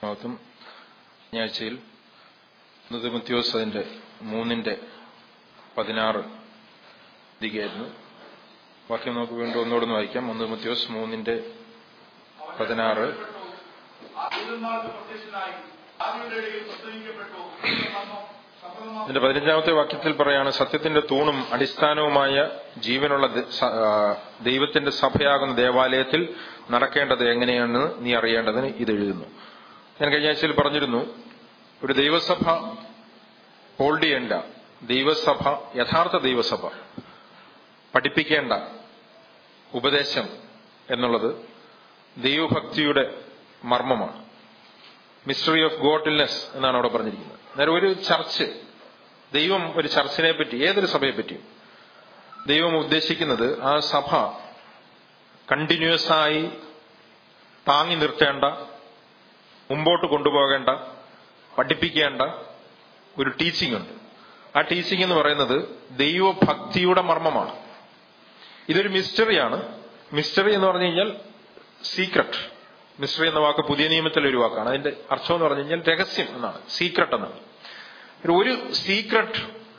ഭാഗത്തും ഞാഴ്ചയിൽ നിതിമത്യോസ് അതിന്റെ മൂന്നിന്റെ പതിനാറ് ദികയായിരുന്നു വാക്യം നമുക്ക് വീണ്ടും ഒന്നുകൂടെ വായിക്കാം ഒന്ന് മത്യോസ് മൂന്നിന്റെ പതിനാറ് ദൂതന്മാർക്ക് പ്രത്യക്ഷനായി ആരുടെ ഇടയിൽ പ്രസംഗിക്കപ്പെട്ടു ഇതിന്റെ പതിനഞ്ചാമത്തെ വാക്യത്തിൽ പറയാണ് സത്യത്തിന്റെ തൂണും അടിസ്ഥാനവുമായ ജീവനുള്ള ദ- സ- ആ, ദൈവത്തിന്റെ സഭയാകുന്ന ദേവാലയത്തിൽ നടക്കേണ്ടത് എങ്ങനെയാണെന്ന് നീ അറിയേണ്ടതിന് ഇത് എഴുതുന്നു ഞാൻ കഴിഞ്ഞ ആഴ്ചയിൽ പറഞ്ഞിരുന്നു ഒരു ദൈവസഭ ഹോൾഡ് ചെയ്യേണ്ട ദൈവസഭ യഥാർത്ഥ ദൈവസഭ പഠിപ്പിക്കേണ്ട ഉപദേശം എന്നുള്ളത് ദൈവഭക്തിയുടെ മർമ്മമാണ് മിസ്റ്ററി ഓഫ് ഗോഡ്നെസ് എന്നാണ് അവിടെ പറഞ്ഞിരിക്കുന്നത് അന്നേരം ഒരു ചർച്ച് ദൈവം ഒരു ചർച്ചിനെ പറ്റി ഏതൊരു സഭയെ പറ്റിയും ദൈവം ഉദ്ദേശിക്കുന്നത് ആ സഭ കണ്ടിന്യൂസ് ആയി താങ്ങി നിർത്തേണ്ട മുമ്പോട്ട് കൊണ്ടുപോകേണ്ട പഠിപ്പിക്കേണ്ട ഒരു ടീച്ചിങ് ഉണ്ട് ആ ടീച്ചിങ് എന്ന് പറയുന്നത് ദൈവഭക്തിയുടെ മർമ്മമാണ് ഇതൊരു മിസ്റ്ററിയാണ് മിസ്റ്ററി എന്ന് പറഞ്ഞു കഴിഞ്ഞാൽ സീക്രട്ട് മിസ്റ്ററി എന്ന വാക്ക് പുതിയ നിയമത്തിലെ ഒരു വാക്കാണ് അതിന്റെ അർത്ഥം എന്ന് പറഞ്ഞു കഴിഞ്ഞാൽ രഹസ്യം എന്നാണ് സീക്രട്ട് എന്നാണ് ഒരു- ഒരു സീക്രട്ട്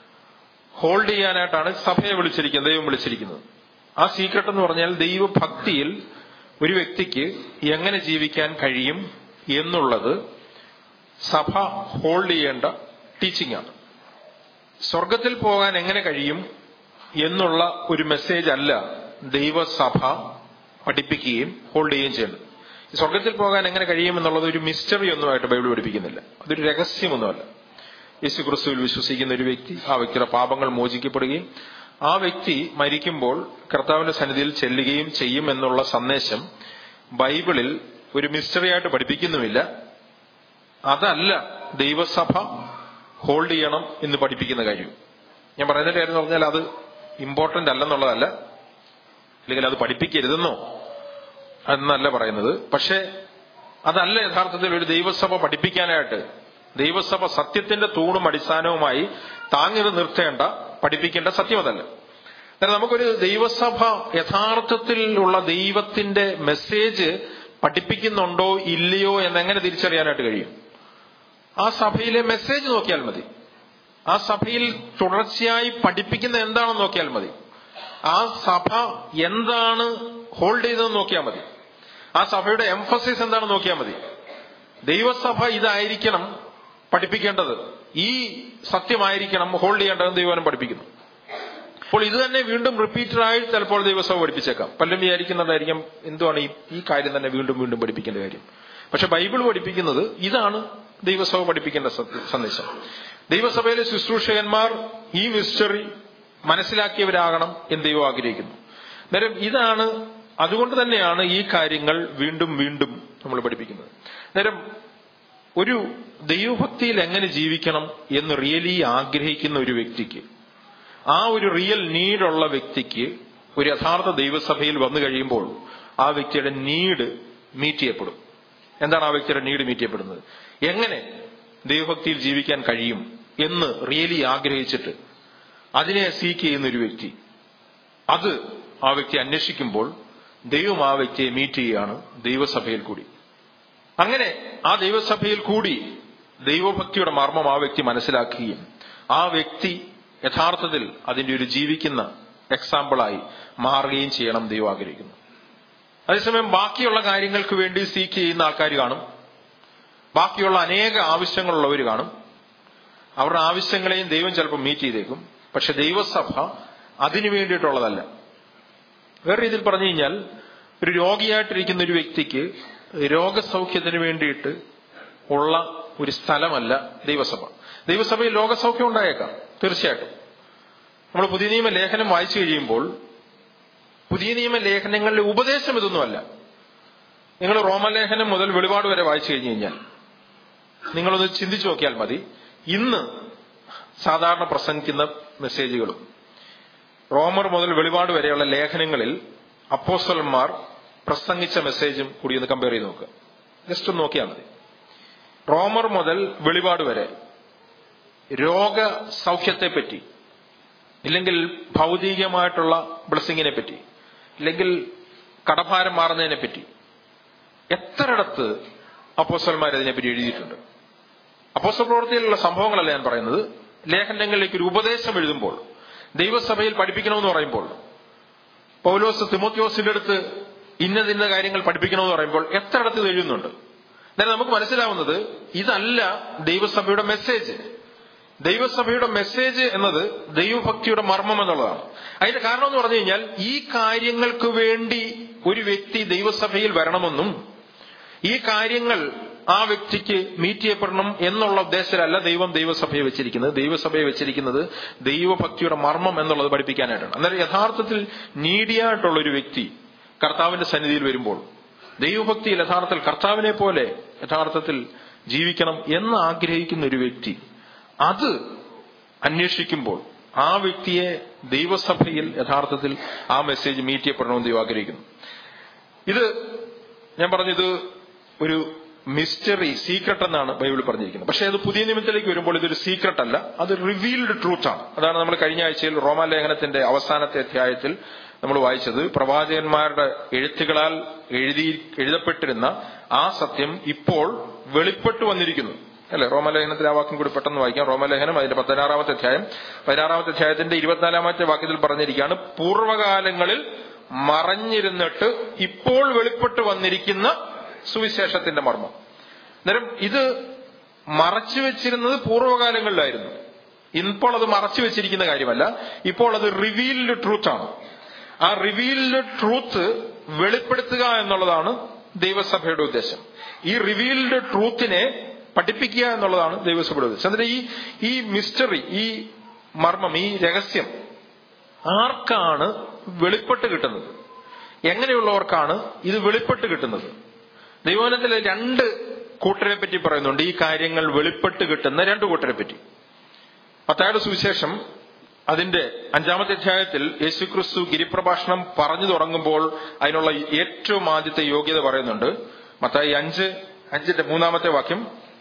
ഹോൾഡ് ചെയ്യാനായിട്ടാണ് സഭയെ വിളിച്ചിരിക്കുന്നത് ദൈവം വിളിച്ചിരിക്കുന്നത് ആ സീക്രട്ട് എന്ന് പറഞ്ഞാൽ ദൈവഭക്തിയിൽ ഒരു വ്യക്തിക്ക് എങ്ങനെ ജീവിക്കാൻ കഴിയും എന്നുള്ളത് സഭ ഹോൾഡ് ചെയ്യേണ്ട ടീച്ചിങ് ആണ് സ്വർഗത്തിൽ പോകാൻ എങ്ങനെ കഴിയും എന്നുള്ള ഒരു മെസ്സേജ് അല്ല ദൈവസഭ പഠിപ്പിക്കുകയും ഹോൾഡ് ചെയ്യുകയും ചെയ്യുന്നത് ഈ സ്വർഗത്തിൽ പോകാൻ എങ്ങനെ കഴിയും എന്നുള്ളത് ഒരു മിസ്റ്ററി ഒന്നുമായിട്ട് ബൈബിൾ പഠിപ്പിക്കുന്നില്ല അതൊരു രഹസ്യമൊന്നുമല്ല യേശു ക്രിസ്തുവിൽ വിശ്വസിക്കുന്ന ഒരു വ്യക്തി ആ വ്യക്തിയുടെ പാപങ്ങൾ മോചിക്കപ്പെടുകയും ആ വ്യക്തി മരിക്കുമ്പോൾ കർത്താവിന്റെ സന്നിധിയിൽ ചെല്ലുകയും ചെയ്യും എന്നുള്ള സന്ദേശം ബൈബിളിൽ ഒരു മിസ്റ്ററി ആയിട്ട് പഠിപ്പിക്കുന്നുമില്ല അതല്ല ദൈവസഭ ഹോൾഡ് ചെയ്യണം എന്ന് പഠിപ്പിക്കുന്ന കാര്യം ഞാൻ പറയുന്നതിന്റെ കാര്യം എന്ന് പറഞ്ഞാൽ അത് ഇമ്പോർട്ടന്റ് അല്ലെന്നുള്ളതല്ല അല്ലെങ്കിൽ അത് പഠിപ്പിക്കരുതെന്നോ എന്നല്ല പറയുന്നത് പക്ഷേ അതല്ല യഥാർത്ഥത്തിൽ ഒരു ദൈവസഭ പഠിപ്പിക്കാനായിട്ട് ദൈവസഭ സത്യത്തിന്റെ തൂണും അടിസ്ഥാനവുമായി താങ്ങി നിർത്തേണ്ട പഠിപ്പിക്കേണ്ട സത്യം അതല്ല കാരണം നമുക്കൊരു ദൈവസഭ യഥാർത്ഥത്തിൽ ഉള്ള ദൈവത്തിന്റെ മെസ്സേജ് പഠിപ്പിക്കുന്നുണ്ടോ ഇല്ലയോ എന്നെങ്ങനെ തിരിച്ചറിയാനായിട്ട് കഴിയും ആ സഭയിലെ മെസ്സേജ് നോക്കിയാൽ മതി ആ സഭയിൽ തുടർച്ചയായി പഠിപ്പിക്കുന്ന എന്താണെന്ന് നോക്കിയാൽ മതി ആ സഭ എന്താണ് ഹോൾഡ് ചെയ്തതെന്ന് നോക്കിയാൽ മതി ആ സഭയുടെ എംഫസിസ് എന്താണെന്ന് നോക്കിയാൽ മതി ദൈവസഭ ഇതായിരിക്കണം പഠിപ്പിക്കേണ്ടത് ഈ സത്യമായിരിക്കണം ഹോൾഡ് ചെയ്യേണ്ടതെന്ന് ദൈവനം പഠിപ്പിക്കുന്നു അപ്പോൾ ഇത് തന്നെ വീണ്ടും റിപ്പീറ്റഡായി ചിലപ്പോൾ ദൈവസഭ പഠിപ്പിച്ചേക്കാം പലരും വിചാരിക്കുന്നുണ്ടായിരിക്കും എന്തുവാണ് ഈ ഈ കാര്യം തന്നെ വീണ്ടും വീണ്ടും പഠിപ്പിക്കേണ്ട കാര്യം പക്ഷെ ബൈബിൾ പഠിപ്പിക്കുന്നത് ഇതാണ് ദൈവസഭ പഠിപ്പിക്കേണ്ട സത്യ- സന്ദേശം ദൈവസഭയിലെ ശുശ്രൂഷകന്മാർ ഈ മിസ്റ്ററി മനസ്സിലാക്കിയവരാകണം എന്ന് ദൈവം ആഗ്രഹിക്കുന്നു അന്നേരം ഇതാണ് അതുകൊണ്ട് തന്നെയാണ് ഈ കാര്യങ്ങൾ വീണ്ടും വീണ്ടും നമ്മൾ പഠിപ്പിക്കുന്നത് അന്നേരം ഒരു ദൈവഭക്തിയിൽ എങ്ങനെ ജീവിക്കണം എന്ന് റിയലി ആഗ്രഹിക്കുന്ന ഒരു വ്യക്തിക്ക് ആ ഒരു റിയൽ നീഡുള്ള വ്യക്തിക്ക് ഒരു യഥാർത്ഥ ദൈവസഭയിൽ വന്നു കഴിയുമ്പോൾ ആ വ്യക്തിയുടെ നീഡ് മീറ്റ് ചെയ്യപ്പെടും എന്താണ് ആ വ്യക്തിയുടെ നീഡ് മീറ്റ് ചെയ്യപ്പെടുന്നത് എങ്ങനെ ദൈവഭക്തിയിൽ ജീവിക്കാൻ കഴിയും എന്ന് റിയലി ആഗ്രഹിച്ചിട്ട് അതിനെ സീക്ക് ചെയ്യുന്ന ഒരു വ്യക്തി അത് ആ വ്യക്തി അന്വേഷിക്കുമ്പോൾ ദൈവം ആ വ്യക്തിയെ മീറ്റ് ചെയ്യുകയാണ് ദൈവസഭയിൽ കൂടി അങ്ങനെ ആ ദൈവസഭയിൽ കൂടി ദൈവഭക്തിയുടെ മർമ്മം ആ വ്യക്തി മനസ്സിലാക്കുകയും ആ വ്യക്തി യഥാർത്ഥത്തിൽ അതിന്റെ ഒരു ജീവിക്കുന്ന എക്സാമ്പിളായി മാറുകയും ചെയ്യണം ദൈവം ആഗ്രഹിക്കുന്നു അതേസമയം ബാക്കിയുള്ള കാര്യങ്ങൾക്ക് വേണ്ടി സീക്ക് ചെയ്യുന്ന ആൾക്കാർ കാണും ബാക്കിയുള്ള അനേക ആവശ്യങ്ങളുള്ളവർ കാണും അവരുടെ ആവശ്യങ്ങളെയും ദൈവം ചിലപ്പോൾ മീറ്റ് ചെയ്തേക്കും പക്ഷെ ദൈവസഭ അതിനു വേണ്ടിയിട്ടുള്ളതല്ല വേറെ രീതിയിൽ പറഞ്ഞു കഴിഞ്ഞാൽ ഒരു രോഗിയായിട്ടിരിക്കുന്ന ഒരു വ്യക്തിക്ക് രോഗസൗഖ്യത്തിന് വേണ്ടിയിട്ട് ഉള്ള ഒരു സ്ഥലമല്ല ദൈവസഭ ദൈവസഭയിൽ രോഗസൗഖ്യം ഉണ്ടായേക്കാം തീർച്ചയായിട്ടും നമ്മൾ പുതിയ നിയമ ലേഖനം വായിച്ചു കഴിയുമ്പോൾ പുതിയ നിയമ ലേഖനങ്ങളിലെ ഉപദേശം ഇതൊന്നുമല്ല നിങ്ങൾ റോമലേഖനം മുതൽ വെളിപാട് വരെ വായിച്ചു കഴിഞ്ഞു കഴിഞ്ഞാൽ നിങ്ങളൊന്ന് ചിന്തിച്ചു നോക്കിയാൽ മതി ഇന്ന് സാധാരണ പ്രസംഗിക്കുന്ന മെസ്സേജുകളും റോമർ മുതൽ വെളിപാട് വരെയുള്ള ലേഖനങ്ങളിൽ അപ്പോസ്റ്റലന്മാർ പ്രസംഗിച്ച മെസ്സേജും കൂടി ഒന്ന് കമ്പയർ ചെയ്ത് നോക്കുക ജസ്റ്റ് ഒന്ന് നോക്കിയാൽ മതി റോമർ മുതൽ വെളിപാട് വരെ രോഗസൗഖ്യത്തെ പറ്റി ഇല്ലെങ്കിൽ ഭൗതികമായിട്ടുള്ള ബ്ലസ്സിങ്ങിനെ പറ്റി ഇല്ലെങ്കിൽ കടഭാരം മാറുന്നതിനെ പറ്റി എത്രയിടത്ത് അപ്പോസ്റ്റൽമാർ അതിനെപ്പറ്റി എഴുതിയിട്ടുണ്ട് അപ്പോസ്റ്റൽ പ്രവൃത്തിയിലുള്ള സംഭവങ്ങളല്ല ഞാൻ പറയുന്നത് ലേഖനങ്ങളിലേക്ക് ഒരു ഉപദേശം എഴുതുമ്പോൾ ദൈവസഭയിൽ പഠിപ്പിക്കണമെന്ന് പറയുമ്പോൾ പൗലോസ് തിമോത്യോസിന്റെ അടുത്ത് ഇന്നതിന്ന കാര്യങ്ങൾ പഠിപ്പിക്കണമെന്ന് പറയുമ്പോൾ എത്രയിടത്ത് ഇത് എഴുതുന്നുണ്ട് എന്നാൽ നമുക്ക് മനസ്സിലാവുന്നത് ഇതല്ല ദൈവസഭയുടെ മെസ്സേജ് ദൈവസഭയുടെ മെസ്സേജ് എന്നത് ദൈവഭക്തിയുടെ മർമ്മം എന്നുള്ളതാണ് അതിന്റെ കാരണം എന്ന് പറഞ്ഞു കഴിഞ്ഞാൽ ഈ കാര്യങ്ങൾക്ക് വേണ്ടി ഒരു വ്യക്തി ദൈവസഭയിൽ വരണമെന്നും ഈ കാര്യങ്ങൾ ആ വ്യക്തിക്ക് മീറ്റ് ചെയ്യപ്പെടണം എന്നുള്ള ഉദ്ദേശത്തിലല്ല ദൈവം ദൈവസഭയെ വെച്ചിരിക്കുന്നത് ദൈവസഭയെ വെച്ചിരിക്കുന്നത് ദൈവഭക്തിയുടെ മർമ്മം എന്നുള്ളത് പഠിപ്പിക്കാനായിട്ടാണ് അന്നേരം യഥാർത്ഥത്തിൽ നീഡിയായിട്ടുള്ള ഒരു വ്യക്തി കർത്താവിന്റെ സന്നിധിയിൽ വരുമ്പോൾ ദൈവഭക്തിയിൽ യഥാർത്ഥത്തിൽ കർത്താവിനെ പോലെ യഥാർത്ഥത്തിൽ ജീവിക്കണം എന്ന് ആഗ്രഹിക്കുന്ന ഒരു വ്യക്തി അത് അന്വേഷിക്കുമ്പോൾ ആ വ്യക്തിയെ ദൈവസഭയിൽ യഥാർത്ഥത്തിൽ ആ മെസ്സേജ് മീറ്റ് ചെയ്യപ്പെടണമെന്ന് ദൈവം ആഗ്രഹിക്കുന്നു ഇത് ഞാൻ പറഞ്ഞത് ഒരു മിസ്റ്ററി സീക്രട്ട് എന്നാണ് ബൈബിൾ പറഞ്ഞിരിക്കുന്നത് പക്ഷേ അത് പുതിയ നിയമത്തിലേക്ക് വരുമ്പോൾ ഇതൊരു സീക്രട്ട് അല്ല അത് റിവീൽഡ് ട്രൂത്ത് ആണ് അതാണ് നമ്മൾ കഴിഞ്ഞ ആഴ്ചയിൽ റോമാലേഖനത്തിന്റെ അവസാനത്തെ അധ്യായത്തിൽ നമ്മൾ വായിച്ചത് പ്രവാചകന്മാരുടെ എഴുത്തുകളാൽ എഴുതി എഴുതപ്പെട്ടിരുന്ന ആ സത്യം ഇപ്പോൾ വെളിപ്പെട്ടു വന്നിരിക്കുന്നു അല്ലെ റോമലേഖനത്തിലെ ആ വാക്യം കൂടി പെട്ടെന്ന് വായിക്കാം റോമലേഖനം അതിന്റെ പതിനാറാമത്തെ അധ്യായം പതിനാറാമത്തെ അധ്യായത്തിന്റെ ഇരുപത്തിനാലാമത്തെ വാക്യത്തിൽ പറഞ്ഞിരിക്കുകയാണ് പൂർവ്വകാലങ്ങളിൽ മറഞ്ഞിരുന്നിട്ട് ഇപ്പോൾ വെളിപ്പെട്ടു വന്നിരിക്കുന്ന സുവിശേഷത്തിന്റെ മർമ്മം അന്നേരം ഇത് മറച്ചു വെച്ചിരുന്നത് പൂർവ്വകാലങ്ങളിലായിരുന്നു ഇപ്പോൾ അത് മറച്ചു വെച്ചിരിക്കുന്ന കാര്യമല്ല ഇപ്പോൾ അത് റിവീൽഡ് ട്രൂത്ത് ആണ് ആ റിവീൽഡ് ട്രൂത്ത് വെളിപ്പെടുത്തുക എന്നുള്ളതാണ് ദൈവസഭയുടെ ഉദ്ദേശം ഈ റിവീൽഡ് ട്രൂത്തിനെ പഠിപ്പിക്കുക എന്നുള്ളതാണ് ദൈവസഭയുടെ ഉദ്ദേശം എന്നിട്ട് ഈ ഈ മിസ്റ്ററി ഈ മർമ്മം ഈ രഹസ്യം ആർക്കാണ് വെളിപ്പെട്ട് കിട്ടുന്നത് എങ്ങനെയുള്ളവർക്കാണ് ഇത് വെളിപ്പെട്ട് കിട്ടുന്നത് ദൈവവനത്തിലെ രണ്ട് കൂട്ടരെ പറ്റി പറയുന്നുണ്ട് ഈ കാര്യങ്ങൾ വെളിപ്പെട്ട് കിട്ടുന്ന രണ്ട് കൂട്ടരെ പറ്റി പത്തായുടെ സുവിശേഷം അതിന്റെ അഞ്ചാമത്തെ അധ്യായത്തിൽ യേശുക്രിസ്തു ഗിരിപ്രഭാഷണം പറഞ്ഞു തുടങ്ങുമ്പോൾ അതിനുള്ള ഏറ്റവും ആദ്യത്തെ യോഗ്യത പറയുന്നുണ്ട് മത്തായി അഞ്ച് അഞ്ചിന്റെ മൂന്നാമത്തെ വാക്യം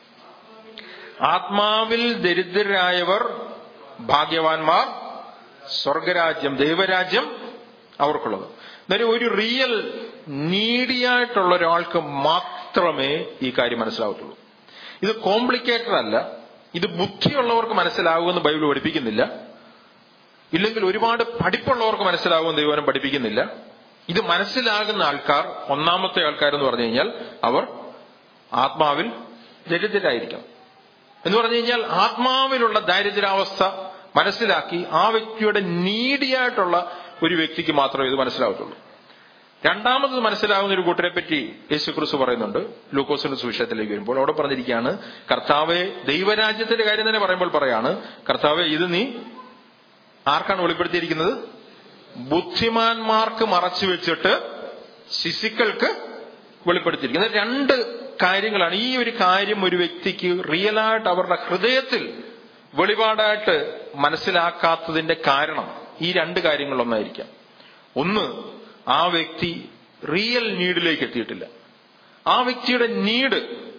ആത്മാവിൽ ദരിദ്രരായവർ ഭാഗ്യവാന്മാർ സ്വർഗരാജ്യം ദൈവരാജ്യം അവർക്കുള്ളത് എന്നാലും ഒരു റിയൽ നീഡിയായിട്ടുള്ള ഒരാൾക്ക് മാത്രമേ ഈ കാര്യം മനസ്സിലാവത്തുള്ളൂ ഇത് കോംപ്ലിക്കേറ്റഡ് അല്ല ഇത് ബുദ്ധിയുള്ളവർക്ക് മനസ്സിലാകുമെന്ന് ബൈബിൾ പഠിപ്പിക്കുന്നില്ല ഇല്ലെങ്കിൽ ഒരുപാട് പഠിപ്പുള്ളവർക്ക് മനസ്സിലാകുമെന്ന് ദൈവനം പഠിപ്പിക്കുന്നില്ല ഇത് മനസ്സിലാകുന്ന ആൾക്കാർ ഒന്നാമത്തെ ആൾക്കാരെന്ന് പറഞ്ഞു കഴിഞ്ഞാൽ അവർ ആത്മാവിൽ ദരിദ്രരായിരിക്കണം എന്ന് പറഞ്ഞു കഴിഞ്ഞാൽ ആത്മാവിലുള്ള ദാരിദ്ര്യാവസ്ഥ മനസ്സിലാക്കി ആ വ്യക്തിയുടെ നീഡിയായിട്ടുള്ള ഒരു വ്യക്തിക്ക് മാത്രമേ ഇത് മനസ്സിലാവത്തുള്ളൂ രണ്ടാമത് മനസ്സിലാവുന്ന ഒരു കൂട്ടരെ പറ്റി യേശുക്രിസ്തു പറയുന്നുണ്ട് ലൂക്കോസിന്റെ സുവിശേഷത്തിലേക്ക് വരുമ്പോൾ അവിടെ പറഞ്ഞിരിക്കുകയാണ് കർത്താവെ ദൈവരാജ്യത്തിന്റെ കാര്യം തന്നെ പറയുമ്പോൾ പറയാണ് കർത്താവെ ഇത് നീ ആർക്കാണ് വെളിപ്പെടുത്തിയിരിക്കുന്നത് ബുദ്ധിമാന്മാർക്ക് മറച്ചു വെച്ചിട്ട് ശിശുക്കൾക്ക് വെളിപ്പെടുത്തിയിരിക്കുന്നത് രണ്ട് കാര്യങ്ങളാണ് ഈ ഒരു കാര്യം ഒരു വ്യക്തിക്ക് റിയലായിട്ട് അവരുടെ ഹൃദയത്തിൽ വെളിപാടായിട്ട് മനസ്സിലാക്കാത്തതിന്റെ കാരണം ഈ രണ്ട് കാര്യങ്ങളൊന്നായിരിക്കാം ഒന്ന് ആ വ്യക്തി റിയൽ നീഡിലേക്ക് എത്തിയിട്ടില്ല ആ വ്യക്തിയുടെ നീഡ്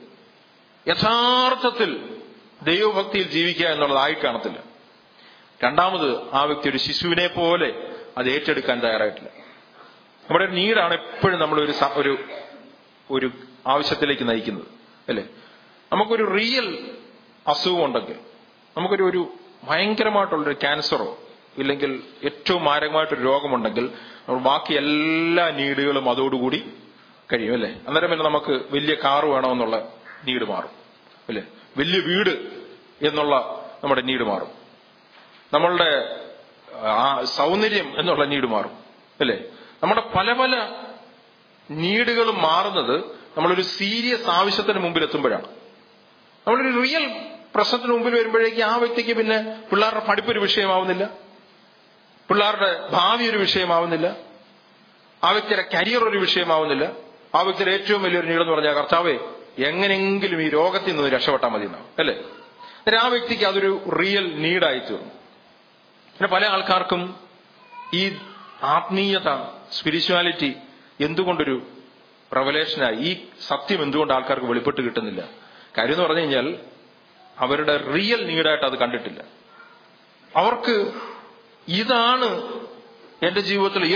യഥാർത്ഥത്തിൽ ദൈവഭക്തിയിൽ ജീവിക്കുക എന്നുള്ളതായി കാണത്തില്ല രണ്ടാമത് ആ വ്യക്തി ഒരു ശിശുവിനെ പോലെ അത് ഏറ്റെടുക്കാൻ തയ്യാറായിട്ടില്ല നമ്മുടെ നീഡാണ് എപ്പോഴും നമ്മളൊരു സ- ഒരു ഒരു ആവശ്യത്തിലേക്ക് നയിക്കുന്നത് അല്ലേ നമുക്കൊരു റിയൽ അസുഖമുണ്ടെങ്കിൽ നമുക്കൊരു ഒരു ഭയങ്കരമായിട്ടുള്ളൊരു ക്യാൻസറോ ഇല്ലെങ്കിൽ ഏറ്റവും മാരകമായിട്ടൊരു രോഗമുണ്ടെങ്കിൽ നമ്മൾ ബാക്കി എല്ലാ നീഡുകളും അതോടുകൂടി കഴിയും അല്ലേ അന്നേരം പിന്നെ നമുക്ക് വലിയ കാറ് വേണമെന്നുള്ള നീഡ് മാറും അല്ലേ വലിയ വീട് എന്നുള്ള നമ്മുടെ നീഡ് മാറും നമ്മളുടെ ആ സൗന്ദര്യം എന്നുള്ള നീഡ് മാറും അല്ലേ നമ്മുടെ പല പല നീഡുകളും മാറുന്നത് നമ്മളൊരു സീരിയസ് ആവശ്യത്തിന് മുമ്പിൽ എത്തുമ്പോഴാണ് നമ്മളൊരു റിയൽ പ്രശ്നത്തിന് മുമ്പിൽ വരുമ്പോഴേക്ക് ആ വ്യക്തിക്ക് പിന്നെ പിള്ളേരുടെ പഠിപ്പൊരു വിഷയമാവുന്നില്ല പിള്ളേരുടെ ഭാവി ഒരു വിഷയമാവുന്നില്ല ആ വ്യക്തിയുടെ കരിയർ ഒരു വിഷയമാവുന്നില്ല ആ വ്യക്തിയുടെ ഏറ്റവും വലിയൊരു നീടെന്ന് പറഞ്ഞാൽ കർത്താവേ എങ്ങനെങ്കിലും ഈ രോഗത്തിൽ നിന്ന് രക്ഷപ്പെട്ടാൽ മതി എന്നാണ് അല്ലേ എന്നിട്ട് ആ വ്യക്തിക്ക് അതൊരു റിയൽ നീഡായി തീർന്നു പിന്നെ പല ആൾക്കാർക്കും ഈ ആത്മീയത സ്പിരിച്വാലിറ്റി എന്തുകൊണ്ടൊരു റവലേഷനായി ഈ സത്യം എന്തുകൊണ്ട് ആൾക്കാർക്ക് വെളിപ്പെട്ട് കിട്ടുന്നില്ല കാര്യം എന്ന് പറഞ്ഞു കഴിഞ്ഞാൽ അവരുടെ റിയൽ നീഡായിട്ട് അത് കണ്ടിട്ടില്ല അവർക്ക് ഇതാണ് എന്റെ ജീവിതത്തിൽ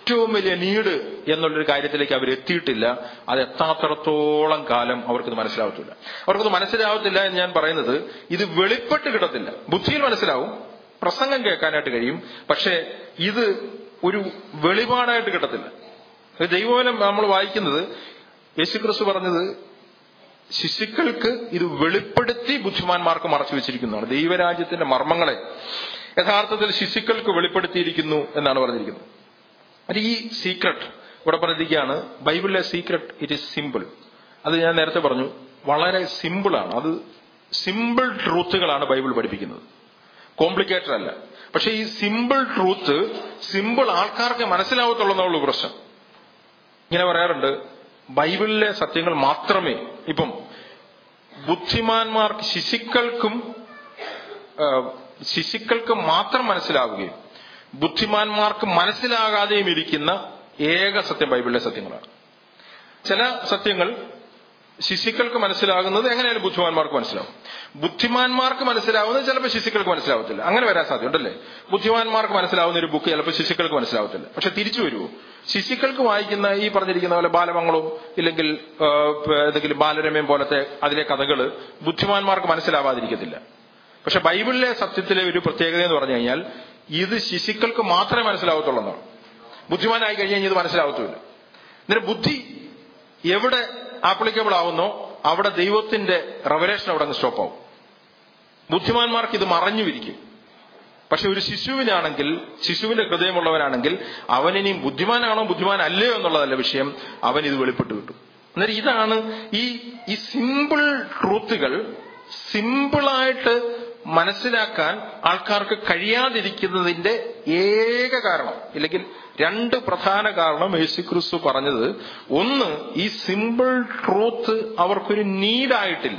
ഏറ്റവും വലിയ നീട് എന്നുള്ളൊരു കാര്യത്തിലേക്ക് അവർ എത്തിയിട്ടില്ല അത് എത്താത്തിടത്തോളം കാലം അവർക്കത് മനസ്സിലാവത്തില്ല അവർക്കത് മനസ്സിലാവത്തില്ല എന്ന് ഞാൻ പറയുന്നത് ഇത് വെളിപ്പെട്ട് കിട്ടത്തില്ല ബുദ്ധിയിൽ മനസ്സിലാവും പ്രസംഗം കേൾക്കാനായിട്ട് കഴിയും പക്ഷേ ഇത് ഒരു വെളിപാടായിട്ട് കിട്ടത്തില്ല ഒരു ദൈവവനം നമ്മൾ വായിക്കുന്നത് യേശുക്രിസ്തു പറഞ്ഞത് ശിശുക്കൾക്ക് ഇത് വെളിപ്പെടുത്തി ബുദ്ധിമാന്മാർക്ക് മറച്ചു വെച്ചിരിക്കുന്നതാണ് ദൈവരാജ്യത്തിന്റെ മർമ്മങ്ങളെ യഥാർത്ഥത്തിൽ ശിശുക്കൾക്ക് വെളിപ്പെടുത്തിയിരിക്കുന്നു എന്നാണ് പറഞ്ഞിരിക്കുന്നത് അത് ഈ സീക്രട്ട് ഇവിടെ പറഞ്ഞിരിക്കുകയാണ് ബൈബിളിലെ സീക്രട്ട് ഇറ്റ് ഈസ് സിമ്പിൾ അത് ഞാൻ നേരത്തെ പറഞ്ഞു വളരെ സിമ്പിളാണ് അത് സിമ്പിൾ ട്രൂത്തുകളാണ് ബൈബിൾ പഠിപ്പിക്കുന്നത് കോംപ്ലിക്കേറ്റഡ് അല്ല പക്ഷെ ഈ സിമ്പിൾ ട്രൂത്ത് സിമ്പിൾ ആൾക്കാർക്ക് മനസ്സിലാവത്തുള്ളൂ എന്നുള്ള പ്രശ്നം ഇങ്ങനെ പറയാറുണ്ട് ബൈബിളിലെ സത്യങ്ങൾ മാത്രമേ ഇപ്പം ബുദ്ധിമാന്മാർക്ക് ശിശുക്കൾക്കും ആ, ശിശുക്കൾക്ക് മാത്രം മനസ്സിലാവുകയും ബുദ്ധിമാന്മാർക്ക് മനസ്സിലാകാതെയും ഇരിക്കുന്ന ഏക സത്യം ബൈബിളിലെ സത്യങ്ങളാണ് ചില സത്യങ്ങൾ ശിശുക്കൾക്ക് മനസ്സിലാകുന്നത് എങ്ങനെയാലും ബുദ്ധിമാന്മാർക്ക് മനസ്സിലാവും ബുദ്ധിമാന്മാർക്ക് മനസ്സിലാവുന്നത് ചിലപ്പോൾ ശിശുക്കൾക്ക് മനസ്സിലാവത്തില്ല അങ്ങനെ വരാൻ സാധ്യതയുണ്ടല്ലേ ബുദ്ധിമാന്മാർക്ക് മനസ്സിലാവുന്ന ഒരു ബുക്ക് ചിലപ്പോൾ ശിശുക്കൾക്ക് മനസ്സിലാവത്തില്ല പക്ഷെ തിരിച്ചു വരുമോ ശിശുക്കൾക്ക് വായിക്കുന്ന ഈ പറഞ്ഞിരിക്കുന്ന പോലെ ബാലമംഗളവും ഇല്ലെങ്കിൽ ആ, ഏതെങ്കിലും ബാലരമയും പോലത്തെ അതിലെ കഥകള് ബുദ്ധിമാന്മാർക്ക് മനസ്സിലാവാതിരിക്കത്തില്ല പക്ഷെ ബൈബിളിലെ സത്യത്തിലെ ഒരു പ്രത്യേകത എന്ന് പറഞ്ഞു കഴിഞ്ഞാൽ ഇത് ശിശുക്കൾക്ക് മാത്രമേ മനസ്സിലാവത്തുള്ളൂ എന്നാണ് ബുദ്ധിമാനായി കഴിഞ്ഞ് കഴിഞ്ഞാൽ ഇത് മനസ്സിലാവത്തുമില്ല എന്നിട്ട് ബുദ്ധി എവിടെ ആപ്ലിക്കബിൾ ആവുന്നോ അവിടെ ദൈവത്തിന്റെ റവലേഷൻ അവിടെ അങ്ങ് സ്റ്റോപ്പ് ആവും ബുദ്ധിമാന്മാർക്ക് ഇത് മറഞ്ഞുവിരിക്കും പക്ഷെ ഒരു ശിശുവിനാണെങ്കിൽ ശിശുവിന്റെ ഹൃദയമുള്ളവനാണെങ്കിൽ അവനിനിയും ബുദ്ധിമാനാണോ ബുദ്ധിമാൻ അല്ലയോ എന്നുള്ളതല്ല വിഷയം അവൻ ഇത് വെളിപ്പെട്ടു കിട്ടും അന്നേരം ഇതാണ് ഈ ഈ സിമ്പിൾ ട്രൂത്തുകൾ സിമ്പിളായിട്ട് മനസ്സിലാക്കാൻ ആൾക്കാർക്ക് കഴിയാതിരിക്കുന്നതിന്റെ ഏക കാരണം ഇല്ലെങ്കിൽ രണ്ട് പ്രധാന കാരണം യേശുക്രിസ്തു പറഞ്ഞത് ഒന്ന് ഈ സിമ്പിൾ ട്രൂത്ത് അവർക്കൊരു നീഡായിട്ടില്ല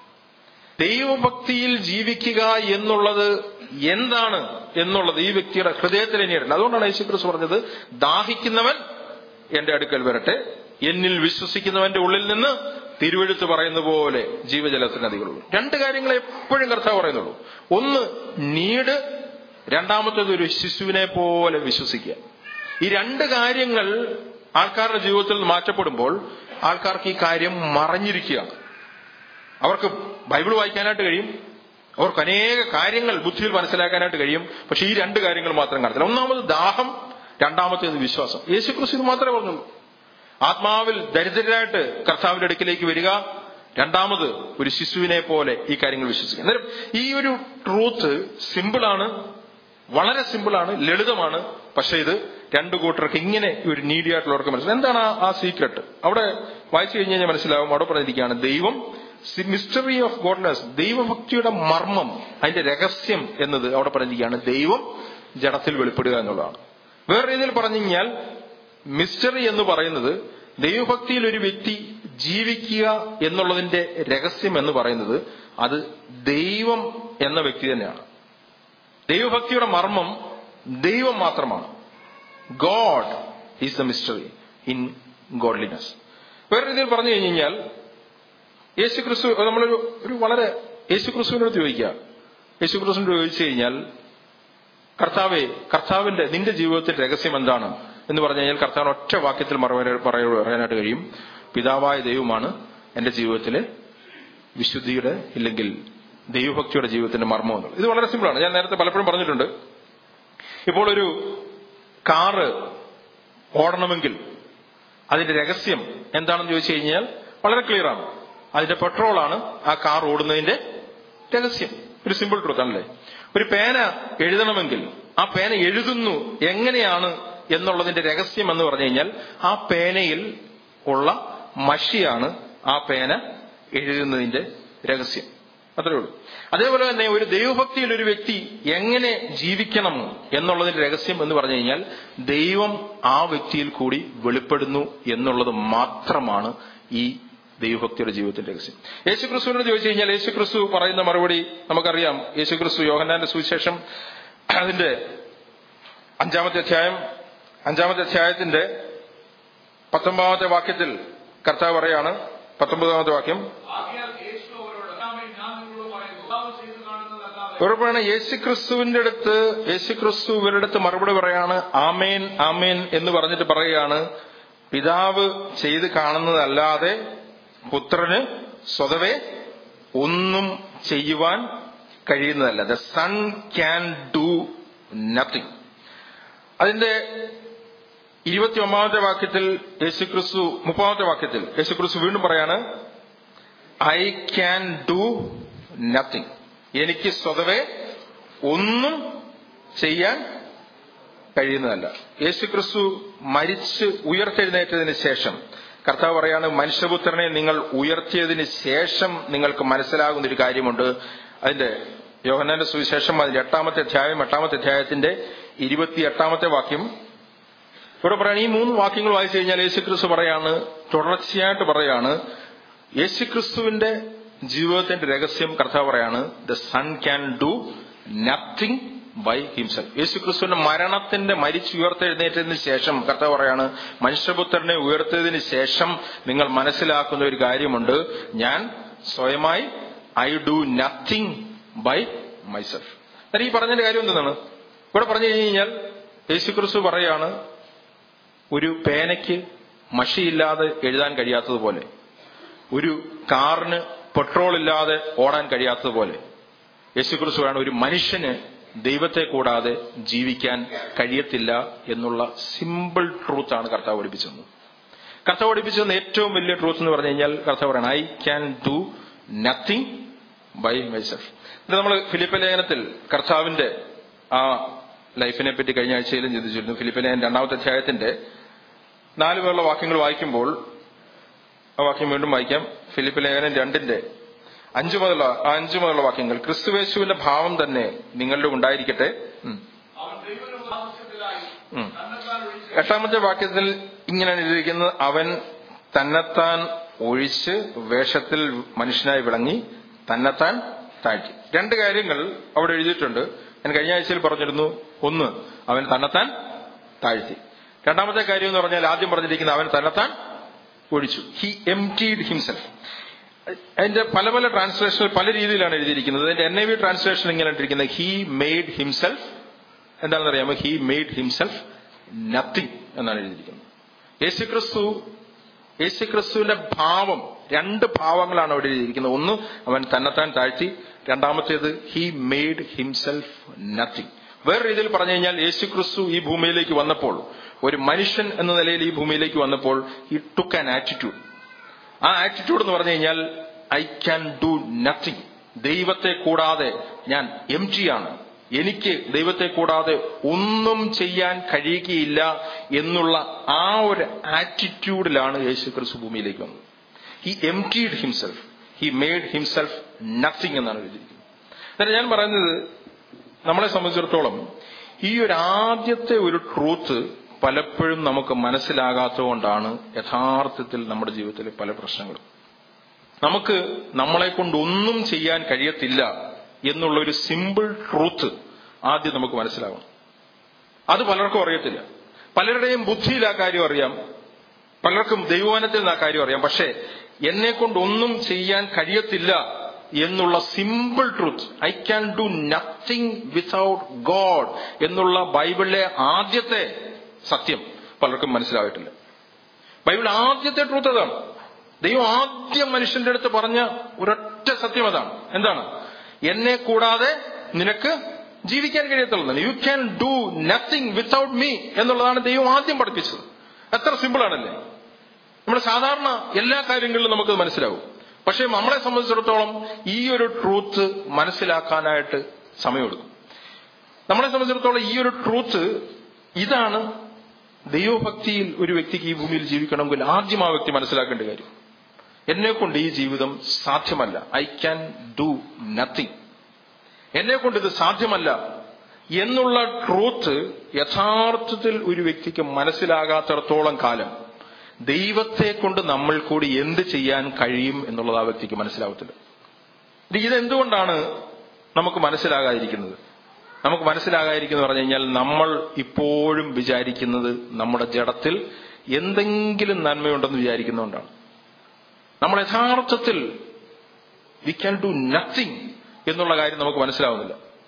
ദൈവഭക്തിയിൽ ജീവിക്കുക എന്നുള്ളത് എന്താണ് എന്നുള്ളത് ഈ വ്യക്തിയുടെ ഹൃദയത്തിൽ ഇനിയിട്ടുണ്ട് അതുകൊണ്ടാണ് യേശുക്രിസ്തു പറഞ്ഞത് ദാഹിക്കുന്നവൻ എന്റെ അടുക്കൽ വരട്ടെ എന്നിൽ വിശ്വസിക്കുന്നവന്റെ ഉള്ളിൽ നിന്ന് തിരുവെഴുത്ത് പറയുന്ന പോലെ ജീവജലത്തിന് നദികളുള്ളൂ രണ്ട് കാര്യങ്ങൾ എപ്പോഴും കർത്താവ് പറയുന്നുള്ളൂ ഒന്ന് നീട് രണ്ടാമത്തേത് ഒരു ശിശുവിനെ പോലെ വിശ്വസിക്കുക ഈ രണ്ട് കാര്യങ്ങൾ ആൾക്കാരുടെ ജീവിതത്തിൽ നിന്ന് മാറ്റപ്പെടുമ്പോൾ ആൾക്കാർക്ക് ഈ കാര്യം മറഞ്ഞിരിക്കുകയാണ് അവർക്ക് ബൈബിൾ വായിക്കാനായിട്ട് കഴിയും അവർക്ക് അനേക കാര്യങ്ങൾ ബുദ്ധിയിൽ മനസ്സിലാക്കാനായിട്ട് കഴിയും പക്ഷെ ഈ രണ്ട് കാര്യങ്ങൾ മാത്രം കാണത്തില്ല ഒന്നാമത് ദാഹം രണ്ടാമത്തേത് വിശ്വാസം യേശു ക്രിസ്തു ഇത് മാത്രമേ പറഞ്ഞുള്ളൂ ആത്മാവിൽ ദരിദ്രരായിട്ട് കർത്താവിന്റെ അടുക്കിലേക്ക് വരിക രണ്ടാമത് ഒരു ശിശുവിനെ പോലെ ഈ കാര്യങ്ങൾ വിശ്വസിക്കുക അന്നേരം ഈ ഒരു ട്രൂത്ത് സിമ്പിളാണ് വളരെ സിമ്പിളാണ് ലളിതമാണ് പക്ഷെ ഇത് രണ്ടു കൂട്ടർക്ക് ഇങ്ങനെ ഒരു നീഡി ആയിട്ടുള്ളവർക്ക് മനസ്സിലാവും എന്താണ് ആ- ആ സീക്രട്ട് അവിടെ വായിച്ചു കഴിഞ്ഞ് കഴിഞ്ഞാൽ മനസ്സിലാവും അവിടെ പറഞ്ഞിരിക്കുകയാണ് ദൈവം മിസ്റ്ററി ഓഫ് ഗോഡ്നെസ് ദൈവഭക്തിയുടെ മർമ്മം അതിന്റെ രഹസ്യം എന്നത് അവിടെ പറഞ്ഞിരിക്കുകയാണ് ദൈവം ജഡത്തിൽ വെളിപ്പെടുക എന്നുള്ളതാണ് വേറെ രീതിയിൽ പറഞ്ഞു കഴിഞ്ഞാൽ മിസ്റ്ററി എന്ന് പറയുന്നത് ദൈവഭക്തിയിൽ ഒരു വ്യക്തി ജീവിക്കുക എന്നുള്ളതിന്റെ രഹസ്യം എന്ന് പറയുന്നത് അത് ദൈവം എന്ന വ്യക്തി തന്നെയാണ് ദൈവഭക്തിയുടെ മർമ്മം ദൈവം മാത്രമാണ് God is the mystery in godliness വേറെ രീതിയിൽ പറഞ്ഞു കഴിഞ്ഞു കഴിഞ്ഞാൽ യേശു ക്രിസ്തു നമ്മളൊരു ഒരു വളരെ യേശു ക്രിസ്തുവിനോട് ചോദിക്കുക യേശു ക്രിസ്തുവിനോട് ചോദിച്ചു കഴിഞ്ഞാൽ കർത്താവെ കർത്താവിന്റെ നിന്റെ ജീവിതത്തിന്റെ രഹസ്യം എന്താണ് എന്ന് പറഞ്ഞു കഴിഞ്ഞാൽ കർത്താവിന് ഒറ്റ വാക്യത്തിൽ മറുപടി പറയ- പറയാനായിട്ട് കഴിയും പിതാവായ ദൈവമാണ് എന്റെ ജീവിതത്തിലെ വിശുദ്ധിയുടെ ഇല്ലെങ്കിൽ ദൈവഭക്തിയുടെ ജീവിതത്തിന്റെ മർമ്മം എന്നുള്ളത് ഇത് വളരെ സിമ്പിളാണ് ഞാൻ നേരത്തെ പലപ്പോഴും പറഞ്ഞിട്ടുണ്ട് ഇപ്പോൾ ഒരു കാറ് ഓടണമെങ്കിൽ അതിന്റെ രഹസ്യം എന്താണെന്ന് ചോദിച്ചു കഴിഞ്ഞാൽ വളരെ ക്ലിയർ ആണ് അതിന്റെ പെട്രോളാണ് ആ കാർ ഓടുന്നതിന്റെ രഹസ്യം ഒരു സിമ്പിൾ ട്രൂത്ത് ആണല്ലേ ഒരു പേന എഴുതണമെങ്കിൽ ആ പേന എഴുതുന്നു എങ്ങനെയാണ് എന്നുള്ളതിന്റെ രഹസ്യം എന്ന് പറഞ്ഞു കഴിഞ്ഞാൽ ആ പേനയിൽ ഉള്ള മഷിയാണ് ആ പേന എഴുതുന്നതിന്റെ രഹസ്യം അത്രേ ഉള്ളൂ അതേപോലെ തന്നെ ഒരു ദൈവഭക്തിയിൽ ഒരു വ്യക്തി എങ്ങനെ ജീവിക്കണം എന്നുള്ളതിന്റെ രഹസ്യം എന്ന് പറഞ്ഞു കഴിഞ്ഞാൽ ദൈവം ആ വ്യക്തിയിൽ കൂടി വെളിപ്പെടുന്നു എന്നുള്ളത് മാത്രമാണ് ഈ ദൈവഭക്തിയുടെ ജീവിതത്തിന്റെ രഹസ്യം യേശുക്രിസ്തുവിനോട് ചോദിച്ചു കഴിഞ്ഞാൽ യേശുക്രിസ്തു പറയുന്ന മറുപടി നമുക്കറിയാം യേശുക്രിസ്തു യോഹന്നാന്റെ സുവിശേഷം അതിന്റെ അഞ്ചാമത്തെ അധ്യായം അഞ്ചാമത്തെ അധ്യായത്തിന്റെ പത്തൊമ്പതാമത്തെ വാക്യത്തിൽ കർത്താവ് പറയാണ് പത്തൊമ്പതാമത്തെ വാക്യം ആകയാൽ യേശു അവരോട് "കർത്താവേ, ഞാൻ നിങ്ങളോട് പറയുന്നു പിതാവ് ചെയ്തു കാണുന്നതല്ലാതെ ഇവിടെ പറയുന്നത് യേശുക്രിസ്തുവിന്റെ അടുത്ത് യേശുക്രിസ്തു ഇവരുടെ അടുത്ത് മറുപടി പറയാണ് ആമേൻ ആമേൻ എന്ന് പറഞ്ഞിട്ട് പറയുകയാണ് പിതാവ് ചെയ്ത് കാണുന്നതല്ലാതെ പുത്രന് സ്വതവേ ഒന്നും ചെയ്യുവാൻ കഴിയുന്നതല്ല the son can do nothing അതിന്റെ ഇരുപത്തി ഒമ്പതാമത്തെ വാക്യത്തിൽ യേശുക്രിസ്തു മുപ്പതാമത്തെ വാക്യത്തിൽ യേശുക്രിസ്തു വീണ്ടും പറയാണ് ഐ ക്യാൻ ഡു നത്തിങ് എനിക്ക് സ്വതവേ ഒന്നും ചെയ്യാൻ കഴിയുന്നതല്ല യേശുക്രിസ്തു മരിച്ച് ഉയർത്തെഴുന്നേറ്റതിന് ശേഷം കർത്താവ് പറയാണ് മനുഷ്യപുത്രനെ നിങ്ങൾ ഉയർത്തിയതിന് ശേഷം നിങ്ങൾക്ക് മനസ്സിലാകുന്ന ഒരു കാര്യമുണ്ട് അതിന്റെ യോഹന്നാന്റെ സുവിശേഷം അതിന്റെ എട്ടാമത്തെ അധ്യായം എട്ടാമത്തെ അധ്യായത്തിന്റെ ഇരുപത്തി എട്ടാമത്തെ വാക്യം ഇവിടെ പറയാണ് ഈ മൂന്ന് വാക്യങ്ങൾ വായിച്ചു കഴിഞ്ഞാൽ യേശുക്രിസ്തു പറയാണ് തുടർച്ചയായിട്ട് പറയാണ് യേശുക്രിസ്തുവിന്റെ ജീവിതത്തിന്റെ രഹസ്യം കർത്താവ് പറയാണ് the son can do nothing by himself യേശുക്രിസ്തുവിന്റെ മരണത്തിന്റെ മരിച്ചു ഉയർത്തെഴുന്നേറ്റതിന് ശേഷം കർത്താവ് പറയാണ് മനുഷ്യപുത്രനെ ഉയർത്തിയതിന് ശേഷം നിങ്ങൾ മനസ്സിലാക്കുന്ന ഒരു കാര്യമുണ്ട് ഞാൻ സ്വയമായി I do nothing by myself എന്നാൽ ഈ പറഞ്ഞതിന്റെ കാര്യം എന്താണ് ഇവിടെ പറഞ്ഞു കഴിഞ്ഞാൽ യേശുക്രിസ്തു പറയാണ് ഒരു പേനയ്ക്ക് മഷിയില്ലാതെ എഴുതാൻ കഴിയാത്തതുപോലെ ഒരു കാറിന് പെട്രോൾ ഇല്ലാതെ ഓടാൻ കഴിയാത്തതുപോലെ യേശുക്രിസ്തു ആണ് ഒരു മനുഷ്യന് ദൈവത്തെ കൂടാതെ ജീവിക്കാൻ കഴിയത്തില്ല എന്നുള്ള സിമ്പിൾ ട്രൂത്ത് ആണ് കർത്താവ് പഠിപ്പിച്ചത് കർത്താവ് പഠിപ്പിച്ചത് ഏറ്റവും വലിയ ട്രൂത്ത് എന്ന് പറഞ്ഞു കഴിഞ്ഞാൽ കർത്താവ് പറയണം I can do nothing by myself ഇത് നമ്മൾ ഫിലിപ്പ ലേഖനത്തിൽ കർത്താവിന്റെ ആ ലൈഫിനെ പറ്റി കഴിഞ്ഞ ആഴ്ചയിലും ചിന്തിച്ചിരുന്നു ഫിലിപ്പ ലേഖനം രണ്ടാമത്തെ അധ്യായത്തിന്റെ നാല് പേരുള്ള വാക്യങ്ങൾ വായിക്കുമ്പോൾ ആ വാക്യം വീണ്ടും വായിക്കാം ഫിലിപ്പ് ലേഖനം രണ്ടിന്റെ അഞ്ചു മുതലുള്ള ആ അഞ്ചു മുതലുള്ള വാക്യങ്ങൾ ക്രിസ്തുവേശുവിന്റെ ഭാവം തന്നെ നിങ്ങളുടെ ഉണ്ടായിരിക്കട്ടെ ഉം. അവൻ ദൈവസാദൃശ്യത്തിലായി ഉം. തന്നെത്താൻ ഒഴിച്ച് എട്ടാമത്തെ വാക്യത്തിൽ ഇങ്ങനെയാണ് എഴുതിയിരിക്കുന്നത് അവൻ തന്നെത്താൻ ഒഴിച്ച് വേഷത്തിൽ മനുഷ്യനായി വിളങ്ങി തന്നെത്താൻ താഴ്ത്തി രണ്ട് കാര്യങ്ങൾ അവിടെ എഴുതിയിട്ടുണ്ട് ഞാൻ കഴിഞ്ഞ ആഴ്ചയിൽ പറഞ്ഞിരുന്നു ഒന്ന് അവൻ തന്നെത്താൻ താഴ്ത്തി രണ്ടാമത്തെ കാര്യം എന്ന് പറഞ്ഞാൽ ആദ്യം പറഞ്ഞിരിക്കുന്നത് അവൻ തന്നെത്താൻ ഒഴിച്ചു ഹി എംറ്റീഡ് ഹിംസെൽഫ് അതിന്റെ പല പല ട്രാൻസ്ലേഷനിൽ പല രീതിയിലാണ് എഴുതിയിരിക്കുന്നത് അതിന്റെ എൻ ഐ വി ട്രാൻസ്ലേഷൻ ഇങ്ങനെ ഇട്ടിരിക്കുന്നത് ഹി മെയ്ഡ് ഹിംസെൽഫ് എന്താണെന്ന് അറിയാമോ ഹി മെയ്ഡ് ഹിംസെൽഫ് നത്തിങ് എന്നാണ് എഴുതിയിരിക്കുന്നത് യേശുക്രിസ്തു യേശുക്രിസ്തുവിന്റെ ഭാവം രണ്ട് ഭാവങ്ങളാണ് അവിടെ എഴുതിയിരിക്കുന്നത് ഒന്ന് അവൻ തന്നെത്താൻ താഴ്ത്തി രണ്ടാമത്തേത് ഹി മെയ്ഡ് ഹിംസെൽഫ് നത്തിങ് വേറെ രീതിയിൽ പറഞ്ഞു കഴിഞ്ഞാൽ യേശുക്രിസ്തു ഈ ഭൂമിയിലേക്ക് വന്നപ്പോൾ ഒരു മനുഷ്യൻ എന്ന നിലയിൽ ഈ ഭൂമിയിലേക്ക് വന്നപ്പോൾ ഈ ടുക്ക് ആൻ ആറ്റിറ്റ്യൂഡ് ആ ആറ്റിറ്റ്യൂഡ് എന്ന് പറഞ്ഞു കഴിഞ്ഞാൽ ഐ ക്യാൻ ഡു നത്തിങ് ദൈവത്തെ കൂടാതെ ഞാൻ എം ആണ് എനിക്ക് ദൈവത്തെ കൂടാതെ ഒന്നും ചെയ്യാൻ കഴിയുകയില്ല എന്നുള്ള ആ ഒരു ആറ്റിറ്റ്യൂഡിലാണ് യേശു ക്രിസ്തു ഭൂമിയിലേക്ക് വന്നത് he emptied himself he made himself nothing എന്നാണ് എഴുതിയിരിക്കുന്നത് എന്നിട്ട് ഞാൻ പറയുന്നത് നമ്മളെ സംബന്ധിച്ചിടത്തോളം ഈ ഒരു ആദ്യത്തെ ഒരു ട്രൂത്ത് പലപ്പോഴും നമുക്ക് മനസ്സിലാകാത്തതുകൊണ്ടാണ് യഥാർത്ഥത്തിൽ നമ്മുടെ ജീവിതത്തിലെ പല പ്രശ്നങ്ങളും നമുക്ക് നമ്മളെ കൊണ്ട് ഒന്നും ചെയ്യാൻ കഴിയത്തില്ല എന്നുള്ള ഒരു സിമ്പിൾ ട്രൂത്ത് ആദ്യം നമുക്ക് മനസ്സിലാവണം അത് പലർക്കും അറിയത്തില്ല പലരുടെയും ബുദ്ധിയിൽ ആ കാര്യം അറിയാം പലർക്കും ദൈവവനത്തിൽ നിന്ന് ആ കാര്യം അറിയാം പക്ഷേ എന്നെ കൊണ്ട് ഒന്നും ചെയ്യാൻ കഴിയത്തില്ല എന്നുള്ള simple truth I can do nothing without God എന്നുള്ള ബൈബിളിലെ ആദ്യത്തെ സത്യം പലർക്കും മനസ്സിലായിട്ടില്ല ബൈബിൾ ആദ്യത്തെ ട്രൂത്ത് അതാണ് ദൈവം ആദ്യം മനുഷ്യന്റെ അടുത്ത് പറഞ്ഞ ഒരൊറ്റ സത്യം അതാണ് എന്താണ് എന്നെ കൂടാതെ നിനക്ക് ജീവിക്കാൻ കഴിയത്തുള്ളതാണ് you can do nothing without me എന്നുള്ളതാണ് ദൈവം ആദ്യം പഠിപ്പിച്ചത് എത്ര സിമ്പിൾ ആണല്ലേ നമ്മുടെ സാധാരണ എല്ലാ കാര്യങ്ങളിലും നമുക്കത് മനസ്സിലാവും പക്ഷെ നമ്മളെ സംബന്ധിച്ചിടത്തോളം ഈ ഒരു ട്രൂത്ത് മനസ്സിലാക്കാനായിട്ട് സമയമെടുക്കും നമ്മളെ സംബന്ധിച്ചിടത്തോളം ഈ ഒരു ട്രൂത്ത് ഇതാണ് ദൈവഭക്തിയിൽ ഒരു വ്യക്തിക്ക് ഈ ഭൂമിയിൽ ജീവിക്കണമെങ്കിൽ ആദ്യം ആ വ്യക്തി മനസ്സിലാക്കേണ്ട കാര്യം എന്നെ കൊണ്ട് ഈ ജീവിതം സാധ്യമല്ല ഐ ക്യാൻ ഡു നത്തിങ് എന്നെ കൊണ്ട് ഇത് സാധ്യമല്ല എന്നുള്ള ട്രൂത്ത് യഥാർത്ഥത്തിൽ ഒരു വ്യക്തിക്ക് മനസ്സിലാകാത്തിടത്തോളം കാലം ദൈവത്തെ കൊണ്ട് നമ്മൾ കൂടി എന്ത് ചെയ്യാൻ കഴിയും എന്നുള്ളത് ആ വ്യക്തിക്ക് മനസ്സിലാവത്തില്ല ഇനി ഇതെന്തുകൊണ്ടാണ് നമുക്ക് മനസ്സിലാകാതിരിക്കുന്നത് നമുക്ക് മനസ്സിലാകാതിരിക്കുന്നത് പറഞ്ഞു കഴിഞ്ഞാൽ നമ്മൾ ഇപ്പോഴും വിചാരിക്കുന്നത് നമ്മുടെ ജഡത്തിൽ എന്തെങ്കിലും നന്മയുണ്ടെന്ന് വിചാരിക്കുന്നതുകൊണ്ടാണ് നമ്മൾ യഥാർത്ഥത്തിൽ വി ക്യാൻ ഡു നത്തിങ് എന്നുള്ള കാര്യം നമുക്ക് മനസ്സിലാവുന്നില്ല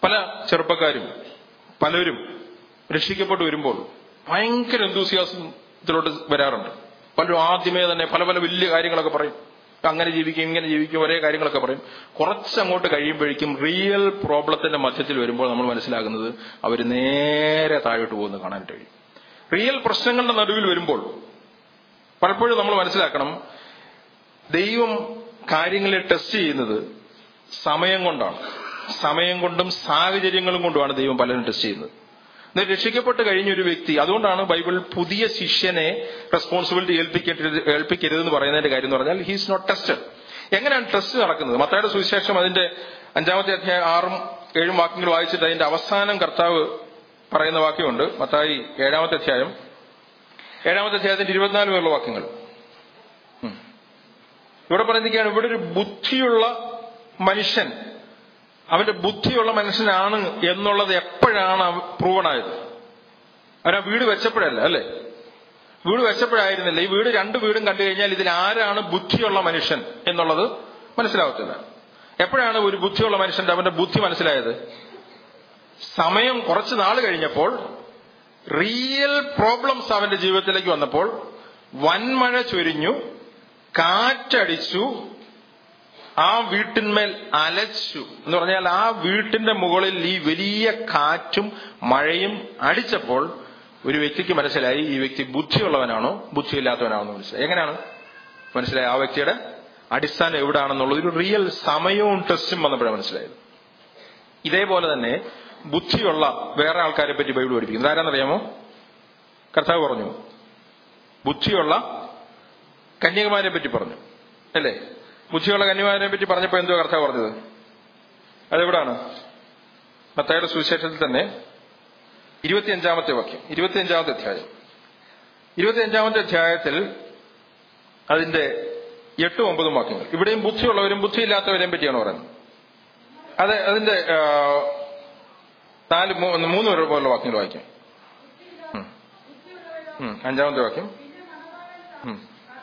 പല ചെറുപ്പക്കാരും പലരും രക്ഷിക്കപ്പെട്ടു വരുമ്പോൾ ഭയങ്കര എന്തൂസിയാസത്തിലോട്ട് വരാറുണ്ട് പലരും ആദ്യമേ തന്നെ പല പല വലിയ കാര്യങ്ങളൊക്കെ പറയും അങ്ങനെ ജീവിക്കും ഇങ്ങനെ ജീവിക്കും ഒരേ കാര്യങ്ങളൊക്കെ പറയും കുറച്ചങ്ങോട്ട് കഴിയുമ്പോഴേക്കും റിയൽ പ്രോബ്ലത്തിന്റെ മധ്യത്തിൽ വരുമ്പോൾ നമ്മൾ മനസ്സിലാകുന്നത് അവർ നേരെ താഴോട്ട് പോകുന്നത് കാണാനായിട്ട് കഴിയും റിയൽ പ്രശ്നങ്ങളുടെ നടുവിൽ വരുമ്പോൾ പലപ്പോഴും നമ്മൾ മനസ്സിലാക്കണം ദൈവം കാര്യങ്ങളെ ടെസ്റ്റ് ചെയ്യുന്നത് സമയം കൊണ്ടാണ് സമയം കൊണ്ടും സാഹചര്യങ്ങളും കൊണ്ടുമാണ് ദൈവം പലരും ടെസ്റ്റ് ചെയ്യുന്നത് എന്നാൽ രക്ഷിക്കപ്പെട്ട് കഴിഞ്ഞ ഒരു വ്യക്തി അതുകൊണ്ടാണ് ബൈബിൾ പുതിയ ശിഷ്യനെ റെസ്പോൺസിബിലിറ്റി ഏൽപ്പിക്കരുത് ഏൽപ്പിക്കരുതെന്ന് പറയുന്നതിന്റെ കാര്യം എന്ന് പറഞ്ഞാൽ ഹീസ് നോട്ട് ടെസ്റ്റഡ് എങ്ങനെയാണ് ടെസ്റ്റ് നടക്കുന്നത് മത്തായുടെ സുവിശേഷം അതിന്റെ അഞ്ചാമത്തെ അധ്യായം ആറും ഏഴും വാക്യങ്ങൾ വായിച്ചിട്ട് അതിന്റെ അവസാനം കർത്താവ് പറയുന്ന വാക്യമുണ്ട് മത്തായി ഏഴാമത്തെ അധ്യായം ഏഴാമത്തെ അധ്യായത്തിന്റെ ഇരുപത്തിനാല് പേരുള്ള വാക്യങ്ങൾ ഉം. ഇവിടെ പറഞ്ഞിരിക്കുകയാണ് ഇവിടെ ഒരു ബുദ്ധിയുള്ള മനുഷ്യൻ അവന്റെ ബുദ്ധിയുള്ള മനുഷ്യനാണ് എന്നുള്ളത് എപ്പോഴാണ് പ്രൂവൺ ആയത് അവൻ ആ വീട് വെച്ചപ്പോഴല്ല അല്ലേ വീട് വെച്ചപ്പോഴായിരുന്നില്ല ഈ വീട് രണ്ട് വീടും കണ്ടു കഴിഞ്ഞാൽ ഇതിൽ ആരാണ് ബുദ്ധിയുള്ള മനുഷ്യൻ എന്നുള്ളത് മനസ്സിലാവത്തില്ല എപ്പോഴാണ് ഒരു ബുദ്ധിയുള്ള മനുഷ്യന്റെ അവന്റെ ബുദ്ധി മനസ്സിലായത് സമയം കുറച്ച് നാൾ കഴിഞ്ഞപ്പോൾ റിയൽ പ്രോബ്ലംസ് അവന്റെ ജീവിതത്തിലേക്ക് വന്നപ്പോൾ വൻമഴ ചൊരിഞ്ഞു കാറ്റടിച്ചു ആ വീട്ടിന്മേൽ അലച്ചു എന്ന് പറഞ്ഞാൽ ആ വീട്ടിന്റെ മുകളിൽ ഈ വലിയ കാറ്റും മഴയും അടിച്ചപ്പോൾ ഒരു വ്യക്തിക്ക് മനസ്സിലായി ഈ വ്യക്തി ബുദ്ധിയുള്ളവനാണോ ബുദ്ധിയില്ലാത്തവനാണോ എന്ന് മനസ്സിലായി എങ്ങനെയാണ് മനസ്സിലായി ആ വ്യക്തിയുടെ അടിസ്ഥാനം എവിടാണെന്നുള്ളത് ഒരു റിയൽ സമയവും ടെസ്റ്റും വന്നപ്പോഴാണ് മനസ്സിലായത് ഇതേപോലെ തന്നെ ബുദ്ധിയുള്ള വേറെ ആൾക്കാരെ പറ്റി ബൈബിൾ പഠിപ്പിക്കുന്നത് ആരാന്നറിയാമോ കർത്താവ് പറഞ്ഞു ബുദ്ധിയുള്ള കന്യകമാരെ പറ്റി പറഞ്ഞു അല്ലേ ബുദ്ധിയുള്ള കന്യകമാരെ പറ്റി പറഞ്ഞപ്പോൾ എന്തോ കർത്താവ് പറഞ്ഞത് അതെവിടാണ് മത്തായുടെ സുവിശേഷത്തിൽ തന്നെ ഇരുപത്തിയഞ്ചാമത്തെ വാക്യം ഇരുപത്തിയഞ്ചാമത്തെ അധ്യായം ഇരുപത്തിയഞ്ചാമത്തെ അധ്യായത്തിൽ അതിന്റെ എട്ടും ഒമ്പതും വാക്യങ്ങൾ ഇവിടെയും ബുദ്ധിയുള്ളവരും ബുദ്ധിയില്ലാത്തവരെയും പറ്റിയാണ് പറയുന്നത് അത് അതിന്റെ ആ, നാല് മൂ- മൂന്ന് പേരെ പോലുള്ള വാക്യങ്ങൾ വായിക്കാം ഉം. ഉം. അഞ്ചാമത്തെ വാക്യം ഉം.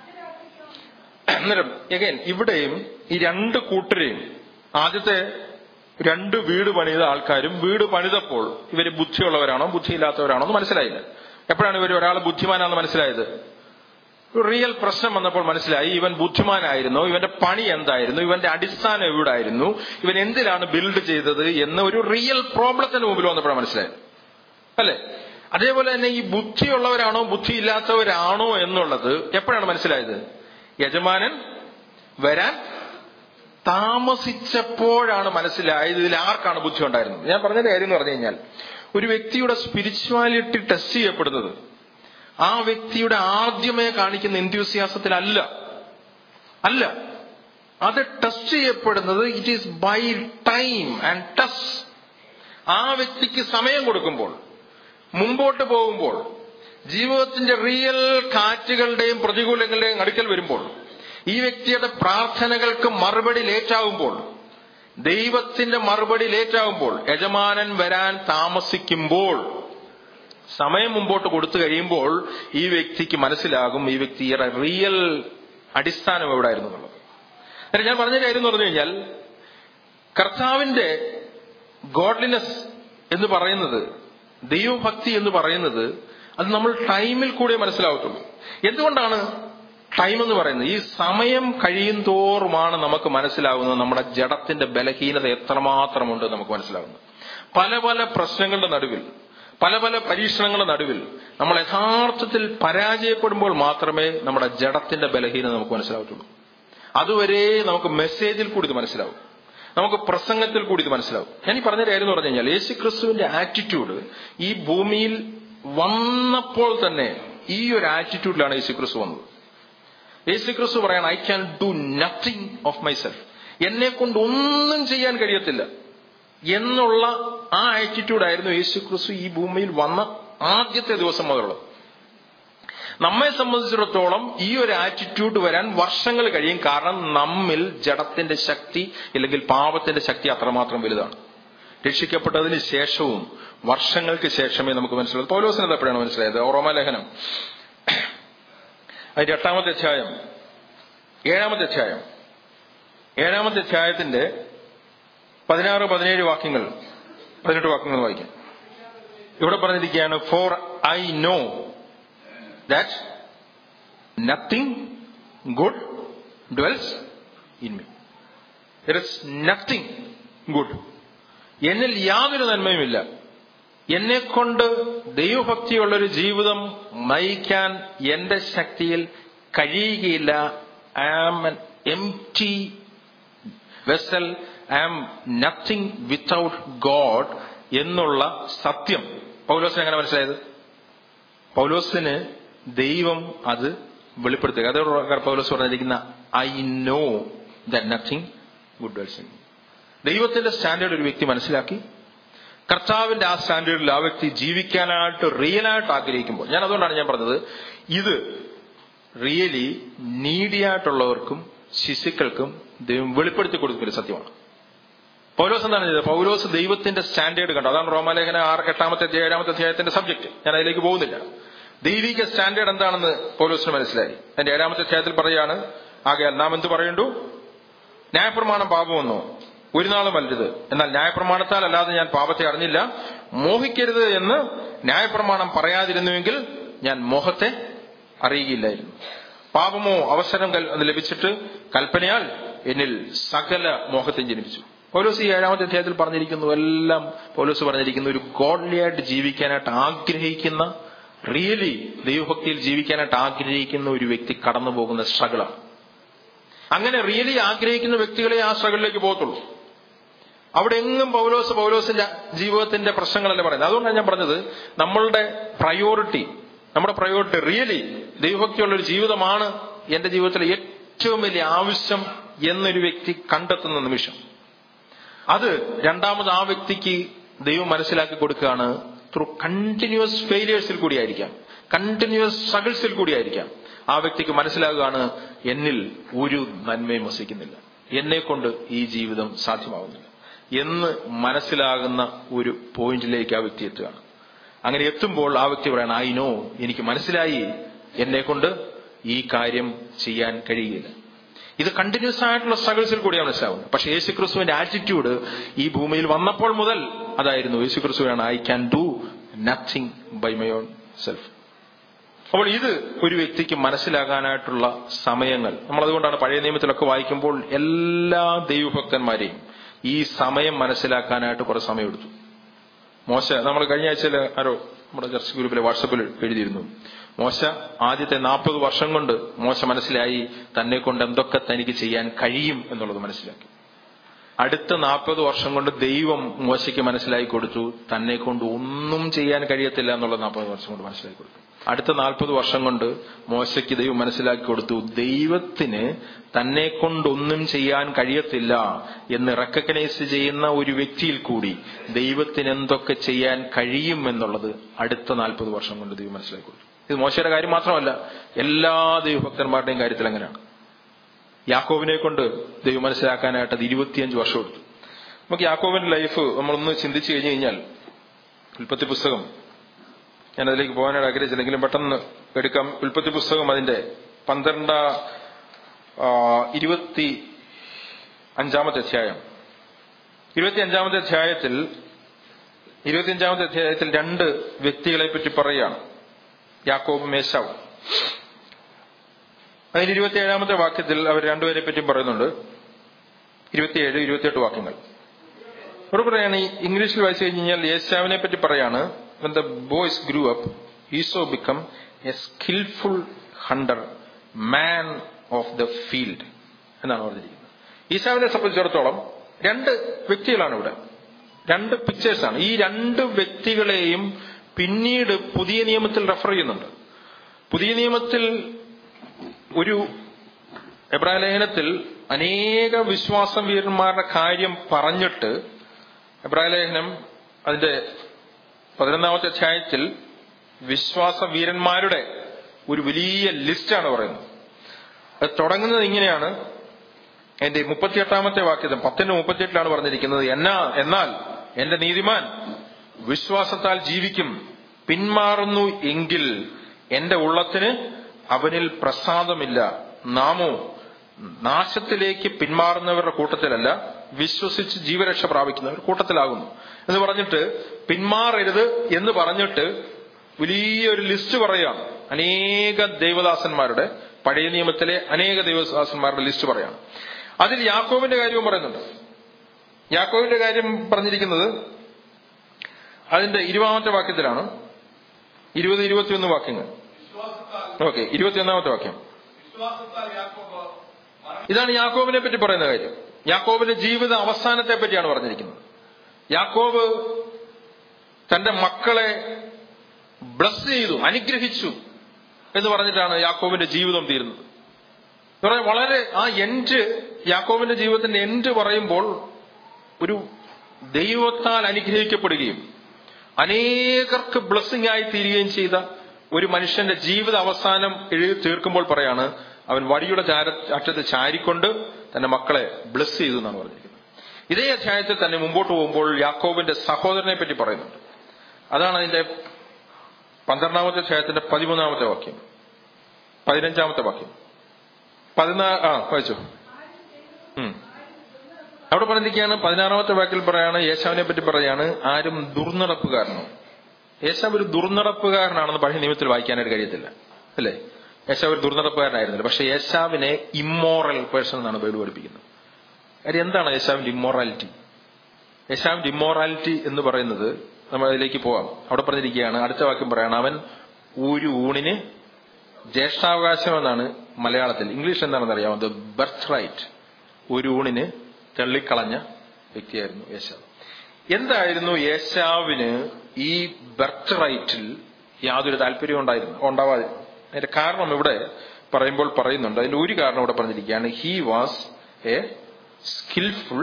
അന്നേരം എഗൈൻ ഇവിടെയും ഈ രണ്ട് കൂട്ടരെയും ആദ്യത്തെ രണ്ട് വീട് പണിത ആൾക്കാരും വീട് പണിതപ്പോൾ ഇവര് ബുദ്ധിയുള്ളവരാണോ ബുദ്ധിയില്ലാത്തവരാണോ എന്ന് മനസ്സിലായില്ല എപ്പോഴാണ് ഇവർ ഒരാൾ ബുദ്ധിമാനാണെന്ന് മനസ്സിലായത് ഒരു റിയൽ പ്രശ്നം വന്നപ്പോൾ മനസ്സിലായി ഇവൻ ബുദ്ധിമാനായിരുന്നു ഇവന്റെ പണി എന്തായിരുന്നു ഇവന്റെ അടിസ്ഥാനം എവിടായിരുന്നു ഇവൻ എന്തിലാണ് ബിൽഡ് ചെയ്തത് എന്ന് ഒരു റിയൽ പ്രോബ്ലത്തിന് മുമ്പിൽ വന്നപ്പോഴാണ് മനസ്സിലായത് അല്ലെ അതേപോലെ തന്നെ ഈ ബുദ്ധിയുള്ളവരാണോ ബുദ്ധിയില്ലാത്തവരാണോ എന്നുള്ളത് എപ്പോഴാണ് മനസ്സിലായത് യജമാനൻ വരാൻ താമസിച്ചപ്പോഴാണ് മനസ്സിലായത് ഇതിൽ ആർക്കാണ് ബുദ്ധി ഉണ്ടായിരുന്നത് ഞാൻ പറഞ്ഞതിന്റെ കാര്യം എന്ന് പറഞ്ഞു കഴിഞ്ഞാൽ ഒരു വ്യക്തിയുടെ സ്പിരിച്വാലിറ്റി ടെസ്റ്റ് ചെയ്യപ്പെടുന്നത് ആ വ്യക്തിയുടെ ആദ്യമേ കാണിക്കുന്ന എന്ത്യൂസിയാസത്തിലല്ല അല്ല അത് ടെസ്റ്റ് ചെയ്യപ്പെടുന്നത് it is by time and test ആ വ്യക്തിക്ക് സമയം കൊടുക്കുമ്പോൾ മുമ്പോട്ട് പോകുമ്പോൾ ജീവിതത്തിന്റെ റിയൽ കാറ്റുകളുടെയും പ്രതികൂലങ്ങളുടെയും അടുക്കൽ വരുമ്പോൾ ഈ വ്യക്തിയുടെ പ്രാർത്ഥനകൾക്ക് മറുപടി ലേറ്റാവുമ്പോൾ ദൈവത്തിന്റെ മറുപടി ലേറ്റാവുമ്പോൾ യജമാനൻ വരാൻ താമസിക്കുമ്പോൾ സമയം മുമ്പോട്ട് കൊടുത്തു കഴിയുമ്പോൾ ഈ വ്യക്തിക്ക് മനസ്സിലാകും ഈ വ്യക്തിയുടെ റിയൽ അടിസ്ഥാനം എവിടായിരുന്നു എന്നുള്ളത് അല്ല ഞാൻ പറഞ്ഞ കാര്യം എന്ന് പറഞ്ഞു കഴിഞ്ഞാൽ കർത്താവിന്റെ ഗോഡ്ലിനെസ് എന്ന് പറയുന്നത് ദൈവഭക്തി എന്ന് പറയുന്നത് അത് നമ്മൾ ടൈമിൽ കൂടെ മനസ്സിലാവത്തുള്ളൂ എന്തുകൊണ്ടാണ് ടൈം എന്ന് പറയുന്നത് ഈ സമയം കഴിയും തോറുമാണ് നമുക്ക് മനസ്സിലാകുന്നത് നമ്മുടെ ജഡത്തിന്റെ ബലഹീനത എത്രമാത്രമുണ്ട് നമുക്ക് മനസ്സിലാകുന്നത് പല പല പ്രശ്നങ്ങളുടെ നടുവിൽ പല പല പരീക്ഷണങ്ങളുടെ നടുവിൽ നമ്മൾ യഥാർത്ഥത്തിൽ പരാജയപ്പെടുമ്പോൾ മാത്രമേ നമ്മുടെ ജഡത്തിന്റെ ബലഹീനത നമുക്ക് മനസ്സിലാവത്തുള്ളൂ അതുവരെ നമുക്ക് മെസ്സേജിൽ കൂടി ഇത് മനസ്സിലാവും നമുക്ക് പ്രസംഗത്തിൽ കൂടി ഇത് മനസ്സിലാവും ഞാൻ ഈ പറഞ്ഞ കാര്യം എന്ന് പറഞ്ഞു കഴിഞ്ഞാൽ യേശു ക്രിസ്തുവിന്റെ ആറ്റിറ്റ്യൂഡ് ഈ ഭൂമിയിൽ വന്നപ്പോൾ തന്നെ ഈ ഒരു ആറ്റിറ്റ്യൂഡിലാണ് യേശു ക്രിസ്തു വന്നത് യേശു ക്രിസ്തു പറയാണ് I can do nothing of myself എന്നെ കൊണ്ട് ഒന്നും ചെയ്യാൻ കഴിയത്തില്ല എന്നുള്ള ആ ആറ്റിറ്റ്യൂഡായിരുന്നു യേശു ക്രിസ്തു ഈ ഭൂമിയിൽ വന്ന ആദ്യത്തെ ദിവസം മുതലുള്ളത് നമ്മെ സംബന്ധിച്ചിടത്തോളം ഈ ഒരു ആറ്റിറ്റ്യൂഡ് വരാൻ വർഷങ്ങൾ കഴിയും കാരണം നമ്മിൽ ജഡത്തിന്റെ ശക്തി അല്ലെങ്കിൽ പാപത്തിന്റെ ശക്തി അത്രമാത്രം വലുതാണ് രക്ഷിക്കപ്പെട്ടതിന് ശേഷവും വർഷങ്ങൾക്ക് ശേഷമേ നമുക്ക് മനസ്സിലാവും പൗലോസിന് അത് എപ്പോഴാണ് മനസ്സിലായത് റോമാലേഖനം അതിന്റെ എട്ടാമത്തെ അധ്യായം ഏഴാമത്തെ അധ്യായം ഏഴാമത്തെ അധ്യായത്തിന്റെ പതിനാറ് പതിനേഴ് വാക്യങ്ങൾ പതിനെട്ട് വാക്കുകൾ വായിക്കാം ഇവിടെ പറഞ്ഞിരിക്കുകയാണ് for I know that nothing good dwells in me there is nothing good എന്നിൽ യാതൊരു നന്മയുമില്ല എന്നെ കൊണ്ട് ദൈവഭക്തിയുള്ളൊരു ജീവിതം നയിക്കാൻ എന്റെ ശക്തിയിൽ കഴിയുകയില്ല I am an empty vessel I am nothing without God എന്നുള്ള സത്യം പൗലോസിന് എങ്ങനെ മനസ്സിലായത് പൗലോസിന് ദൈവം അത് വെളിപ്പെടുത്തുക അതോടെ പൗലോസ് പറഞ്ഞിരിക്കുന്ന I know that nothing good dwells ദൈവത്തിന്റെ സ്റ്റാൻഡേർഡ് ഒരു വ്യക്തി മനസ്സിലാക്കി കർത്താവിന്റെ ആ സ്റ്റാൻഡേർഡിൽ ആ വ്യക്തി ജീവിക്കാനായിട്ട് റിയലായിട്ട് ആഗ്രഹിക്കുമ്പോൾ ഞാൻ അതുകൊണ്ടാണ് ഞാൻ പറഞ്ഞത് ഇത് റിയലി നീഡിയായിട്ടുള്ളവർക്കും ശിശുക്കൾക്കും ദൈവം വെളിപ്പെടുത്തി കൊടുക്കുന്ന സത്യമാണ് പൗലോസ് എന്താണ് ചെയ്തത് പൗലോസ് ദൈവത്തിന്റെ സ്റ്റാൻഡേർഡ് കണ്ടു അതാണ് റോമാലേഖന ആറ് എട്ടാമത്തെ അധ്യായം, ഏഴാമത്തെ അധ്യായത്തിന്റെ സബ്ജക്ട് ഞാൻ അതിലേക്ക് പോകുന്നില്ല ദൈവിക സ്റ്റാൻഡേർഡ് എന്താണെന്ന് പൗലോസിന് മനസ്സിലായി എന്റെ ഏഴാമത്തെ അധ്യായത്തിൽ പറയുകയാണ് ആകയാൽ നാം എന്ത് പറയണ്ടു ന്യായപ്രമാണം പാപമെന്നോ ഒരു നാളും അല്ലരുത് എന്നാൽ ന്യായപ്രമാണത്താൽ അല്ലാതെ ഞാൻ പാപത്തെ അറിഞ്ഞില്ല മോഹിക്കരുത് എന്ന് ന്യായപ്രമാണം പറയാതിരുന്നുവെങ്കിൽ ഞാൻ മോഹത്തെ അറിയുകയില്ലായിരുന്നു പാപമോ അവസരം കൽ- ലഭിച്ചിട്ട് കൽപ്പനയാൽ എന്നിൽ സകല മോഹത്തെ ജനിപ്പിച്ചു പൗലോസ് ഈ ഏഴാമത്തെ അധ്യായത്തിൽ പറഞ്ഞിരിക്കുന്നു എല്ലാം പൗലോസ് പറഞ്ഞിരിക്കുന്നു ഒരു ഗോഡ്ലിയായിട്ട് ജീവിക്കാനായിട്ട് ആഗ്രഹിക്കുന്ന റിയലി ദൈവഭക്തിയിൽ ജീവിക്കാനായിട്ട് ആഗ്രഹിക്കുന്ന ഒരു വ്യക്തി കടന്നു പോകുന്ന സ്ട്രഗിളാണ് അങ്ങനെ റിയലി ആഗ്രഹിക്കുന്ന വ്യക്തികളെ ആ സ്ട്രഗിളിലേക്ക് പോകത്തുള്ളൂ അവിടെ എങ്ങും പൗലോസ് പൗലോസിന്റെ ജീവിതത്തിന്റെ പ്രശ്നങ്ങളല്ല പറയുന്നത് അതുകൊണ്ടാണ് ഞാൻ പറഞ്ഞത് നമ്മളുടെ പ്രയോറിറ്റി നമ്മുടെ പ്രയോറിറ്റി റിയലി ദൈവഭക്തിയുള്ള ഒരു ജീവിതമാണ് എന്റെ ജീവിതത്തിലെ ഏറ്റവും വലിയ ആവശ്യം എന്നൊരു വ്യക്തി കണ്ടെത്തുന്ന നിമിഷം അത് രണ്ടാമത് ആ വ്യക്തിക്ക് ദൈവം മനസ്സിലാക്കി കൊടുക്കുകയാണ് ത്രൂ കണ്ടിന്യൂസ് ഫെയിലിയേഴ്സിൽ കൂടിയായിരിക്കാം കണ്ടിന്യൂസ് സ്ട്രഗിൾസിൽ കൂടിയായിരിക്കാം ആ വ്യക്തിക്ക് മനസ്സിലാകുകയാണ് എന്നിൽ ഒരു നന്മയും വസിക്കുന്നില്ല എന്നെ കൊണ്ട് ഈ ജീവിതം സാധ്യമാവുന്നില്ല എന്ന് മനസ്സിലാകുന്ന ഒരു പോയിന്റിലേക്ക് ആ വ്യക്തി എത്തുകയാണ് അങ്ങനെ എത്തുമ്പോൾ ആ വ്യക്തി പറയണം ഐ നോ എനിക്ക് മനസ്സിലായി എന്നെ കൊണ്ട് ഈ കാര്യം ചെയ്യാൻ കഴിയില്ല ഇത് കണ്ടിന്യൂസ് ആയിട്ടുള്ള സ്ട്രഗിൾസിൽ കൂടിയാണ് മനസ്സിലാവുന്നത് പക്ഷെ യേശുക്രിസ്തുവിന്റെ ആറ്റിറ്റ്യൂഡ് ഈ ഭൂമിയിൽ വന്നപ്പോൾ മുതൽ അതായിരുന്നു യേശുക്രിസ്തുവാണ് I can do nothing by my own self അപ്പോൾ ഇത് ഒരു വ്യക്തിക്ക് മനസ്സിലാകാനായിട്ടുള്ള സമയങ്ങൾ നമ്മൾ അതുകൊണ്ടാണ് പഴയ നിയമത്തിലൊക്കെ വായിക്കുമ്പോൾ എല്ലാ ദൈവഭക്തന്മാരെയും ഈ സമയം മനസ്സിലാക്കാനായിട്ട് കുറെ സമയമെടുത്തു മോശ നമ്മൾ കഴിഞ്ഞ ആഴ്ചയിൽ ആരോ നമ്മുടെ ചർച്ച ഗ്രൂപ്പിലെ വാട്സപ്പിൽ എഴുതിയിരുന്നു മോശ ആദ്യത്തെ നാൽപ്പത് വർഷം കൊണ്ട് മോശ മനസ്സിലായി തന്നെ കൊണ്ട് എന്തൊക്കെ തനിക്ക് ചെയ്യാൻ കഴിയും എന്നുള്ളത് മനസ്സിലാക്കി അടുത്ത നാൽപ്പത് വർഷം കൊണ്ട് ദൈവം മോശയ്ക്ക് മനസ്സിലാക്കി കൊടുത്തു തന്നെ കൊണ്ട് ഒന്നും ചെയ്യാൻ കഴിയത്തില്ല എന്നുള്ളത് നാൽപ്പത് വർഷം കൊണ്ട് മനസ്സിലാക്കി കൊടുത്തു അടുത്ത നാൽപ്പത് വർഷം കൊണ്ട് മോശയ്ക്ക് ദൈവം മനസ്സിലാക്കി കൊടുത്തു ദൈവത്തിന് തന്നെ കൊണ്ടൊന്നും ചെയ്യാൻ കഴിയത്തില്ല എന്ന് റെക്കഗ്നൈസ് ചെയ്യുന്ന ഒരു വ്യക്തിയിൽ കൂടി ദൈവത്തിന് എന്തൊക്കെ ചെയ്യാൻ കഴിയും എന്നുള്ളത് അടുത്ത നാൽപ്പത് വർഷം കൊണ്ട് ദൈവം മനസ്സിലാക്കി കൊടുത്തു ഇത് മോശയുടെ കാര്യം മാത്രമല്ല എല്ലാ ദൈവഭക്തന്മാരുടെയും കാര്യത്തിൽ അങ്ങനെയാണ് യാക്കോബിനെ കൊണ്ട് ദൈവം മനസ്സിലാക്കാനായിട്ട് അത് ഇരുപത്തിയഞ്ച് വർഷം എടുത്തു നമുക്ക് യാക്കോബിന്റെ ലൈഫ് നമ്മളൊന്ന് ചിന്തിച്ചു കഴിഞ്ഞു കഴിഞ്ഞാൽ ഉൽപ്പത്തി പുസ്തകം ഞാൻ അതിലേക്ക് പോകാനായിട്ട് ആഗ്രഹിച്ചില്ലെങ്കിലും പെട്ടെന്ന് എടുക്കാം ഉൽപ്പത്തി പുസ്തകം അതിന്റെ പന്ത്രണ്ട ആ, ഇരുപത്തി അഞ്ചാമത്തെ അധ്യായം ഇരുപത്തി അഞ്ചാമത്തെ അധ്യായത്തിൽ ഇരുപത്തി അഞ്ചാമത്തെ അധ്യായത്തിൽ രണ്ട് വ്യക്തികളെ പറ്റി പറയുകയാണ് യാക്കോബ് മേശാവ് അതിന് ഇരുപത്തിയേഴാമത്തെ വാക്യത്തിൽ അവർ രണ്ടുപേരെ പറ്റി പറയുന്നുണ്ട് ഇരുപത്തിയേഴ് ഇരുപത്തിയെട്ട് വാക്യങ്ങൾ ഇവിടെ പറയാണ് ഈ ഇംഗ്ലീഷിൽ വായിച്ചു കഴിഞ്ഞാൽ യേശാവിനെ പറ്റി പറയാണ് when the boys grew up ഈസോ become a skillful hunter man of the field എന്നാണ് പറഞ്ഞിരിക്കുന്നത് ഈശാവിനെ സംബന്ധിച്ചിടത്തോളം രണ്ട് വ്യക്തികളാണ് ഇവിടെ രണ്ട് പിക്ചേഴ്സാണ് ഈ രണ്ട് വ്യക്തികളെയും പിന്നീട് പുതിയ നിയമത്തിൽ റെഫർ ചെയ്യുന്നുണ്ട് പുതിയ നിയമത്തിൽ ഒരു എബ്രാഹിം ലേഖനത്തിൽ അനേക വിശ്വാസം വീരന്മാരുടെ കാര്യം പറഞ്ഞിട്ട് എബ്രാഹിം ലേഖനം അതിന്റെ പതിനൊന്നാമത്തെ അധ്യായത്തിൽ വിശ്വാസ വീരന്മാരുടെ ഒരു വലിയ ലിസ്റ്റാണ് പറയുന്നത് അത് തുടങ്ങുന്നത് ഇങ്ങനെയാണ് എന്റെ മുപ്പത്തിയെട്ടാമത്തെ വാക്യത്തിൽ പത്തിന്റെ മുപ്പത്തിയെട്ടിലാണ് പറഞ്ഞിരിക്കുന്നത് എന്നാ എന്നാൽ എന്റെ നീതിമാൻ വിശ്വാസത്താൽ ജീവിക്കും പിന്മാറുന്നു എങ്കിൽ എന്റെ ഉള്ളത്തിന് അവനിൽ പ്രസാദമില്ല നാമോ നാശത്തിലേക്ക് പിന്മാറുന്നവരുടെ കൂട്ടത്തിലല്ല വിശ്വസിച്ച് ജീവരക്ഷ പ്രാപിക്കുന്നവർ കൂട്ടത്തിലാകുന്നു എന്ന് പറഞ്ഞിട്ട് പിന്മാറരുത് എന്ന് പറഞ്ഞിട്ട് വലിയൊരു ലിസ്റ്റ് പറയുകയാണ് അനേക ദൈവദാസന്മാരുടെ പഴയ നിയമത്തിലെ അനേക ദൈവദാസന്മാരുടെ ലിസ്റ്റ് പറയാണ് അതിൽ യാക്കോബിന്റെ കാര്യവും പറയുന്നുണ്ട് യാക്കോബിന്റെ കാര്യം പറഞ്ഞിരിക്കുന്നത് അതിന്റെ ഇരുപതാമത്തെ വാക്യത്തിലാണ് ഇരുപത് ഇരുപത്തിയൊന്ന് വാക്യങ്ങൾ വിശ്വാസത്താൽ ഓക്കെ ഇരുപത്തിയൊന്നാമത്തെ വാക്യം വിശ്വാസത്താൽ യാക്കോബ് മരണം ഇതാണ് യാക്കോബിനെ പറ്റി പറയുന്ന കാര്യം യാക്കോബിന്റെ ജീവിത അവസാനത്തെ പറ്റിയാണ് പറഞ്ഞിരിക്കുന്നത് യാക്കോബ് തന്റെ മക്കളെ ബ്ലസ് ചെയ്തു അനുഗ്രഹിച്ചു എന്ന് പറഞ്ഞിട്ടാണ് യാക്കോബിന്റെ ജീവിതം തീരുന്നത് എന്ന് പറഞ്ഞാൽ വളരെ ആ എൻഡ് യാക്കോബിന്റെ ജീവിതത്തിന്റെ എൻഡ് പറയുമ്പോൾ ഒരു ദൈവത്താൽ അനുഗ്രഹിക്കപ്പെടുകയും അനേകർക്ക് ബ്ലസ്സിംഗ് ആയി തീരുകയും ചെയ്ത ഒരു മനുഷ്യന്റെ ജീവിത അവസാനം എഴുതി തീർക്കുമ്പോൾ പറയാണ് അവൻ വടിയുടെ ചാര അറ്റത്ത് ചാരിക്കൊണ്ട് തന്റെ മക്കളെ ബ്ലസ് ചെയ്തു എന്നാണ് പറഞ്ഞിരിക്കുന്നത് ഇതേ അധ്യായത്തിൽ തന്നെ മുമ്പോട്ട് പോകുമ്പോൾ യാക്കോബിന്റെ സഹോദരനെ പറ്റി പറയുന്നുണ്ട് അതാണ് അതിന്റെ പന്ത്രണ്ടാമത്തെ അധ്യായത്തിന്റെ പതിമൂന്നാമത്തെ വാക്യം പതിനഞ്ചാമത്തെ വാക്യം പതിനാ ആ വായിച്ചു ഉം. അവിടെ പറഞ്ഞിരിക്കുകയാണ് പതിനാറാമത്തെ വാക്കിൽ പറയാണ് യേശാവിനെ പറ്റി പറയാണ് ആരും ദുർനടപ്പുകാരനോ യേശാവ് ഒരു ദുർനടപ്പുകാരനാണെന്ന് പഴയ നിയമത്തിൽ വായിക്കാനായിട്ട് കഴിയത്തില്ല അല്ലേ യേശാവ് ഒരു ദുർനടപ്പുകാരനായിരുന്നില്ല പക്ഷെ യേശാവിനെ ഇമ്മോറൽ പേഴ്സൺ എന്നാണ് ബൈബിൾ പഠിപ്പിക്കുന്നത് കാര്യം എന്താണ് യേശാവിന്റെ ഇമ്മോറാലിറ്റി യേശാവിന്റെ ഇമ്മോറാലിറ്റി എന്ന് പറയുന്നത് നമ്മൾ അതിലേക്ക് പോവാം അവിടെ പറഞ്ഞിരിക്കുകയാണ് അടുത്ത വാക്യം പറയാണ് അവൻ ഒരു ഊണിന് ജ്യേഷ്ഠാവകാശം എന്നാണ് മലയാളത്തിൽ ഇംഗ്ലീഷ് എന്താണെന്ന് അറിയാമോ ദ ബർത്ത് റൈറ്റ് ഒരു ഊണിന് തള്ളിക്കളഞ്ഞ വ്യക്തിയായിരുന്നു യേശാവ് എന്തായിരുന്നു യേശാവിന് ഈ ബർത്ത് റൈറ്റിൽ യാതൊരു താല്പര്യവും ഉണ്ടായിരുന്നു ഉണ്ടാവാതിരുന്നു അതിന്റെ കാരണം ഇവിടെ പറയുമ്പോൾ പറയുന്നുണ്ട് അതിന്റെ ഒരു കാരണം ഇവിടെ പറഞ്ഞിരിക്കുകയാണ് he was a skilful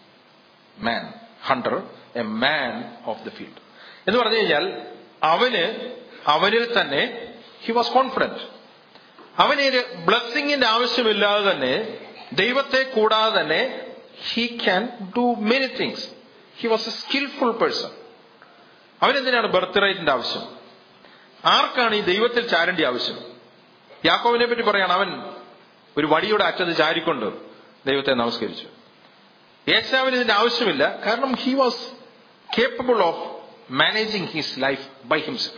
man hunter a man of the field എന്ന് പറഞ്ഞു കഴിഞ്ഞാൽ അവന് അവനിൽ തന്നെ ഹി വാസ് കോൺഫിഡന്റ് അവന് ഒരു ബ്ലസ്സിങ്ങിന്റെ ആവശ്യമില്ലാതെ തന്നെ ദൈവത്തെ കൂടാതെ തന്നെ he can do many things he was a skilful person അവനെന്തിനാണ് ബർത്ത് റൈറ്റിന്റെ ആവശ്യം ആർക്കാണ് ഈ ദൈവത്തിൽ ചാരേണ്ട ആവശ്യം യാക്കോവിനെ പറ്റി പറയാണ് അവൻ ഒരു വടിയുടെ അറ്റത്ത് ചാരിക്കൊണ്ട് ദൈവത്തെ നമസ്കരിച്ചു യേശാവിന് ഇതിന്റെ ആവശ്യമില്ല കാരണം he was capable of managing his life by himself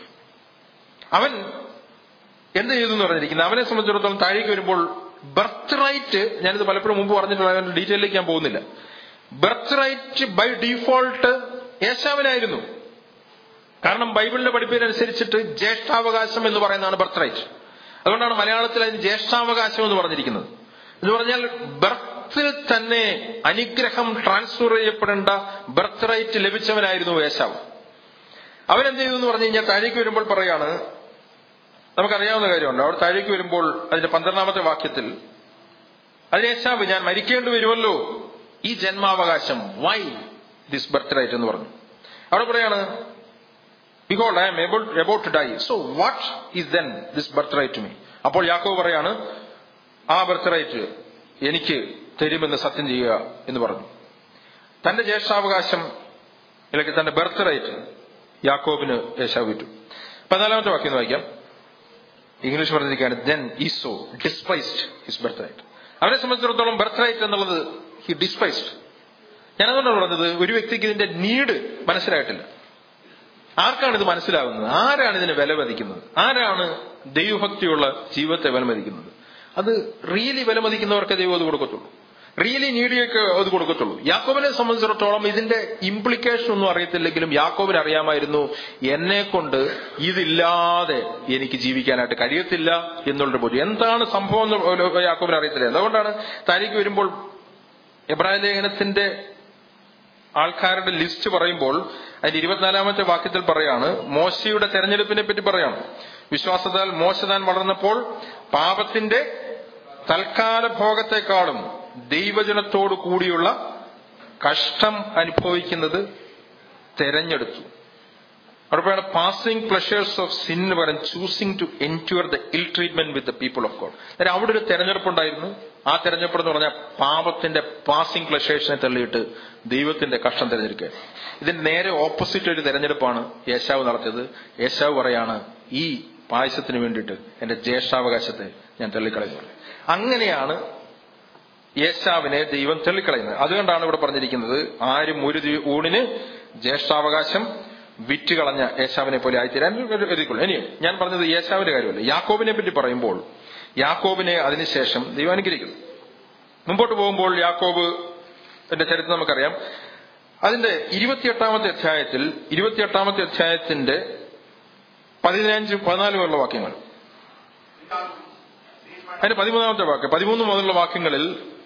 അവൻ എന്ത് ചെയ്തു എന്ന് പറഞ്ഞിരിക്കുന്നത് അവനെ സംബന്ധിച്ചിടത്തോളം താഴേക്ക് വരുമ്പോൾ ബർത്ത് റൈറ്റ് ഞാനിത് പലപ്പോഴും മുമ്പ് പറഞ്ഞിട്ടുള്ള അതിന്റെ ഡീറ്റെയിലേക്ക് ഞാൻ പോകുന്നില്ല ബർത്ത് റൈറ്റ് ബൈ ഡീഫോൾട്ട് യേശാവിനായിരുന്നു കാരണം ബൈബിളിന്റെ പഠിപ്പിനനുസരിച്ചിട്ട് ജ്യേഷ്ഠാവകാശം എന്ന് പറയുന്നതാണ് ബർത്ത് റൈറ്റ് അതുകൊണ്ടാണ് മലയാളത്തിൽ അതിന് ജ്യേഷ്ഠാവകാശം എന്ന് പറഞ്ഞിരിക്കുന്നത് എന്ന് പറഞ്ഞാൽ ബർത്തിൽ തന്നെ അനുഗ്രഹം ട്രാൻസ്ഫർ ചെയ്യപ്പെടേണ്ട ബർത്ത് റൈറ്റ് ലഭിച്ചവനായിരുന്നു യേശാവ് അവനെന്ത് ചെയ്തു എന്ന് പറഞ്ഞു കഴിഞ്ഞാൽ താഴേക്ക് വരുമ്പോൾ പറയാണ് നമുക്കറിയാവുന്ന കാര്യമുണ്ട് അവിടെ താഴേക്ക് വരുമ്പോൾ അതിന്റെ പന്ത്രണ്ടാമത്തെ വാക്യത്തിൽ അതിന് യേശാവ് ഞാൻ മരിക്കേണ്ടി വരുമല്ലോ ഈ ജന്മാവകാശം വൈ ദിസ് ബർത്ത് റൈറ്റ് എന്ന് പറഞ്ഞു അവിടെ പറയാണ് because I am able about to die so what is then this birthright to me അപ്പോൾ യാക്കോവ് പറയാണ് ആ ബർത്ത് റൈറ്റ് എനിക്ക് തരുമെന്ന് സത്യം ചെയ്യുക എന്ന് പറഞ്ഞു തന്റെ ജ്യേഷ്ഠാവകാശം അല്ലെങ്കിൽ തന്റെ ബർത്ത് റൈറ്റ് യാക്കോബിന് യേശാവ് വിറ്റു പതിനാലാമത്തെ വാക്യം ഒന്ന് വായിക്കാം ഇംഗ്ലീഷ് പറഞ്ഞിരിക്കുകയാണ് then Esau despised his birthright അവനെ സംബന്ധിച്ചിടത്തോളം ബർത്ത് റൈറ്റ് എന്നുള്ളത് ഹി ഡിസ്പൈസ്ഡ് ഞാനതുകൊണ്ടാണ് പറഞ്ഞത് ഒരു വ്യക്തിക്ക് ഇതിന്റെ നീഡ് മനസ്സിലായിട്ടില്ല ആർക്കാണ് ഇത് മനസ്സിലാകുന്നത് ആരാണ് ഇതിനെ വിലമതിക്കുന്നത് ആരാണ് ദൈവഭക്തിയുള്ള ജീവിതത്തെ വിലമതിക്കുന്നത് അത് റിയലി വിലമതിക്കുന്നവർക്ക് ദൈവം അത് കൊടുക്കത്തുള്ളൂ റിയലി നീഡിയൊക്കെ അത് കൊടുക്കത്തുള്ളൂ യാക്കോബിനെ സംബന്ധിച്ചിടത്തോളം ഇതിന്റെ ഇംപ്ലിക്കേഷൻ ഒന്നും അറിയത്തില്ലെങ്കിലും യാക്കോബിന് അറിയാമായിരുന്നു എന്നെ കൊണ്ട് ഇതില്ലാതെ എനിക്ക് ജീവിക്കാനായിട്ട് കഴിയത്തില്ല എന്നുള്ളൊരു ബോധ്യം എന്താണ് സംഭവം എന്ന് യാക്കോബിന് അറിയത്തില്ല അതുകൊണ്ടാണ് താരീഖ് വരുമ്പോൾ എബ്രാഹിം ലേഖനത്തിന്റെ ആൾക്കാരുടെ ലിസ്റ്റ് പറയുമ്പോൾ അതിന്റെ ഇരുപത്തിനാലാമത്തെ വാക്യത്തിൽ പറയാണ് മോശയുടെ തെരഞ്ഞെടുപ്പിനെ പറ്റി പറയാണ് വിശ്വാസത്താൽ മോശ താൻ വളർന്നപ്പോൾ പാപത്തിന്റെ തൽക്കാല ഭോഗത്തെക്കാളും ദൈവജനത്തോടു കൂടിയുള്ള കഷ്ടം അനുഭവിക്കുന്നത് തെരഞ്ഞെടുത്തു അവിടെ പറയുന്നത് പാസിംഗ് പ്ലഷേഴ്സ് ഓഫ് സിൻ എന്ന് പറയും choosing to endure the ill treatment with the people of God അതായത് അവിടെ ഒരു തെരഞ്ഞെടുപ്പുണ്ടായിരുന്നു ആ തെരഞ്ഞെടുപ്പ് എന്ന് പറഞ്ഞാൽ പാപത്തിന്റെ പാസിംഗ് പ്ലഷേഴ്സിനെ തള്ളിയിട്ട് ദൈവത്തിന്റെ കഷ്ടം തിരഞ്ഞെടുക്കുക ഇതിന്റെ നേരെ ഓപ്പോസിറ്റ് ഒരു തെരഞ്ഞെടുപ്പാണ് യേശാവ് നടത്തിയത് യേശാവ് പറയാണ് ഈ പായസത്തിന് വേണ്ടിയിട്ട് എന്റെ ജ്യേഷ്ഠാവകാശത്തെ ഞാൻ തള്ളിക്കളയുന്നു അങ്ങനെയാണ് യേശാവിനെ ദൈവം തള്ളിക്കളയുന്നത് അതുകൊണ്ടാണ് ഇവിടെ പറഞ്ഞിരിക്കുന്നത് ആരും ഒരു ദി- ഊണിന് ജ്യേഷ്ഠാവകാശം വിറ്റുകളഞ്ഞ യേശാവിനെ പോലെ ആയിത്തീരാൻ എഴുതിക്കൊള്ളു ഇനി ഞാൻ പറഞ്ഞത് യേശാവിന്റെ കാര്യമല്ല യാക്കോബിനെ പറ്റി പറയുമ്പോൾ യാക്കോബിനെ അതിനുശേഷം ദൈവം അനുഗ്രഹിക്കുന്നു മുമ്പോട്ട് പോകുമ്പോൾ യാക്കോബ് എന്റെ ചരിത്രം നമുക്കറിയാം അതിന്റെ ഇരുപത്തിയെട്ടാമത്തെ അധ്യായത്തിൽ ഇരുപത്തിയെട്ടാമത്തെ അധ്യായത്തിന്റെ പതിനഞ്ച് പതിനാല് മുതലുള്ള വാക്യങ്ങൾ അതിന്റെ പതിമൂന്നാമത്തെ വാക്യം പതിമൂന്ന് മുതലുള്ള വാക്യങ്ങളിൽ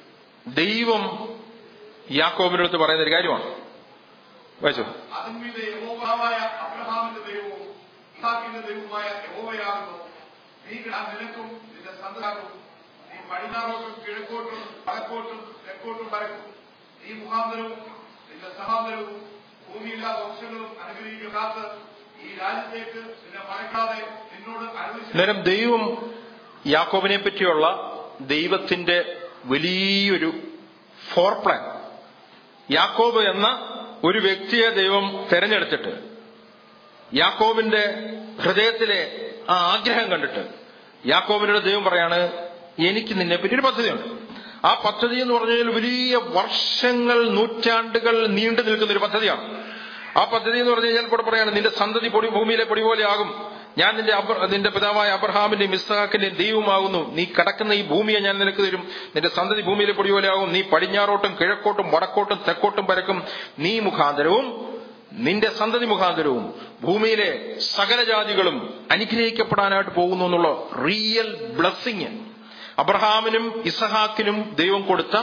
ദൈവം യാക്കോബിന്റെ അടുത്ത് പറയുന്ന ഒരു കാര്യമാണ് വായിച്ചു അതിന്മീതെ യഹോവായ അബ്രഹാമിന്റെ ദൈവവും ഇസാക്കിന്റെ ദൈവവുമായ യഹോവയാകുന്നു നീ ഞാൻ നിനക്കും നിന്റെ സന്താനവും നീ പടിഞ്ഞാറോട്ടും കിഴക്കോട്ടും വടക്കോട്ടും തെക്കോട്ടും പരക്കും നീ മുഖാന്തരവും നിന്റെ സഹാന്തരവും ഭൂമിയില്ലാ വംശങ്ങളും അനുഗ്രഹിക്കാത്ത ഈ രാജ്യത്തേക്ക് നിന്നെ മറക്കാതെ നിന്നോട് അനുവദിച്ചു അന്നേരം ദൈവം യാക്കോബിനെ പറ്റിയുള്ള ദൈവത്തിന്റെ വലിയൊരു ഫോർ പ്ലാൻ യാക്കോബ് എന്ന ഒരു വ്യക്തിയെ ദൈവം തെരഞ്ഞെടുത്തിട്ട് യാക്കോബിന്റെ ഹൃദയത്തിലെ ആ ആഗ്രഹം കണ്ടിട്ട് യാക്കോബിനോട് ദൈവം പറയാണ് എനിക്ക് നിന്നെ പറ്റി ഒരു പദ്ധതിയുണ്ട് ആ പദ്ധതി എന്ന് പറഞ്ഞാൽ വലിയ വർഷങ്ങൾ നൂറ്റാണ്ടുകൾ നീണ്ടു നിൽക്കുന്ന ഒരു പദ്ധതിയാണ് ആ പദ്ധതി എന്ന് പറഞ്ഞു കഴിഞ്ഞാൽ ഇവിടെ പറയാണ് നിന്റെ സന്തതി പൊടി ഭൂമിയിലെ പൊടി പോലെ ആകും ഞാൻ നിന്റെ അബ്ര- നിന്റെ പിതാവായ അബ്രഹാമിന്റെയും ഇസ്ഹാക്കിന്റെയും ദൈവമാകുന്നു നീ കടക്കുന്ന ഈ ഭൂമിയെ ഞാൻ നിനക്ക് തരും നിന്റെ സന്തതി ഭൂമിയിലെ പൊടി പോലെ ആകും നീ പടിഞ്ഞാറോട്ടും കിഴക്കോട്ടും വടക്കോട്ടും തെക്കോട്ടും പരക്കും നീ മുഖാന്തരവും നിന്റെ സന്തതി മുഖാന്തരവും ഭൂമിയിലെ സകല ജാതികളും അനുഗ്രഹിക്കപ്പെടാനായിട്ട് പോകുന്നു എന്നുള്ള റിയൽ ബ്ലസ്സിങ് അബ്രഹാമിനും ഇസഹാക്കിനും ദൈവം കൊടുത്ത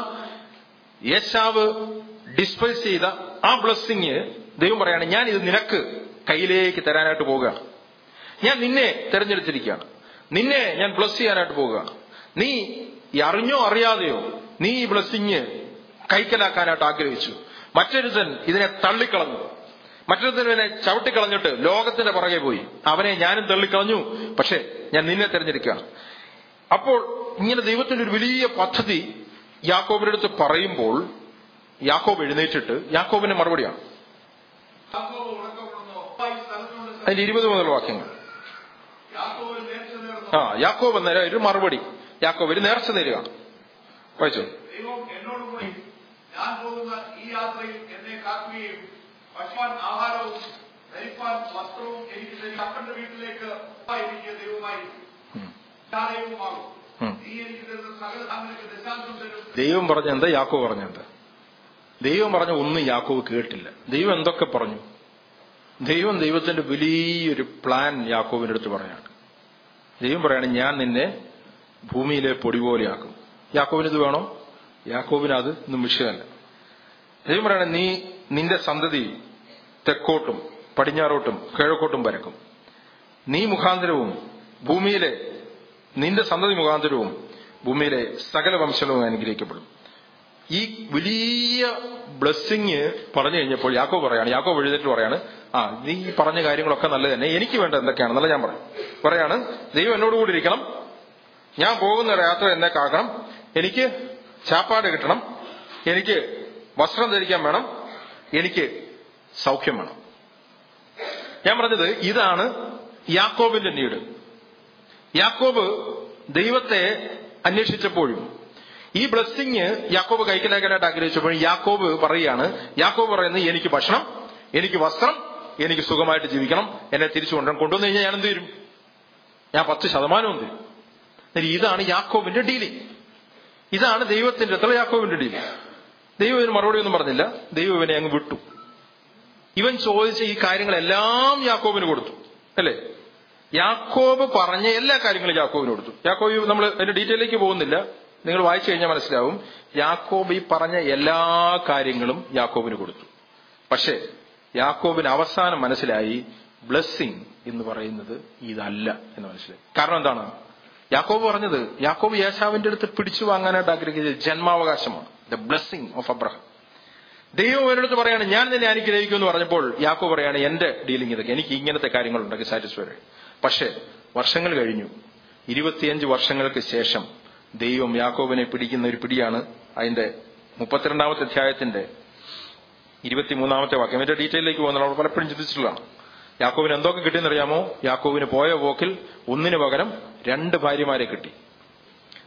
യേശാവ് ഡിസ്പൈസ് ചെയ്ത ആ ബ്ലസ്സിങ് ദൈവം പറയാണ് ഞാൻ ഇത് നിനക്ക് കയ്യിലേക്ക് തരാനായിട്ട് പോവുകയാണ് ഞാൻ നിന്നെ തെരഞ്ഞെടുത്തിരിക്കുകയാണ് നിന്നെ ഞാൻ ബ്ലസ് ചെയ്യാനായിട്ട് പോവുകയാണ് നീ ഈ അറിഞ്ഞോ അറിയാതെയോ നീ ഈ ബ്ലസ്സിങ് കൈക്കലാക്കാനായിട്ട് ആഗ്രഹിച്ചു മറ്റൊരുത്തൻ ഇതിനെ തള്ളിക്കളഞ്ഞു മറ്റൊരുത്തൻ ഇതിനെ ചവിട്ടിക്കളഞ്ഞിട്ട് ലോകത്തിന്റെ പുറകെ പോയി അവനെ ഞാനും തള്ളിക്കളഞ്ഞു പക്ഷെ ഞാൻ നിന്നെ തെരഞ്ഞെടുക്കുകയാണ് അപ്പോൾ ഇങ്ങനെ ദൈവത്തിന്റെ ഒരു വലിയ പദ്ധതി യാക്കോബിന്റെ അടുത്ത് പറയുമ്പോൾ യാക്കോബ് എഴുന്നേറ്റിട്ട് യാക്കോബിന്റെ മറുപടിയാണ് യാക്കോബ് ഉണക്കപ്പെടുന്നു ഈ സ്ഥലത്തോട് അതിന്റെ ഇരുപത് മുതൽ വാക്യങ്ങൾ യാക്കോബ് നേർച്ച നേർന്നു ആ യാക്കോബ് എന്നേരം ഒരു മറുപടി യാക്കോബ് ഒരു നേർച്ച നേരുകയാണ് വായിച്ചു ദൈവം എന്നോടുകൂടി ഞാൻ പോകുന്ന ഈ യാത്രയിൽ എന്നെ കാക്കുകയും ഭക്ഷവാൻ ആഹാരവും ധരിപ്പാൻ വസ്ത്രവും എനിക്ക് തരും അപ്പന്റെ വീട്ടിലേക്ക് എനിക്ക് ദൈവമായി ഉം. ദൈവമാകും ഉം. നീ എനിക്ക് തരുന്ന സകല ധാന്യങ്ങൾക്ക് ദശാംശം തരും ദൈവം പറഞ്ഞ എന്താ യാക്കോബ് പറഞ്ഞ എന്താ ദൈവം പറഞ്ഞ ഒന്നും യാക്കോബ് കേട്ടില്ല ദൈവം എന്തൊക്കെ പറഞ്ഞു ദൈവം ദൈവത്തിന്റെ വലിയൊരു പ്ലാൻ യാക്കോബിന്റെ അടുത്ത് പറയാണ് ദൈവം പറയാണ് ഞാൻ നിന്നെ ഭൂമിയിലെ പൊടി പോലെയാക്കും യാക്കോബിന് ഇത് വേണോ യാക്കോബിന് അത് ഇന്നും വിഷയമല്ല ദൈവം പറയാണ് നീ നിന്റെ സന്തതി തെക്കോട്ടും പടിഞ്ഞാറോട്ടും കിഴക്കോട്ടും പരക്കും നീ മുഖാന്തരവും ഭൂമിയിലെ നിന്റെ സന്തതി മുഖാന്തരവും ഭൂമിയിലെ സകല വംശങ്ങളും അനുഗ്രഹിക്കപ്പെടും ഈ വലിയ ബ്ലെസ്സിങ് പറഞ്ഞു കഴിഞ്ഞപ്പോൾ യാക്കോ പറയാണ് യാക്കോ എഴുതിട്ട് പറയാണ് ആ നീ ഈ പറഞ്ഞ കാര്യങ്ങളൊക്കെ നല്ലത് തന്നെ എനിക്ക് വേണ്ട എന്തൊക്കെയാണെന്നല്ല ഞാൻ പറയും പറയാണ് ദൈവം എന്നോട് കൂടി ഇരിക്കണം ഞാൻ പോകുന്ന ഒരു യാത്ര എന്നെ കാക്കണം എനിക്ക് ചാപ്പാട് കിട്ടണം എനിക്ക് വസ്ത്രം ധരിക്കാൻ വേണം എനിക്ക് സൗഖ്യം വേണം ഞാൻ പറഞ്ഞത് ഇതാണ് യാക്കോബിന്റെ നീട് യാക്കോബ് ദൈവത്തെ അന്വേഷിച്ചപ്പോഴും ഈ ബ്ലെസ്സിങ് യാക്കോബ് കൈക്കലാക്കാനായിട്ട് ആഗ്രഹിച്ചപ്പോഴും യാക്കോബ് പറയുകയാണ് യാക്കോബ് പറയുന്നത് എനിക്ക് ഭക്ഷണം എനിക്ക് വസ്ത്രം എനിക്ക് സുഖമായിട്ട് ജീവിക്കണം എന്നെ തിരിച്ചു കൊണ്ടുവരണം കൊണ്ടുവന്നു കഴിഞ്ഞാൽ ഞാൻ എന്ത് തരും ഞാൻ പത്ത് ശതമാനവും തരും എന്നിട്ട് ഇതാണ് യാക്കോബിന്റെ ഡീലിംഗ് ഇതാണ് ദൈവത്തിന്റെ അത്ര യാക്കോബിന്റെ ഡീലിംഗ് ദൈവം ഇതിന് മറുപടി ഒന്നും പറഞ്ഞില്ല ദൈവം ഇവനെ അങ്ങ് വിട്ടു ഇവൻ ചോദിച്ച ഈ കാര്യങ്ങളെല്ലാം യാക്കോബിന് കൊടുത്തു അല്ലേ യാക്കോബ് പറഞ്ഞ എല്ലാ കാര്യങ്ങളും യാക്കോബിന് കൊടുത്തു യാക്കോബ് നമ്മൾ അതിന്റെ ഡീറ്റെയിലേക്ക് പോകുന്നില്ല നിങ്ങൾ വായിച്ചു കഴിഞ്ഞാൽ മനസ്സിലാവും യാക്കോബ് ഈ പറഞ്ഞ എല്ലാ കാര്യങ്ങളും യാക്കോബിന് കൊടുത്തു പക്ഷേ യാക്കോബിന് അവസാനം മനസ്സിലായി ബ്ലെസ്സിങ് എന്ന് പറയുന്നത് ഇതല്ല എന്ന് മനസ്സിലായി കാരണം എന്താണ് യാക്കോബ് പറഞ്ഞത് യാക്കോബ് യേശാവിന്റെ അടുത്ത് പിടിച്ചു വാങ്ങാനായിട്ട് ആഗ്രഹിച്ചത് ജന്മാവകാശമാണ് ദ ബ്ലെസ്സിങ് ഓഫ് അബ്രഹാം ദൈവം അവരോട് പറയാണ് ഞാൻ നിന്നെ അനുഗ്രഹിക്കും എന്ന് പറഞ്ഞപ്പോൾ യാക്കോ പറയാണ് എന്റെ ഡീലിംഗ് ഇതൊക്കെ എനിക്ക് ഇങ്ങനത്തെ കാര്യങ്ങളുണ്ടെങ്കിൽ സാറ്റിസ്ഫൈഡ് പക്ഷേ വർഷങ്ങൾ കഴിഞ്ഞു ഇരുപത്തിയഞ്ച് വർഷങ്ങൾക്ക് ശേഷം ദൈവം യാക്കോബിനെ പിടിക്കുന്ന ഒരു പിടിയാണ് അതിന്റെ മുപ്പത്തിരണ്ടാമത്തെ അധ്യായത്തിന്റെ ഇരുപത്തിമൂന്നാമത്തെ വാക്യം അതിന്റെ ഡീറ്റെയിലേക്ക് പോകുന്നത് നമ്മൾ പലപ്പോഴും ചിന്തിച്ചിട്ടുള്ളതാണ് യാക്കോബിന് എന്തൊക്കെ കിട്ടിയെന്നറിയാമോ യാക്കോബിന് പോയ പോക്കിൽ ഒന്നിനു പകരം രണ്ട് ഭാര്യമാരെ കിട്ടി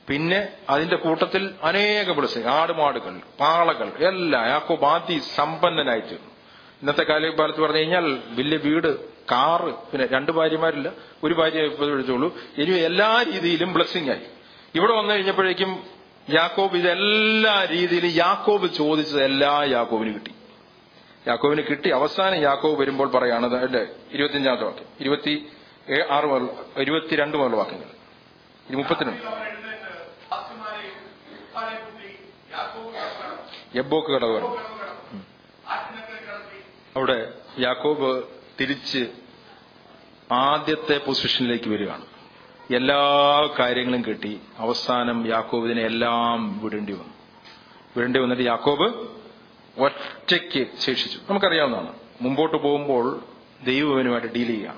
പിന്നെ അതിന്റെ കൂട്ടത്തിൽ അനേക ബ്ലസ്സിംഗ് ആടുമാടുകൾ പാളകൾ എല്ലാം യാക്കോബ് ആദ്യ സമ്പന്നനായി തീർന്നു ഇന്നത്തെ കാലത്ത് പറഞ്ഞു കഴിഞ്ഞാൽ വലിയ വീട് കാറ് പിന്നെ രണ്ട് ഭാര്യമാരില്ല ഒരു ഭാര്യ ഇപ്പോൾ വിളിച്ചോളൂ ഇനി എല്ലാ രീതിയിലും ബ്ലെസ്സിങ് ആയി ഇവിടെ വന്നു കഴിഞ്ഞപ്പോഴേക്കും യാക്കോബ് ഇതെല്ലാ രീതിയിലും യാക്കോബ് ചോദിച്ചത് എല്ലാ യാക്കോബിന് കിട്ടി യാക്കോബിന് കിട്ടി അവസാനം യാക്കോബ് വരുമ്പോൾ പറയാണ് അല്ലേ ഇരുപത്തിയഞ്ചാമത്തെ വാക്യം ഇരുപത്തി ഏ- ആറ് മുതൽ ഇരുപത്തിരണ്ട് മുതൽ വാക്യങ്ങൾ ഇത് മുപ്പത്തിരണ്ട് അവൻ എഴുന്നേറ്റ് ദാസിമാരെയും ഉപ്പാരെ കൂട്ടി യാക്കോബ് കടന്നു എബ്ബോക്ക് കടവ് കടന്നു ആറ്റിനക്കരെ കടത്തി അവിടെ യാക്കോബ് തിരിച്ച് ആദ്യത്തെ പൊസിഷനിലേക്ക് വരികയാണ് എല്ലാ കാര്യങ്ങളും കിട്ടി അവസാനം യാക്കോബിനെ എല്ലാം വിടേണ്ടി വന്നു വിടേണ്ടി വന്നിട്ട് യാക്കോബ് ഒറ്റയ്ക്ക് ശേഷിച്ചു നമുക്കറിയാവുന്നതാണ് മുമ്പോട്ട് പോകുമ്പോൾ ദൈവവനുമായിട്ട് ഡീൽ ചെയ്യുകയാണ്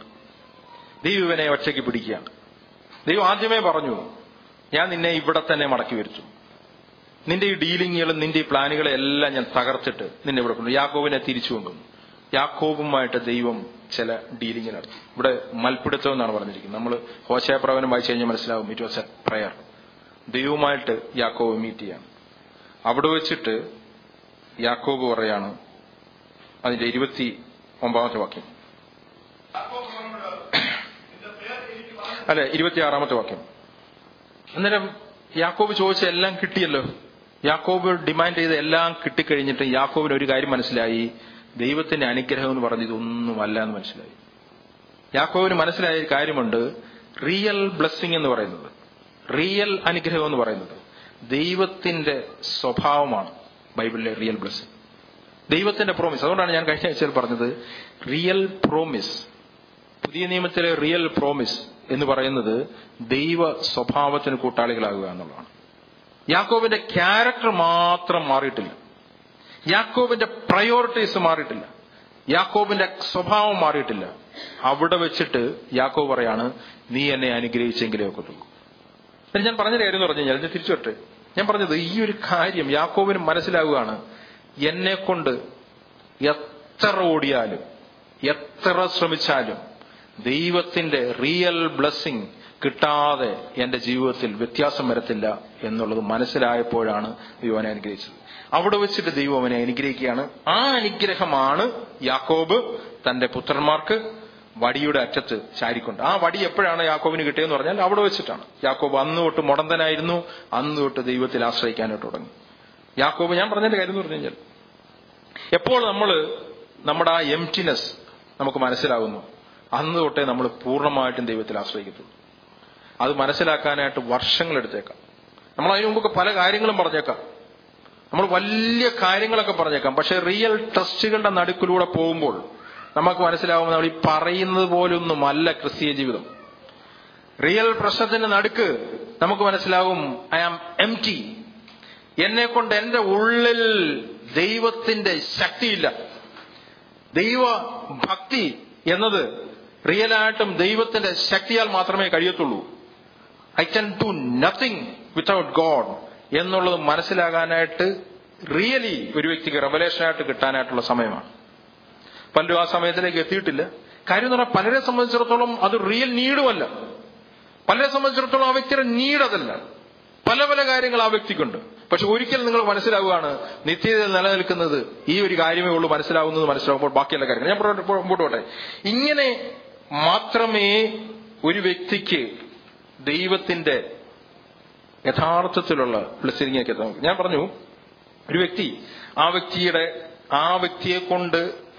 ദൈവവനെ ഒറ്റയ്ക്ക് പിടിക്കുകയാണ് ദൈവം ആദ്യമേ പറഞ്ഞു ഞാൻ നിന്നെ ഇവിടെ തന്നെ മടക്കി വരുത്തും നിന്റെ ഈ ഡീലിങ്ങുകളും നിന്റെ ഈ പ്ലാനുകളെ എല്ലാം ഞാൻ തകർത്തിട്ട് നിന്നെ ഇവിടെ കൊണ്ടു യാക്കോബിനെ തിരിച്ചു കൊണ്ടുവന്നു യാക്കോബുമായിട്ട് ദൈവം ചില ഡീലിംഗ് നടത്തി ഇവിടെ മൽപ്പിടുത്തം എന്നാണ് പറഞ്ഞിരിക്കുന്നത് നമ്മൾ ഹോശയപ്രവനം വായിച്ചു കഴിഞ്ഞാൽ മനസ്സിലാവും ഇറ്റ് വാസ് എ പ്രയർ ദൈവവുമായിട്ട് യാക്കോബ് മീറ്റ് ചെയ്യാണ് അവിടെ വെച്ചിട്ട് യാക്കോബ് പറയാണ് അതിന്റെ ഇരുപത്തി ഒമ്പതാമത്തെ വാക്യം യാക്കോബ് അവനോട് നിന്റെ പേർ എനിക്ക് പറഞ്ഞു അല്ലെ ഇരുപത്തിയാറാമത്തെ വാക്യം അന്നേരം യാക്കോബ് ചോദിച്ച എല്ലാം കിട്ടിയല്ലോ യാക്കോബ് ഡിമാൻഡ് ചെയ്ത എല്ലാം കിട്ടിക്കഴിഞ്ഞിട്ട് യാക്കോബിന് ഒരു കാര്യം മനസ്സിലായി ദൈവത്തിന്റെ അനുഗ്രഹം എന്ന് പറഞ്ഞത് ഒന്നുമല്ല എന്ന് മനസ്സിലായി യാക്കോബിന് മനസ്സിലായ ഒരു കാര്യമുണ്ട് റിയൽ ബ്ലെസ്സിങ് എന്ന് പറയുന്നത് റിയൽ അനുഗ്രഹം എന്ന് പറയുന്നത് ദൈവത്തിന്റെ സ്വഭാവമാണ് ബൈബിളിലെ റിയൽ ബ്ലെസ്സിങ് ദൈവത്തിന്റെ പ്രോമിസ് അതുകൊണ്ടാണ് ഞാൻ കഴിഞ്ഞ ആഴ്ചയിൽ പറഞ്ഞത് റിയൽ പ്രോമിസ് പുതിയ നിയമത്തിലെ റിയൽ പ്രോമിസ് എന്ന് പറയുന്നത് ദൈവ സ്വഭാവത്തിന് കൂട്ടാളികളാകുക എന്നുള്ളതാണ് യാക്കോബിന്റെ ക്യാരക്ടർ മാത്രം മാറിയിട്ടില്ല യാക്കോബിന്റെ പ്രയോറിറ്റീസ് മാറിയിട്ടില്ല യാക്കോബിന്റെ സ്വഭാവം മാറിയിട്ടില്ല അവിടെ വെച്ചിട്ട് യാക്കോബ് പറയാണ് നീ എന്നെ അനുഗ്രഹിച്ചെങ്കിലേ ഒക്കത്തുള്ളൂ എന്നിട്ട് ഞാൻ പറഞ്ഞ കാര്യം എന്ന് പറഞ്ഞു കഴിഞ്ഞാൽ ഞാൻ തിരിച്ചു വരട്ടെ ഞാൻ പറഞ്ഞത് ഈ ഒരു കാര്യം യാക്കോബിന് മനസ്സിലാവുകയാണ് എന്നെ കൊണ്ട് എത്ര ഓടിയാലും എത്ര ശ്രമിച്ചാലും ദൈവത്തിന്റെ റിയൽ ബ്ലെസ്സിങ് കിട്ടാതെ എന്റെ ജീവിതത്തിൽ വ്യത്യാസം വരത്തില്ല എന്നുള്ളത് മനസ്സിലായപ്പോഴാണ് ദൈവം അവനെ അനുഗ്രഹിച്ചത് അവിടെ വെച്ചിട്ട് ദൈവം അവനെ അനുഗ്രഹിക്കുകയാണ് ആ അനുഗ്രഹമാണ് യാക്കോബ് തന്റെ പുത്രന്മാർക്ക് വടിയുടെ അറ്റത്ത് ചാരിക്കൊണ്ട് ആ വടി എപ്പോഴാണ് യാക്കോബിന് കിട്ടിയെന്ന് പറഞ്ഞാൽ അവിടെ വെച്ചിട്ടാണ് യാക്കോബ് അന്ന് തൊട്ട് മുടന്തനായിരുന്നു അന്ന് തൊട്ട് ദൈവത്തിൽ ആശ്രയിക്കാനായിട്ട് തുടങ്ങി യാക്കോബ് ഞാൻ പറഞ്ഞതിന്റെ കാര്യം എന്ന് പറഞ്ഞു കഴിഞ്ഞാൽ എപ്പോൾ നമ്മൾ നമ്മുടെ ആ എംറ്റിനെസ് നമുക്ക് മനസ്സിലാകുന്നു അന്ന് തൊട്ടേ നമ്മൾ പൂർണ്ണമായിട്ടും ദൈവത്തിൽ ആശ്രയിക്കത്തുള്ളൂ അത് മനസ്സിലാക്കാനായിട്ട് വർഷങ്ങൾ എടുത്തേക്കാം നമ്മൾ അതിനു മുമ്പൊക്കെ പല കാര്യങ്ങളും പറഞ്ഞേക്കാം നമ്മൾ വലിയ കാര്യങ്ങളൊക്കെ പറഞ്ഞേക്കാം പക്ഷെ റിയൽ ടെസ്റ്റുകളുടെ നടുക്കിലൂടെ പോകുമ്പോൾ നമുക്ക് മനസ്സിലാവും നമ്മൾ ഈ പറയുന്നത് പോലൊന്നുമല്ല ക്രിസ്തീയ ജീവിതം റിയൽ പ്രശ്നത്തിന്റെ നടുക്ക് നമുക്ക് മനസ്സിലാവും ഐ ആം എം ടി എന്നെ കൊണ്ട് എന്റെ ഉള്ളിൽ ദൈവത്തിന്റെ ശക്തിയില്ല ദൈവ ഭക്തി എന്നത് റിയലായിട്ടും ദൈവത്തിന്റെ ശക്തിയാൽ മാത്രമേ കഴിയത്തുള്ളൂ I can do nothing without God എന്നുള്ളത് മനസ്സിലാകാനായിട്ട് റിയലി ഒരു വ്യക്തിക്ക് റെവലേഷനായിട്ട് കിട്ടാനായിട്ടുള്ള സമയമാണ് പലരും ആ സമയത്തിലേക്ക് എത്തിയിട്ടില്ല കാര്യം എന്ന് പറഞ്ഞാൽ പലരെ സംബന്ധിച്ചിടത്തോളം അത് റിയൽ നീഡുമല്ല പലരെ സംബന്ധിച്ചിടത്തോളം ആ വ്യക്തിയുടെ നീഡ് അതല്ല പല പല കാര്യങ്ങൾ ആ വ്യക്തിക്കുണ്ട് പക്ഷെ ഒരിക്കൽ നിങ്ങൾ മനസ്സിലാവുകയാണ് നിത്യതയിൽ നിലനിൽക്കുന്നത് ഈ ഒരു കാര്യമേ ഉള്ളൂ മനസ്സിലാവുന്നത് മനസ്സിലാകുമ്പോൾ ബാക്കിയുള്ള കാര്യങ്ങൾ ഞാൻ പുറകോട്ട് പോ- മുമ്പോട്ട് പോട്ടെ ഇങ്ങനെ മാത്രമേ ഒരു വ്യക്തിക്ക് ദൈവത്തിന്റെ യഥാർത്ഥത്തിലുള്ള ബ്ലെസ്സിങ്ങിലേക്ക് എത്താൻ പറ്റൂ. ഞാൻ പറഞ്ഞു ഒരു വ്യക്തി ആ വ്യക്തിയുടെ ആ വ്യക്തിയെ കൊണ്ട്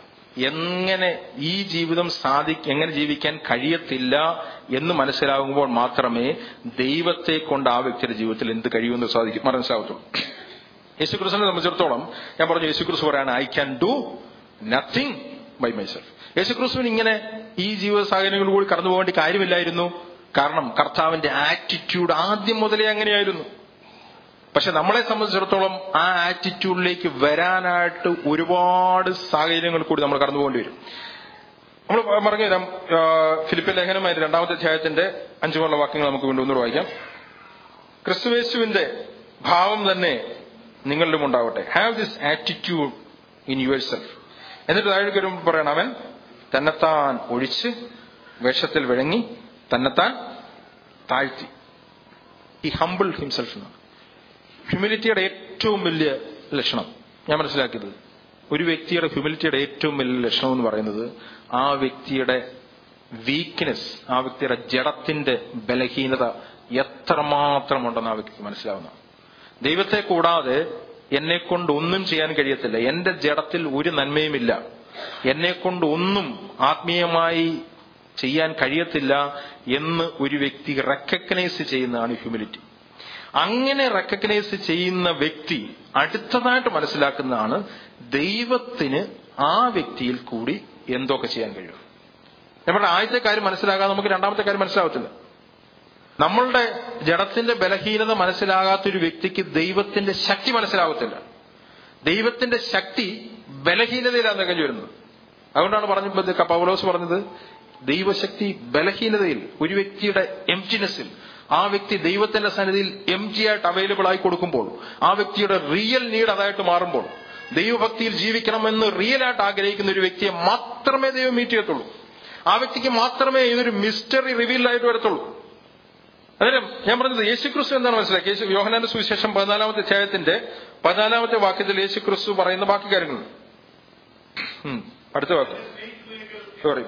എങ്ങനെ ഈ ജീവിതം സാധി എങ്ങനെ ജീവിക്കാൻ കഴിയത്തില്ല എന്ന് മനസ്സിലാകുമ്പോൾ മാത്രമേ ദൈവത്തെ കൊണ്ട് ആ വ്യക്തിയുടെ ജീവിതത്തിൽ എന്ത് കഴിയുമെന്ന് സാധിക്കും മനസ്സിലാകത്തുള്ളൂ യേശുക്രിസ്തുവിനെ സംബന്ധിച്ചിടത്തോളം ഞാൻ പറഞ്ഞു യേശുക്രിസ്തു പറയാണ് I can do nothing by myself യേശുക്രിസ്തുവിന് ഇങ്ങനെ ഈ ജീവിത സാഹചര്യങ്ങളിലൂടെ കടന്നു പോകേണ്ട കാര്യമില്ലായിരുന്നു കാരണം കർത്താവിന്റെ ആറ്റിറ്റ്യൂഡ് ആദ്യം മുതലേ അങ്ങനെയായിരുന്നു പക്ഷെ നമ്മളെ സംബന്ധിച്ചിടത്തോളം ആ ആറ്റിറ്റ്യൂഡിലേക്ക് വരാനായിട്ട് ഒരുപാട് സാഹചര്യങ്ങൾ കൂടി നമ്മൾ കടന്നു പോകേണ്ടി വരും നമ്മൾ പറഞ്ഞു തരാം ആ, ഫിലിപ്പിൻ ലേഖനം അതിന്റെ രണ്ടാമത്തെ അധ്യായത്തിന്റെ അഞ്ചുമുള്ള വാക്യങ്ങൾ നമുക്ക് വീണ്ടും ഒന്നുകൂടെ വായിക്കാം ക്രിസ്തുവേശുവിന്റെ ഭാവം തന്നെ നിങ്ങളിലും ഉണ്ടാവട്ടെ have this attitude in yourself എന്നിട്ട് താഴെ വരുമ്പോൾ പറയണം അവൻ തന്നെത്താൻ ഒഴിച്ച് വേഷത്തിൽ വിഴങ്ങി തന്നെത്താൻ താഴ്ത്തി ഈ ഹംബിൾ ഹിംസെൽഫ് എന്നാണ് ഹ്യൂമിലിറ്റിയുടെ ഏറ്റവും വലിയ ലക്ഷണം ഞാൻ മനസ്സിലാക്കിയത് ഒരു വ്യക്തിയുടെ ഹ്യൂമിലിറ്റിയുടെ ഏറ്റവും വലിയ ലക്ഷണം എന്ന് പറയുന്നത് ആ വ്യക്തിയുടെ വീക്ക്നെസ് ആ വ്യക്തിയുടെ ജഡത്തിന്റെ ബലഹീനത എത്രമാത്രം ഉണ്ടെന്ന് ആ വ്യക്തിക്ക് മനസ്സിലാവുന്ന ദൈവത്തെ കൂടാതെ എന്നെ കൊണ്ട് ഒന്നും ചെയ്യാൻ കഴിയത്തില്ല എന്റെ ജഡത്തിൽ ഒരു നന്മയുമില്ല എന്നെ കൊണ്ട് ഒന്നും ആത്മീയമായി ചെയ്യാൻ കഴിയത്തില്ല എന്ന് ഒരു വ്യക്തി റെക്കഗ്നൈസ് ചെയ്യുന്നതാണ് ഹ്യൂമിലിറ്റി അങ്ങനെ റെക്കഗ്നൈസ് ചെയ്യുന്ന വ്യക്തി അടുത്തതായിട്ട് മനസ്സിലാക്കുന്നതാണ് ദൈവത്തിന് ആ വ്യക്തിയിൽ കൂടി എന്തൊക്കെ ചെയ്യാൻ കഴിയും നമ്മുടെ ആദ്യത്തെ കാര്യം മനസ്സിലാകാതെ നമുക്ക് രണ്ടാമത്തെ കാര്യം മനസ്സിലാവത്തില്ല നമ്മളുടെ ജഡത്തിന്റെ ബലഹീനത മനസ്സിലാകാത്ത ഒരു വ്യക്തിക്ക് ദൈവത്തിന്റെ ശക്തി മനസ്സിലാവത്തില്ല ദൈവത്തിന്റെ ശക്തി ബലഹീനതയിലാണ് തികഞ്ഞു വരുന്നത് അതുകൊണ്ടാണ് പറഞ്ഞപ്പോൾ പൗലോസ് പറഞ്ഞത് ദൈവശക്തി ബലഹീനതയിൽ ഒരു വ്യക്തിയുടെ എംറ്റിനെസ്സിൽ ആ വ്യക്തി ദൈവത്തിന്റെ സന്നിധിയിൽ എം ജി ആയിട്ട് അവൈലബിൾ ആയി കൊടുക്കുമ്പോൾ ആ വ്യക്തിയുടെ റിയൽ നീഡ് അതായിട്ട് മാറുമ്പോൾ ദൈവഭക്തിയിൽ ജീവിക്കണമെന്ന് റിയൽ ആയിട്ട് ആഗ്രഹിക്കുന്ന ഒരു വ്യക്തിയെ മാത്രമേ ദൈവം മീറ്റ് ചെയ്യത്തുള്ളൂ ആ വ്യക്തിക്ക് മാത്രമേ ഇതൊരു മിസ്റ്ററി റിവീൽ ആയിട്ട് വരത്തുള്ളൂ അന്നേരം ഞാൻ പറഞ്ഞത് യേശുക്രിസ്തു എന്താണ് മനസ്സിലാക്കി യേശു യോഹനാന്റെ സുവിശേഷം പതിനാലാമത്തെ അധ്യായത്തിന്റെ പതിനാലാമത്തെ വാക്യത്തിൽ യേശുക്രിസ്തു പറയുന്ന ബാക്കി കാര്യങ്ങൾ ഉം, അടുത്ത വാക്യം സോറി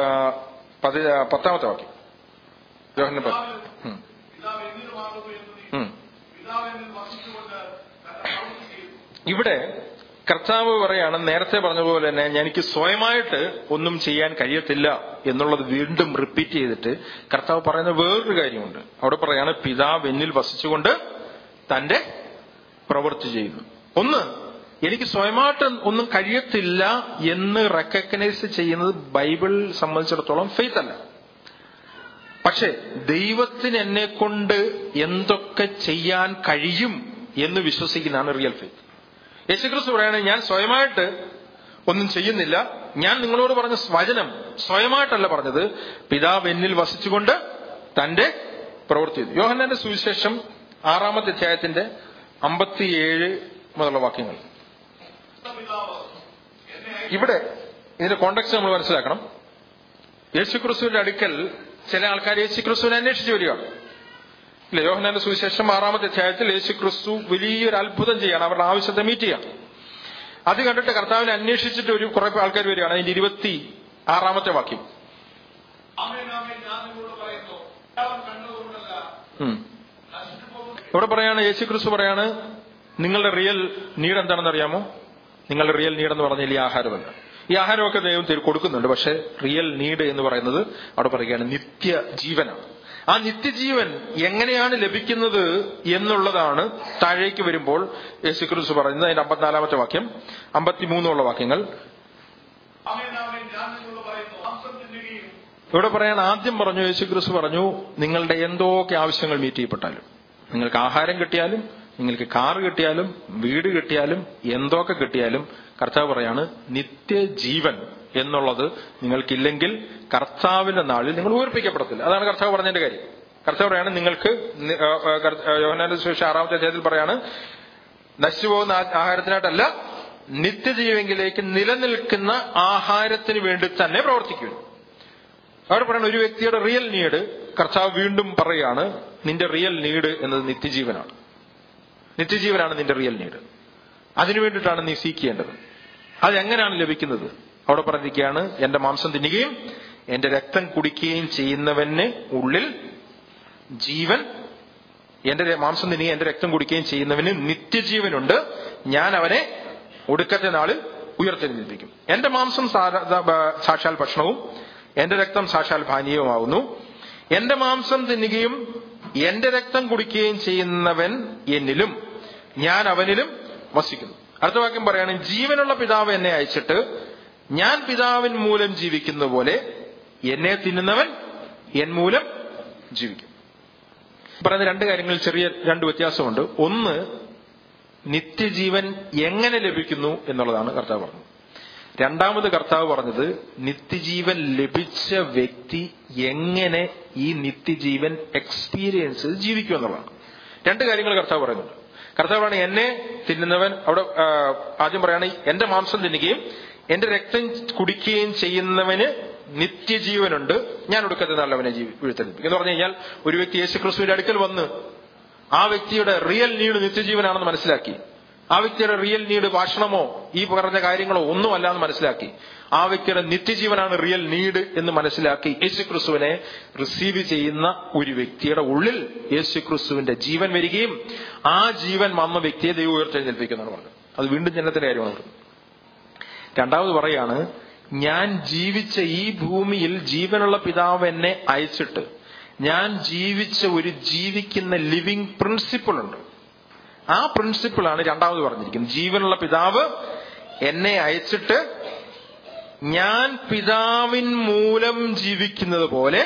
പത്താമത്തെ വാക്യം യോഹന പിതാവ് എന്നിലുമാകുന്നു എന്ന് നീ പിതാവ് എന്നിൽ വസിച്ചുകൊണ്ട് തന്റെ പ്രവൃത്തി ചെയ്തു ഇവിടെ കർത്താവ് പറയാണ് നേരത്തെ പറഞ്ഞ പോലെ തന്നെ എനിക്ക് സ്വയമായിട്ട് ഒന്നും ചെയ്യാൻ കഴിയത്തില്ല എന്നുള്ളത് വീണ്ടും റിപ്പീറ്റ് ചെയ്തിട്ട് കർത്താവ് പറയുന്ന വേറൊരു കാര്യമുണ്ട് അവിടെ പറയാണ് പിതാവ് എന്നിൽ വസിച്ചുകൊണ്ട് തന്റെ പ്രവൃത്തി ചെയ്യുന്നു ഒന്ന് എനിക്ക് സ്വയമായിട്ട് ഒന്നും കഴിയത്തില്ല എന്ന് റെക്കഗ്നൈസ് ചെയ്യുന്നത് ബൈബിൾ സംബന്ധിച്ചിടത്തോളം ഫെയ്ത്ത് അല്ല പക്ഷെ ദൈവത്തിന് എന്നെ കൊണ്ട് എന്തൊക്കെ ചെയ്യാൻ കഴിയും എന്ന് വിശ്വസിക്കുന്നതാണ് റിയൽ ഫെയ്ത്ത് യേശുക്രിസ്തു പറയാണ് ഞാൻ സ്വയമായിട്ട് ഒന്നും ചെയ്യുന്നില്ല ഞാൻ നിങ്ങളോട് പറഞ്ഞ വചനം സ്വയമായിട്ടല്ല പറഞ്ഞത് പിതാവ് എന്നിൽ വസിച്ചുകൊണ്ട് തന്റെ പ്രവൃത്തി ചെയ്തു യോഹന്നാന്റെ സുവിശേഷം ആറാമത്തെ അധ്യായത്തിന്റെ അമ്പത്തിയേഴ് മുതലുള്ള വാക്യങ്ങൾ പിതാവ് എന്നെ ഇവിടെ ഇതിന്റെ കോണ്ടക്സ്റ്റ് നമ്മൾ മനസ്സിലാക്കണം യേശുക്രിസ്തുവിന്റെ അടുക്കൽ ചില ആൾക്കാർ യേശുക്രിസ്തുവിനെ അന്വേഷിച്ചു വരികയാണ് ഇല്ല യോഹനാന്റെ സുവിശേഷം ആറാമത്തെ അധ്യായത്തിൽ യേശുക്രിസ്തു വലിയൊരു അത്ഭുതം ചെയ്യാണ് അവരുടെ ആവശ്യത്തെ മീറ്റ് ചെയ്യാം അത് കണ്ടിട്ട് കർത്താവിനെ അന്വേഷിച്ചിട്ട് ഒരു കുറെ ആൾക്കാർ വരികയാണ് അതിന്റെ ഇരുപത്തി ആറാമത്തെ വാക്യം ആമേൻ ആമേൻ ഞാൻ നിങ്ങളോട് പറയുന്നു എല്ലാവരും കണ്ടതുകൊണ്ടല്ല ഉം. നശിച്ചു പോകുന്ന ഇവിടെ പറയാണ് യേശുക്രിസ്തു പറയാണ് നിങ്ങളുടെ റിയൽ നീഡ് എന്താണെന്ന് അറിയാമോ നിങ്ങളുടെ റിയൽ നീഡ് എന്ന് പറഞ്ഞാൽ ഈ ആഹാരമല്ല ഈ ആഹാരമൊക്കെ ദൈവം തരും കൊടുക്കുന്നുണ്ട് പക്ഷെ റിയൽ നീഡ് എന്ന് പറയുന്നത് അവിടെ പറയുകയാണ് നിത്യ ജീവനാണ് ആ നിത്യജീവൻ എങ്ങനെയാണ് ലഭിക്കുന്നത് എന്നുള്ളതാണ് താഴേക്ക് വരുമ്പോൾ യേശുക്രിസ്തു പറയുന്നത് അതിന്റെ അമ്പത്തിനാലാമത്തെ വാക്യം അമ്പത്തിമൂന്നുള്ള വാക്യങ്ങൾ ആമേൻ ആമേൻ ഞാൻ നിങ്ങളോട് പറയുന്നു മാംസം തിന്നുകയും ഇവിടെ പറയാൻ ആദ്യം പറഞ്ഞു യേശുക്രിസ്തു പറഞ്ഞു നിങ്ങളുടെ എന്തൊക്കെ ആവശ്യങ്ങൾ മീറ്റ് ചെയ്യപ്പെട്ടാലും നിങ്ങൾക്ക് ആഹാരം കിട്ടിയാലും നിങ്ങൾക്ക് കാർ കിട്ടിയാലും വീട് കിട്ടിയാലും എന്തൊക്കെ കിട്ടിയാലും കർത്താവ് പറയാണ് നിത്യജീവൻ എന്നുള്ളത് നിങ്ങൾക്കില്ലെങ്കിൽ കർത്താവിന്റെ നാളിൽ നിങ്ങൾ ഉയർപ്പിക്കപ്പെടത്തില്ല അതാണ് കർത്താവ് പറഞ്ഞതിന്റെ കാര്യം കർത്താവ് പറയാണ് നിങ്ങൾക്ക് നി- ആ, ആ, കർ- ആ, യോഹന്നാന്റെ സുവിശേഷം ആറാമത്തെ അധ്യായത്തിൽ പറയാണ് നശിച്ചു പോകുന്ന ആ- ആഹാരത്തിനായിട്ടല്ല നിത്യജീവെങ്കിലേക്ക് നിലനിൽക്കുന്ന ആഹാരത്തിന് വേണ്ടി തന്നെ പ്രവർത്തിക്കുന്നു അവിടെ പറയുന്ന ഒരു വ്യക്തിയുടെ റിയൽ നീഡ് കർത്താവ് വീണ്ടും പറയാണ് നിന്റെ റിയൽ നീഡ് എന്നത് നിത്യജീവനാണ് നിത്യജീവനാണ് നിന്റെ റിയൽ നീഡ് അതിനു വേണ്ടിയിട്ടാണ് നീ സീക്ക് ചെയ്യേണ്ടത് അതെങ്ങനെയാണ് ലഭിക്കുന്നത് അവിടെ പറഞ്ഞിരിക്കുകയാണ് എന്റെ മാംസം തിന്നുകയും എന്റെ രക്തം കുടിക്കുകയും ചെയ്യുന്നവന് ഉള്ളിൽ ജീവൻ എന്റെ ര- മാംസം തിന്നുകയും എന്റെ രക്തം കുടിക്കുകയും ചെയ്യുന്നവന് നിത്യജീവനുണ്ട് ഞാൻ അവനെ ഒടുക്കത്തെ നാളിൽ ഉയർത്തെഴുന്നേൽപ്പിക്കും എന്റെ മാംസം സാര- ദ- ബ- സാക്ഷാൽ ഭക്ഷണവും എന്റെ രക്തം സാക്ഷാൽ പാനീയവുമാവുന്നു എന്റെ മാംസം തിന്നുകയും എന്റെ രക്തം കുടിക്കുകയും ചെയ്യുന്നവൻ എന്നിലും ഞാൻ അവനിലും വസിക്കുന്നു അടുത്ത വാക്യം പറയാണ് ജീവനുള്ള പിതാവ് എന്നെ അയച്ചിട്ട് ഞാൻ പിതാവിൻ മൂലം ജീവിക്കുന്ന പോലെ എന്നെ തിന്നുന്നവൻ എൻ മൂലം ജീവിക്കും പറയുന്ന രണ്ട് കാര്യങ്ങളിൽ ചെറിയ രണ്ട് വ്യത്യാസമുണ്ട് ഒന്ന് നിത്യജീവൻ എങ്ങനെ ലഭിക്കുന്നു എന്നുള്ളതാണ് കർത്താവ് പറഞ്ഞത് രണ്ടാമത് കർത്താവ് പറഞ്ഞത് നിത്യജീവൻ ലഭിച്ച വ്യക്തി എങ്ങനെ ഈ നിത്യജീവൻ എക്സ്പീരിയൻസ് ജീവിക്കും എന്നുള്ളതാണ് രണ്ട് കാര്യങ്ങൾ കർത്താവ് പറയുന്നുണ്ട് കർത്താവ് പറയാണ് എന്നെ തിന്നുന്നവൻ അവിടെ ആ, ആദ്യം പറയാണ് എന്റെ മാംസം തിന്നുകയും എന്റെ രക്തം കുടിക്കുകയും ചെയ്യുന്നവന് നിത്യജീവനുണ്ട് ഞാൻ ഒടുക്കത്തെ നാളിൽ അവനെ ജീവി വീഴ്ത്തെടുപ്പിക്കും എന്ന് പറഞ്ഞു കഴിഞ്ഞാൽ ഒരു വ്യക്തി യേശു ക്രിസ്തുവിന്റെ അടുക്കൽ വന്ന് ആ വ്യക്തിയുടെ റിയൽ നീഡ് നിത്യജീവനാണെന്ന് മനസ്സിലാക്കി ആ വ്യക്തിയുടെ റിയൽ നീഡ് ഭക്ഷണമോ ഈ പറഞ്ഞ കാര്യങ്ങളോ ഒന്നുമല്ല എന്ന് മനസ്സിലാക്കി ആ വ്യക്തിയുടെ നിത്യജീവനാണ് റിയൽ നീഡ് എന്ന് മനസ്സിലാക്കി യേശു ക്രിസ്തുവിനെ റിസീവ് ചെയ്യുന്ന ഒരു വ്യക്തിയുടെ ഉള്ളിൽ യേശു ക്രിസ്തുവിന്റെ ജീവൻ വരികയും ആ ജീവൻ വന്ന വ്യക്തിയെ ദൈവം ഉയർത്തെഴുന്നേൽപ്പിക്കുന്നതാണ് പറഞ്ഞത് അത് വീണ്ടും ജനത്തിന്റെ കാര്യമാണ് പറഞ്ഞത് രണ്ടാമത് പറയാണ് ഞാൻ ജീവിച്ച ഈ ഭൂമിയിൽ ജീവനുള്ള പിതാവ് എന്നെ അയച്ചിട്ട് ഞാൻ ജീവിച്ച ഒരു ജീവിക്കുന്ന ലിവിങ് പ്രിൻസിപ്പിൾ ഉണ്ട് ആ പ്രിൻസിപ്പിളാണ് രണ്ടാമത് പറഞ്ഞിരിക്കുന്നത് ജീവനുള്ള പിതാവ് എന്നെ അയച്ചിട്ട് ഞാൻ പിതാവിൻ മൂലം ജീവിക്കുന്നത് പോലെ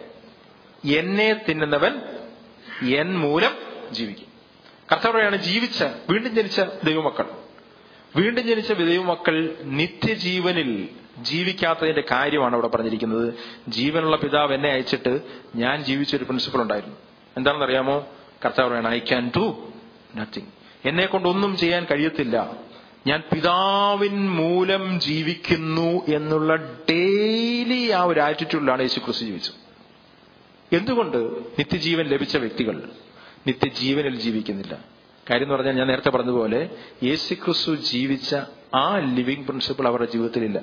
എന്നെ തിന്നുന്നവൻ എൻ മൂലം ജീവിക്കും കർത്താവ് പറയാണ് ജീവിച്ച വീണ്ടും ജനിച്ച ദൈവമക്കൾ വീണ്ടും ജനിച്ച ദൈവമക്കൾ നിത്യജീവനിൽ ജീവിക്കാത്തതിന്റെ കാര്യമാണ് അവിടെ പറഞ്ഞിരിക്കുന്നത് ജീവനുള്ള പിതാവ് എന്നെ അയച്ചിട്ട് ഞാൻ ജീവിച്ചൊരു പ്രിൻസിപ്പിൾ ഉണ്ടായിരുന്നു എന്താണെന്ന് അറിയാമോ കർത്താവ് പറയാണ് ഐ ക്യാൻ ഡു നത്തിങ് എന്നെ കൊണ്ടൊന്നും ചെയ്യാൻ കഴിയത്തില്ല ഞാൻ പിതാവിൻ മൂലം ജീവിക്കുന്നു എന്നുള്ള ഡെയിലി ആ ഒരു ആറ്റിറ്റ്യൂഡിലാണ് യേശു ക്രിസ്തു ജീവിച്ചത് എന്തുകൊണ്ട് നിത്യജീവൻ ലഭിച്ച വ്യക്തികൾ നിത്യജീവനിൽ ജീവിക്കുന്നില്ല കാര്യം എന്ന് പറഞ്ഞാൽ ഞാൻ നേരത്തെ പറഞ്ഞതുപോലെ യേശു ക്രിസ്തു ജീവിച്ച ആ ലിവിങ് പ്രിൻസിപ്പിൾ അവരുടെ ജീവിതത്തിലില്ല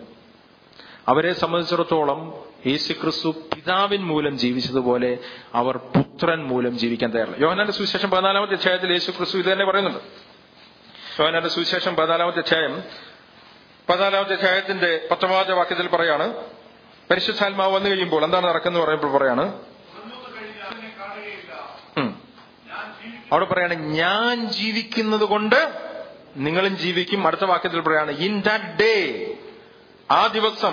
അവരെ സംബന്ധിച്ചിടത്തോളം യേശു ക്രിസ്തു പിതാവിൻ മൂലം ജീവിച്ചതുപോലെ അവർ പുത്രൻ മൂലം ജീവിക്കാൻ തയ്യാറില്ല യോഹനാന്റെ സുവിശേഷം പതിനാലാമത്തെ അധ്യായത്തിൽ യേശു ക്രിസ്തു ഇത് തന്നെ പറയുന്നുണ്ട് യോഹനാന്റെ സുവിശേഷം പതിനാലാമത്തെ അധ്യായം പതിനാലാമത്തെ അധ്യായത്തിന്റെ പത്തൊമ്പതാമത്തെ വാക്യത്തിൽ പറയാണ് പരിശുദ്ധാത്മാവ് വന്നു കഴിയുമ്പോൾ എന്താണ് നടക്കുന്നത് പറയുമ്പോൾ പറയാണ് തുറന്നു കഴിഞ്ഞ് അതിനെ കാണുകയില്ല ഉം. ഞാൻ ജീവിക്കും അവിടെ പറയാണ് ഞാൻ ജീവിക്കുന്നത് കൊണ്ട് നിങ്ങളും ജീവിക്കും അടുത്ത വാക്യത്തിൽ പറയാണ് ഇൻ ദാറ്റ് ഡേ ആ ദിവസം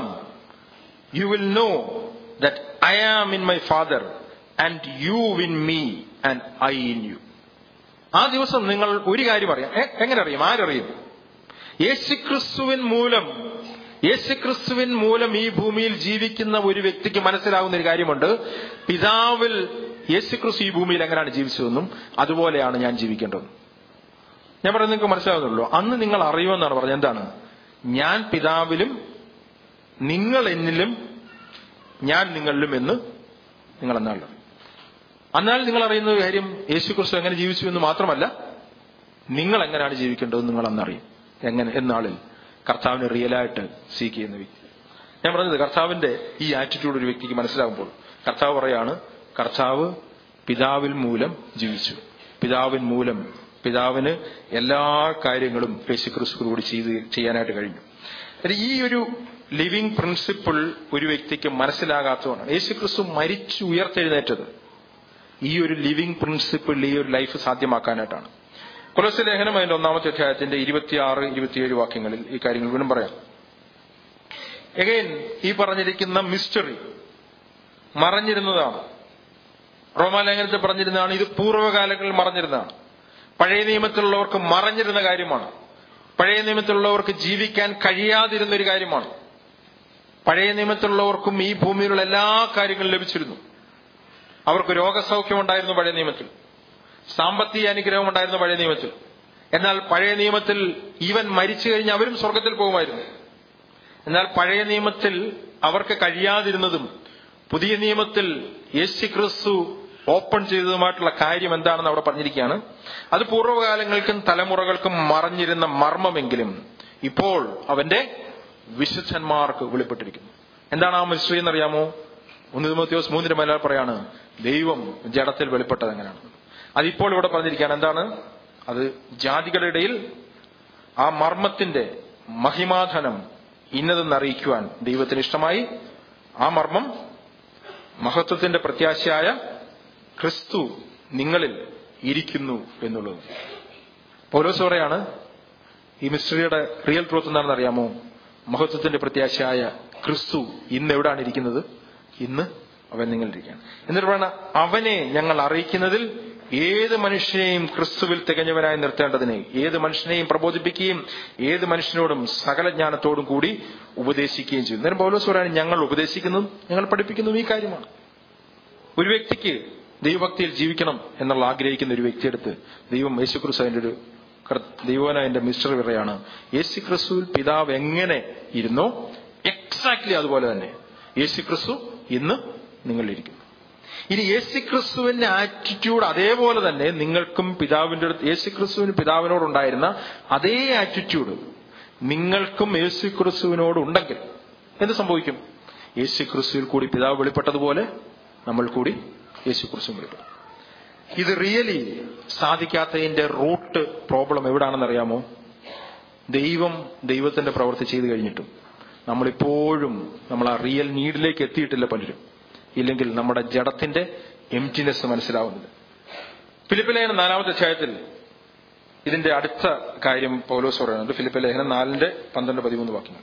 you will know that I am in my father and you in me and I in you ആ ദിവസം നിങ്ങൾ ഒരു കാര്യം അറിയാം എ- എങ്ങനെ അറിയും ആരറിയും യേശുക്രിസ്തുവിൻ മൂലം യേശുക്രിസ്തുവിൻ മൂലം ഈ ഭൂമിയിൽ ജീവിക്കുന്ന ഒരു വ്യക്തിക്ക് മനസ്സിലാകുന്ന ഒരു കാര്യമുണ്ട് പിതാവിൽ യേശുക്രിസ്തു ഈ ഭൂമിയിൽ എങ്ങനെയാണ് ജീവിച്ചതെന്നും അതുപോലെയാണ് ഞാൻ ജീവിക്കേണ്ടത് ഞാൻ പറയുന്നത് നിങ്ങൾക്ക് മനസ്സിലാകുന്നുള്ളൂ അന്ന് നിങ്ങൾ അറിയുമെന്നാണ് പറഞ്ഞത് എന്താണ് ഞാൻ പിതാവിലും നിങ്ങൾ എന്നിലും ഞാൻ നിങ്ങളിലും എന്ന് നിങ്ങൾ എന്നാണ് എന്നാൽ നിങ്ങൾ അറിയുന്ന ഒരു കാര്യം യേശുക്രിസ്തു എങ്ങനെ ജീവിച്ചു എന്ന് മാത്രമല്ല നിങ്ങൾ എങ്ങനെയാണ് ജീവിക്കേണ്ടതെന്ന് നിങ്ങൾ അന്നറിയും എങ്ങനെ എന്നാളിൽ കർത്താവിനെ റിയലായിട്ട് സീക്ക് ചെയ്യുന്ന വ്യക്തി ഞാൻ പറഞ്ഞത് കർത്താവിന്റെ ഈ ആറ്റിറ്റ്യൂഡ് ഒരു വ്യക്തിക്ക് മനസ്സിലാകുമ്പോൾ കർത്താവ് പറയാണ് കർത്താവ് പിതാവിൽ മൂലം ജീവിച്ചു പിതാവിൻ മൂലം പിതാവിന് എല്ലാ കാര്യങ്ങളും യേശുക്രിസ്തുവോട് ചെയ്ത് ചെയ്യാനായിട്ട് കഴിഞ്ഞു അതായത് ഈ ഒരു ലിവിങ് പ്രിൻസിപ്പിൾ ഒരു വ്യക്തിക്ക് മനസ്സിലാകാത്തതാണ് യേശുക്രിസ്തു മരിച്ചു ഉയർത്തെഴുന്നേറ്റത് ഈ ഒരു ലിവിങ് പ്രിൻസിപ്പിൾ ഈ ഒരു ലൈഫ് സാധ്യമാക്കാനായിട്ടാണ് കൊലസ് ലേഖനം അതിന്റെ ഒന്നാമത്തെ അധ്യായത്തിന്റെ ഇരുപത്തിയാറ് ഇരുപത്തിയേഴ് വാക്യങ്ങളിൽ ഈ കാര്യങ്ങൾ വീണ്ടും പറയാം എഗൈൻ ഈ പറഞ്ഞിരിക്കുന്ന മിസ്റ്ററി മറഞ്ഞിരുന്നതാണ് റോമാലേഖനത്തിൽ പറഞ്ഞിരുന്നതാണ് ഇത് പൂർവ്വകാലങ്ങളിൽ മറഞ്ഞിരുന്നതാണ് പഴയ നിയമത്തിലുള്ളവർക്ക് മറഞ്ഞിരുന്ന കാര്യമാണ് പഴയ നിയമത്തിലുള്ളവർക്ക് ജീവിക്കാൻ കഴിയാതിരുന്ന ഒരു കാര്യമാണ് പഴയ നിയമത്തിലുള്ളവർക്കും ഈ ഭൂമിയിലുള്ള എല്ലാ കാര്യങ്ങളും ലഭിച്ചിരുന്നു അവർക്ക് രോഗസൗഖ്യം ഉണ്ടായിരുന്നു പഴയ നിയമത്തിൽ സാമ്പത്തിക അനുഗ്രഹം ഉണ്ടായിരുന്നു പഴയ നിയമത്തിൽ എന്നാൽ പഴയ നിയമത്തിൽ ഈവൻ മരിച്ചു കഴിഞ്ഞ് അവരും സ്വർഗത്തിൽ പോകുമായിരുന്നു എന്നാൽ പഴയ നിയമത്തിൽ അവർക്ക് കഴിയാതിരുന്നതും പുതിയ നിയമത്തിൽ യേശു ക്രിസ്തു ഓപ്പൺ ചെയ്തതുമായിട്ടുള്ള കാര്യം എന്താണെന്ന് അവിടെ പറഞ്ഞിരിക്കുകയാണ് അത് പൂർവ്വകാലങ്ങൾക്കും തലമുറകൾക്കും മറഞ്ഞിരുന്ന മർമ്മമെങ്കിലും ഇപ്പോൾ അവന്റെ വിശുദ്ധന്മാർക്ക് വെളിപ്പെട്ടിരിക്കുന്നു എന്താണ് ആ മിസ്റ്ററി എന്നറിയാമോ ഒന്ന് തിമോത്തിയോസ് മൂന്നിന്റെ മലയാളം പറയാണ് ദൈവം ജഡത്തിൽ വെളിപ്പെട്ടത് എങ്ങനെയാണ് അതിപ്പോൾ ഇവിടെ പറഞ്ഞിരിക്കുകയാണ് എന്താണ് അത് ജാതികളുടെ ഇടയിൽ ആ മർമ്മത്തിന്റെ മഹിമാധനം ഇന്നതെന്ന് അറിയിക്കുവാൻ ദൈവത്തിന് ഇഷ്ടമായി ആ മർമ്മം മഹത്വത്തിന്റെ പ്രത്യാശയായ ക്രിസ്തു നിങ്ങളിൽ ഇരിക്കുന്നു എന്നുള്ളത് പൗലോസ് പറയാണ് ഈ മിസ്റ്ററിയുടെ റിയൽ ട്രൂത്ത് എന്താണെന്ന് അറിയാമോ മഹത്വത്തിന്റെ പ്രത്യാശയായ ക്രിസ്തു ഇന്ന് എവിടാണ് ഇരിക്കുന്നത് ഇന്ന് അവൻ നിങ്ങളിരിക്കുകയാണ് എന്നിട്ട് പറയണ അവനെ ഞങ്ങൾ അറിയിക്കുന്നതിൽ ഏത് മനുഷ്യനെയും ക്രിസ്തുവിൽ തികഞ്ഞവനായി നിർത്തേണ്ടതിനെ ഏത് മനുഷ്യനെയും പ്രബോധിപ്പിക്കുകയും ഏത് മനുഷ്യനോടും സകല ജ്ഞാനത്തോടും കൂടി ഉപദേശിക്കുകയും ചെയ്യും നേരം പൗലോസ് പറയാണ് ഞങ്ങൾ ഉപദേശിക്കുന്നതും ഞങ്ങൾ പഠിപ്പിക്കുന്നതും ഈ കാര്യമാണ് ഒരു വ്യക്തിക്ക് ദൈവഭക്തിയിൽ ജീവിക്കണം എന്നുള്ള ആഗ്രഹിക്കുന്ന ഒരു വ്യക്തിയെടുത്ത് ദൈവം യേശുക്രിസ്തു അതിന്റെ ഒരു ദൈവന അതിന്റെ മിസ്റ്റർ പറയാണ് യേശുക്രിസ്തുവിൽ പിതാവ് എങ്ങനെ ഇരുന്നോ എക്സാക്ട്ലി അതുപോലെ തന്നെ യേശുക്രിസ്തു ഇന്ന് നിങ്ങളിരിക്കുന്നു ഇനി യേശുക്രിസ്തുവിന്റെ ആറ്റിറ്റ്യൂഡ് അതേപോലെ തന്നെ നിങ്ങൾക്കും പിതാവിന്റെ അടുത്ത് യേശുക്രിസ്തുവിന് പിതാവിനോടുണ്ടായിരുന്ന അതേ ആറ്റിറ്റ്യൂഡ് നിങ്ങൾക്കും യേശുക്രിസ്തുവിനോട് ഉണ്ടെങ്കിൽ എന്ത് സംഭവിക്കും യേശുക്രിസ്തുവിൽ കൂടി പിതാവ് വെളിപ്പെട്ടതുപോലെ നമ്മൾ കൂടി യേശുക്രിസ്തു വെളിപ്പെടും ഇത് റിയലി സാധിക്കാത്തതിന്റെ റൂട്ട് പ്രോബ്ലം എവിടാണെന്ന് അറിയാമോ ദൈവം ദൈവത്തിന്റെ പ്രവൃത്തി ചെയ്തു കഴിഞ്ഞിട്ടും നമ്മളിപ്പോഴും നമ്മൾ ആ റിയൽ നീഡിലേക്ക് എത്തിയിട്ടില്ല പലരും ഇല്ലെങ്കിൽ നമ്മുടെ ജഡത്തിന്റെ എംറ്റിനെസ് മനസ്സിലാവുന്നത് ഫിലിപ്പ് ലേഖനം നാലാമത്തെ അധ്യായത്തിൽ ഇതിന്റെ അടുത്ത കാര്യം പൗലോസ് പറയുന്നുണ്ട് ഫിലിപ്പ് ലേഖനം നാലിന്റെ പന്ത്രണ്ട് പതിമൂന്ന് വാക്യങ്ങൾ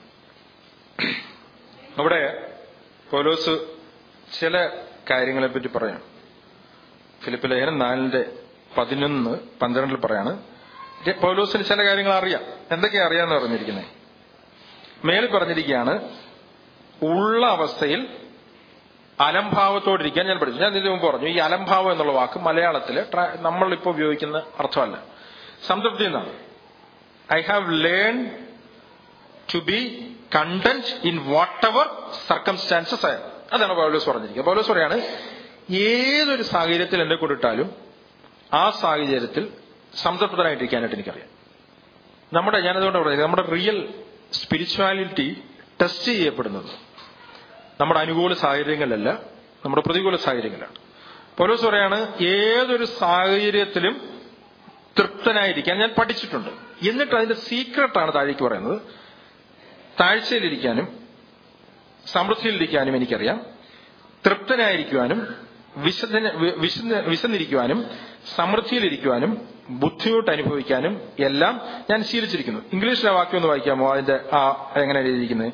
അവിടെ പൗലോസ് ചില കാര്യങ്ങളെ പറ്റി പറയാം ഫിലിപ്പ് ലേഖനം നാലിന്റെ പതിനൊന്ന് പന്ത്രണ്ടിൽ പറയാണ് പൗലോസിന് ചില കാര്യങ്ങൾ അറിയാം എന്തൊക്കെയാ അറിയാന്ന് പറഞ്ഞിരിക്കുന്നത് മേൽ പറഞ്ഞിരിക്കുകയാണ് ഉള്ള അവസ്ഥയിൽ അലംഭാവത്തോടിരിക്കാൻ ഞാൻ പഠിച്ചു ഞാൻ ഇതിനു മുമ്പ് പറഞ്ഞു ഈ അലംഭാവം എന്നുള്ള വാക്ക് മലയാളത്തിൽ നമ്മളിപ്പോൾ ഉപയോഗിക്കുന്ന അർത്ഥമല്ല സംതൃപ്തി എന്നാണ് I have learn to be content in whatever circumstances ആയ അതാണ് പൗലോസ് പറഞ്ഞിരിക്കുന്നത് പൗലോസ് പറയാണ് ഏതൊരു സാഹചര്യത്തിൽ എന്നെ കൊണ്ടിട്ടാലും ആ സാഹചര്യത്തിൽ സംതൃപ്തനായിട്ടിരിക്കാനായിട്ട് എനിക്കറിയാം നമ്മുടെ ഞാനതുകൊണ്ട് പറയുന്നത് നമ്മുടെ റിയൽ സ്പിരിച്വാലിറ്റി ടെസ്റ്റ് ചെയ്യപ്പെടുന്നത് നമ്മുടെ അനുകൂല സാഹചര്യങ്ങളിലല്ല നമ്മുടെ പ്രതികൂല സാഹചര്യങ്ങളിലാണ് പൗലോസ് പറയാണ് ഏതൊരു സാഹചര്യത്തിലും തൃപ്തനായിരിക്കാൻ ഞാൻ പഠിച്ചിട്ടുണ്ട് എന്നിട്ട് അതിന്റെ സീക്രട്ടാണ് താഴേക്ക് പറയുന്നത് താഴ്ചയിലിരിക്കാനും സമൃദ്ധിയിലിരിക്കാനും എനിക്കറിയാം തൃപ്തനായിരിക്കുവാനും വിശദന വിശന്ന് വിശന്നിരിക്കുവാനും സമൃദ്ധിയിലിരിക്കുവാനും ബുദ്ധിമുട്ട് അനുഭവിക്കാനും എല്ലാം ഞാൻ ശീലിച്ചിരിക്കുന്നു ഇംഗ്ലീഷിലെ വാക്യം ഒന്ന് വായിക്കാമോ അതിന്റെ ആ എങ്ങനെ എഴുതിയിരിക്കുന്നത്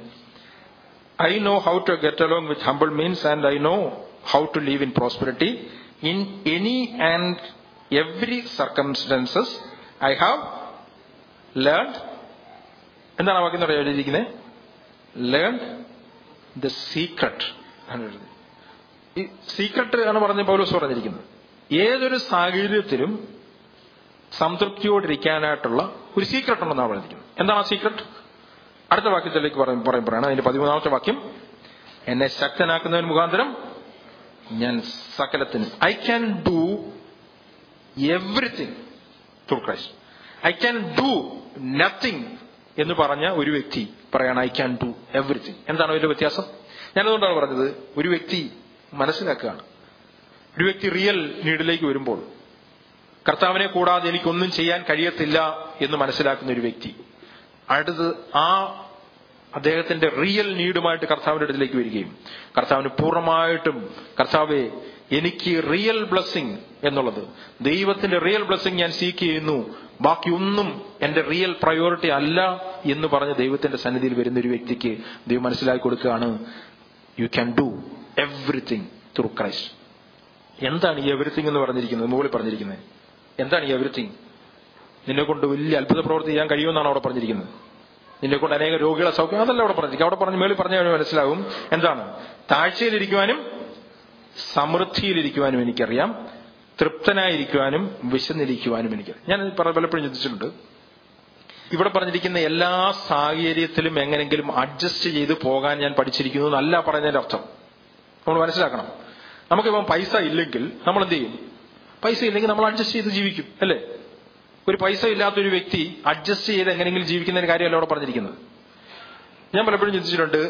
I know how to get along with humble means and I know how to live in prosperity in any and every circumstances I have learn എന്താണ് ആ വാക്യം പറയാൻ എഴുതിയിരിക്കുന്നത് ലേൺ ദ സീക്രട്ട് ആണ് എഴുതി ഈ സീക്രട്ട് ആണ് പറഞ്ഞ പൗലോസ് പറഞ്ഞിരിക്കുന്നത് ഏതൊരു സാഹചര്യത്തിലും സംതൃപ്തിയോടിരിക്കാനായിട്ടുള്ള ഒരു സീക്രട്ട് ഉണ്ടെന്നാണ് പറഞ്ഞിരിക്കുന്നത് എന്താണ് ആ സീക്രട്ട് അടുത്ത വാക്യത്തിലേക്ക് പറയും പറയുമ്പോഴാണ് അതിന്റെ പതിമൂന്നാമത്തെ വാക്യം എന്നെ ശക്തനാക്കുന്നതിന് മുഖാന്തരം ഞാൻ സകലത്തിന് I can do everything through Christ I can do nothing എന്ന് പറഞ്ഞ ഒരു വ്യക്തി പറയാണ് ഐ ക്യാൻ ഡു എവറിത്തിങ് എന്താണ് അതിന്റെ വ്യത്യാസം ഞാനതുകൊണ്ടാണ് പറഞ്ഞത് ഒരു വ്യക്തി മനസ്സിലാക്കുകയാണ് ഒരു വ്യക്തി റിയൽ നീഡിലേക്ക് വരുമ്പോൾ കർത്താവിനെ കൂടാതെ എനിക്കൊന്നും ചെയ്യാൻ കഴിയത്തില്ല എന്ന് മനസ്സിലാക്കുന്ന ഒരു വ്യക്തി അടുത്ത് ആ അദ്ദേഹത്തിന്റെ റിയൽ നീഡുമായിട്ട് കർത്താവിന്റെ അടുത്തേക്ക് വരികയും കർത്താവിന് പൂർണ്ണമായിട്ടും കർത്താവെ എനിക്ക് റിയൽ ബ്ലെസ്സിങ് എന്നുള്ളത് ദൈവത്തിന്റെ റിയൽ ബ്ലെസ്സിങ് ഞാൻ സീക്ക് ചെയ്യുന്നു ബാക്കിയൊന്നും എന്റെ റിയൽ പ്രയോറിറ്റി അല്ല എന്ന് പറഞ്ഞ് ദൈവത്തിന്റെ സന്നിധിയിൽ വരുന്ന ഒരു വ്യക്തിക്ക് ദൈവം മനസ്സിലാക്കി കൊടുക്കുകയാണ് you can do everything through Christ എന്താണ് ഈ എവറിത്തിങ് എന്ന് പറഞ്ഞിരിക്കുന്നത് മുകളിൽ പറഞ്ഞിരിക്കുന്നത് എന്താണ് ഈ എവറിത്തിങ് നിന്നെ കൊണ്ട് വലിയ അത്ഭുത പ്രവൃത്തി ചെയ്യാൻ കഴിയുമെന്നാണ് അവിടെ പറഞ്ഞിരിക്കുന്നത് നിന്നെ കൊണ്ട് അനേക രോഗികളെ സൗഖ്യം അതല്ല അവിടെ പറഞ്ഞിരിക്കും അവിടെ പറഞ്ഞ് മേളിൽ പറഞ്ഞ മനസ്സിലാവും എന്താണ് താഴ്ചയിലിരിക്കുവാനും സമൃദ്ധിയിലിരിക്കുവാനും എനിക്കറിയാം തൃപ്തനായിരിക്കുവാനും വിശന്നിരിക്കുവാനും എനിക്കറിയാം ഞാൻ പലപ്പോഴും ചിന്തിച്ചിട്ടുണ്ട് ഇവിടെ പറഞ്ഞിരിക്കുന്ന എല്ലാ സാഹചര്യത്തിലും എങ്ങനെങ്കിലും അഡ്ജസ്റ്റ് ചെയ്ത് പോകാൻ ഞാൻ പഠിച്ചിരിക്കുന്നു എന്നല്ല പറയുന്നതിന്റെ അർത്ഥം നമ്മൾ മനസ്സിലാക്കണം നമുക്കിപ്പം പൈസ ഇല്ലെങ്കിൽ നമ്മൾ എന്ത് ചെയ്യും പൈസ ഇല്ലെങ്കിൽ നമ്മൾ അഡ്ജസ്റ്റ് ചെയ്ത് ജീവിക്കും അല്ലേ ഒരു പൈസ ഇല്ലാത്തൊരു വ്യക്തി അഡ്ജസ്റ്റ് ചെയ്ത് എങ്ങനെയെങ്കിലും ജീവിക്കുന്നതിന് കാര്യമല്ല അവിടെ പറഞ്ഞിരിക്കുന്നത് ഞാൻ പലപ്പോഴും ചിന്തിച്ചിട്ടുണ്ട്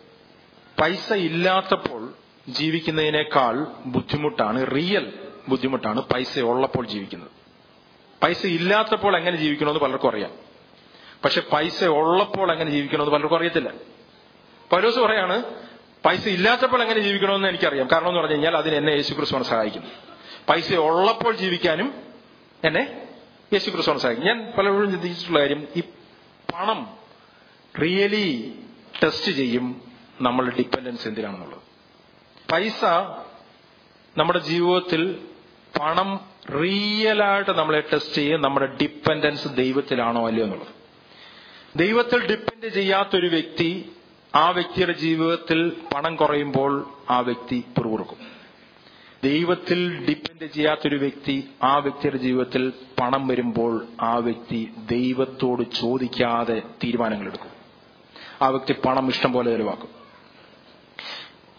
പൈസ ഇല്ലാത്തപ്പോൾ ജീവിക്കുന്നതിനേക്കാൾ ബുദ്ധിമുട്ടാണ് റിയൽ ബുദ്ധിമുട്ടാണ് പൈസ ഉള്ളപ്പോൾ ജീവിക്കുന്നത് പൈസ ഇല്ലാത്തപ്പോൾ എങ്ങനെ ജീവിക്കണമെന്ന് പലർക്കും അറിയാം പക്ഷെ പൈസ ഉള്ളപ്പോൾ എങ്ങനെ ജീവിക്കണമെന്ന് പലർക്കും അറിയത്തില്ല പൗലോസ് പറയാണ് പൈസ ഇല്ലാത്തപ്പോൾ എങ്ങനെ ജീവിക്കണമെന്ന് എനിക്കറിയാം കാരണം എന്ന് പറഞ്ഞു കഴിഞ്ഞാൽ അതിന് എന്നെ യേശുക്രിസ്തുവാണ് സഹായിക്കുന്നത് പൈസ ഉള്ളപ്പോൾ ജീവിക്കാനും എന്നെ യേശുക്രിസ്തുവാണ് സഹായിക്കും ഞാൻ പലപ്പോഴും ചിന്തിച്ചിട്ടുള്ള കാര്യം ഈ പണം റിയലി ടെസ്റ്റ് ചെയ്യും നമ്മളുടെ ഡിപ്പെൻഡൻസ് എന്തിനാണെന്നുള്ളത് പൈസ നമ്മുടെ ജീവിതത്തിൽ പണം റിയലായിട്ട് നമ്മളെ ടെസ്റ്റ് ചെയ്യും നമ്മുടെ ഡിപ്പെൻഡൻസ് ദൈവത്തിലാണോ അല്ലയോ എന്നുള്ളത് ദൈവത്തിൽ ഡിപ്പെൻഡ് ചെയ്യാത്തൊരു വ്യക്തി ആ വ്യക്തിയുടെ ജീവിതത്തിൽ പണം കുറയുമ്പോൾ ആ വ്യക്തി പിറുപിറുക്കും ദൈവത്തിൽ ഡിപ്പെൻഡ് ചെയ്യാത്തൊരു വ്യക്തി ആ വ്യക്തിയുടെ ജീവിതത്തിൽ പണം വരുമ്പോൾ ആ വ്യക്തി ദൈവത്തോട് ചോദിക്കാതെ തീരുമാനങ്ങൾ എടുക്കും ആ വ്യക്തി പണം ഇഷ്ടം പോലെ ചെലവാക്കും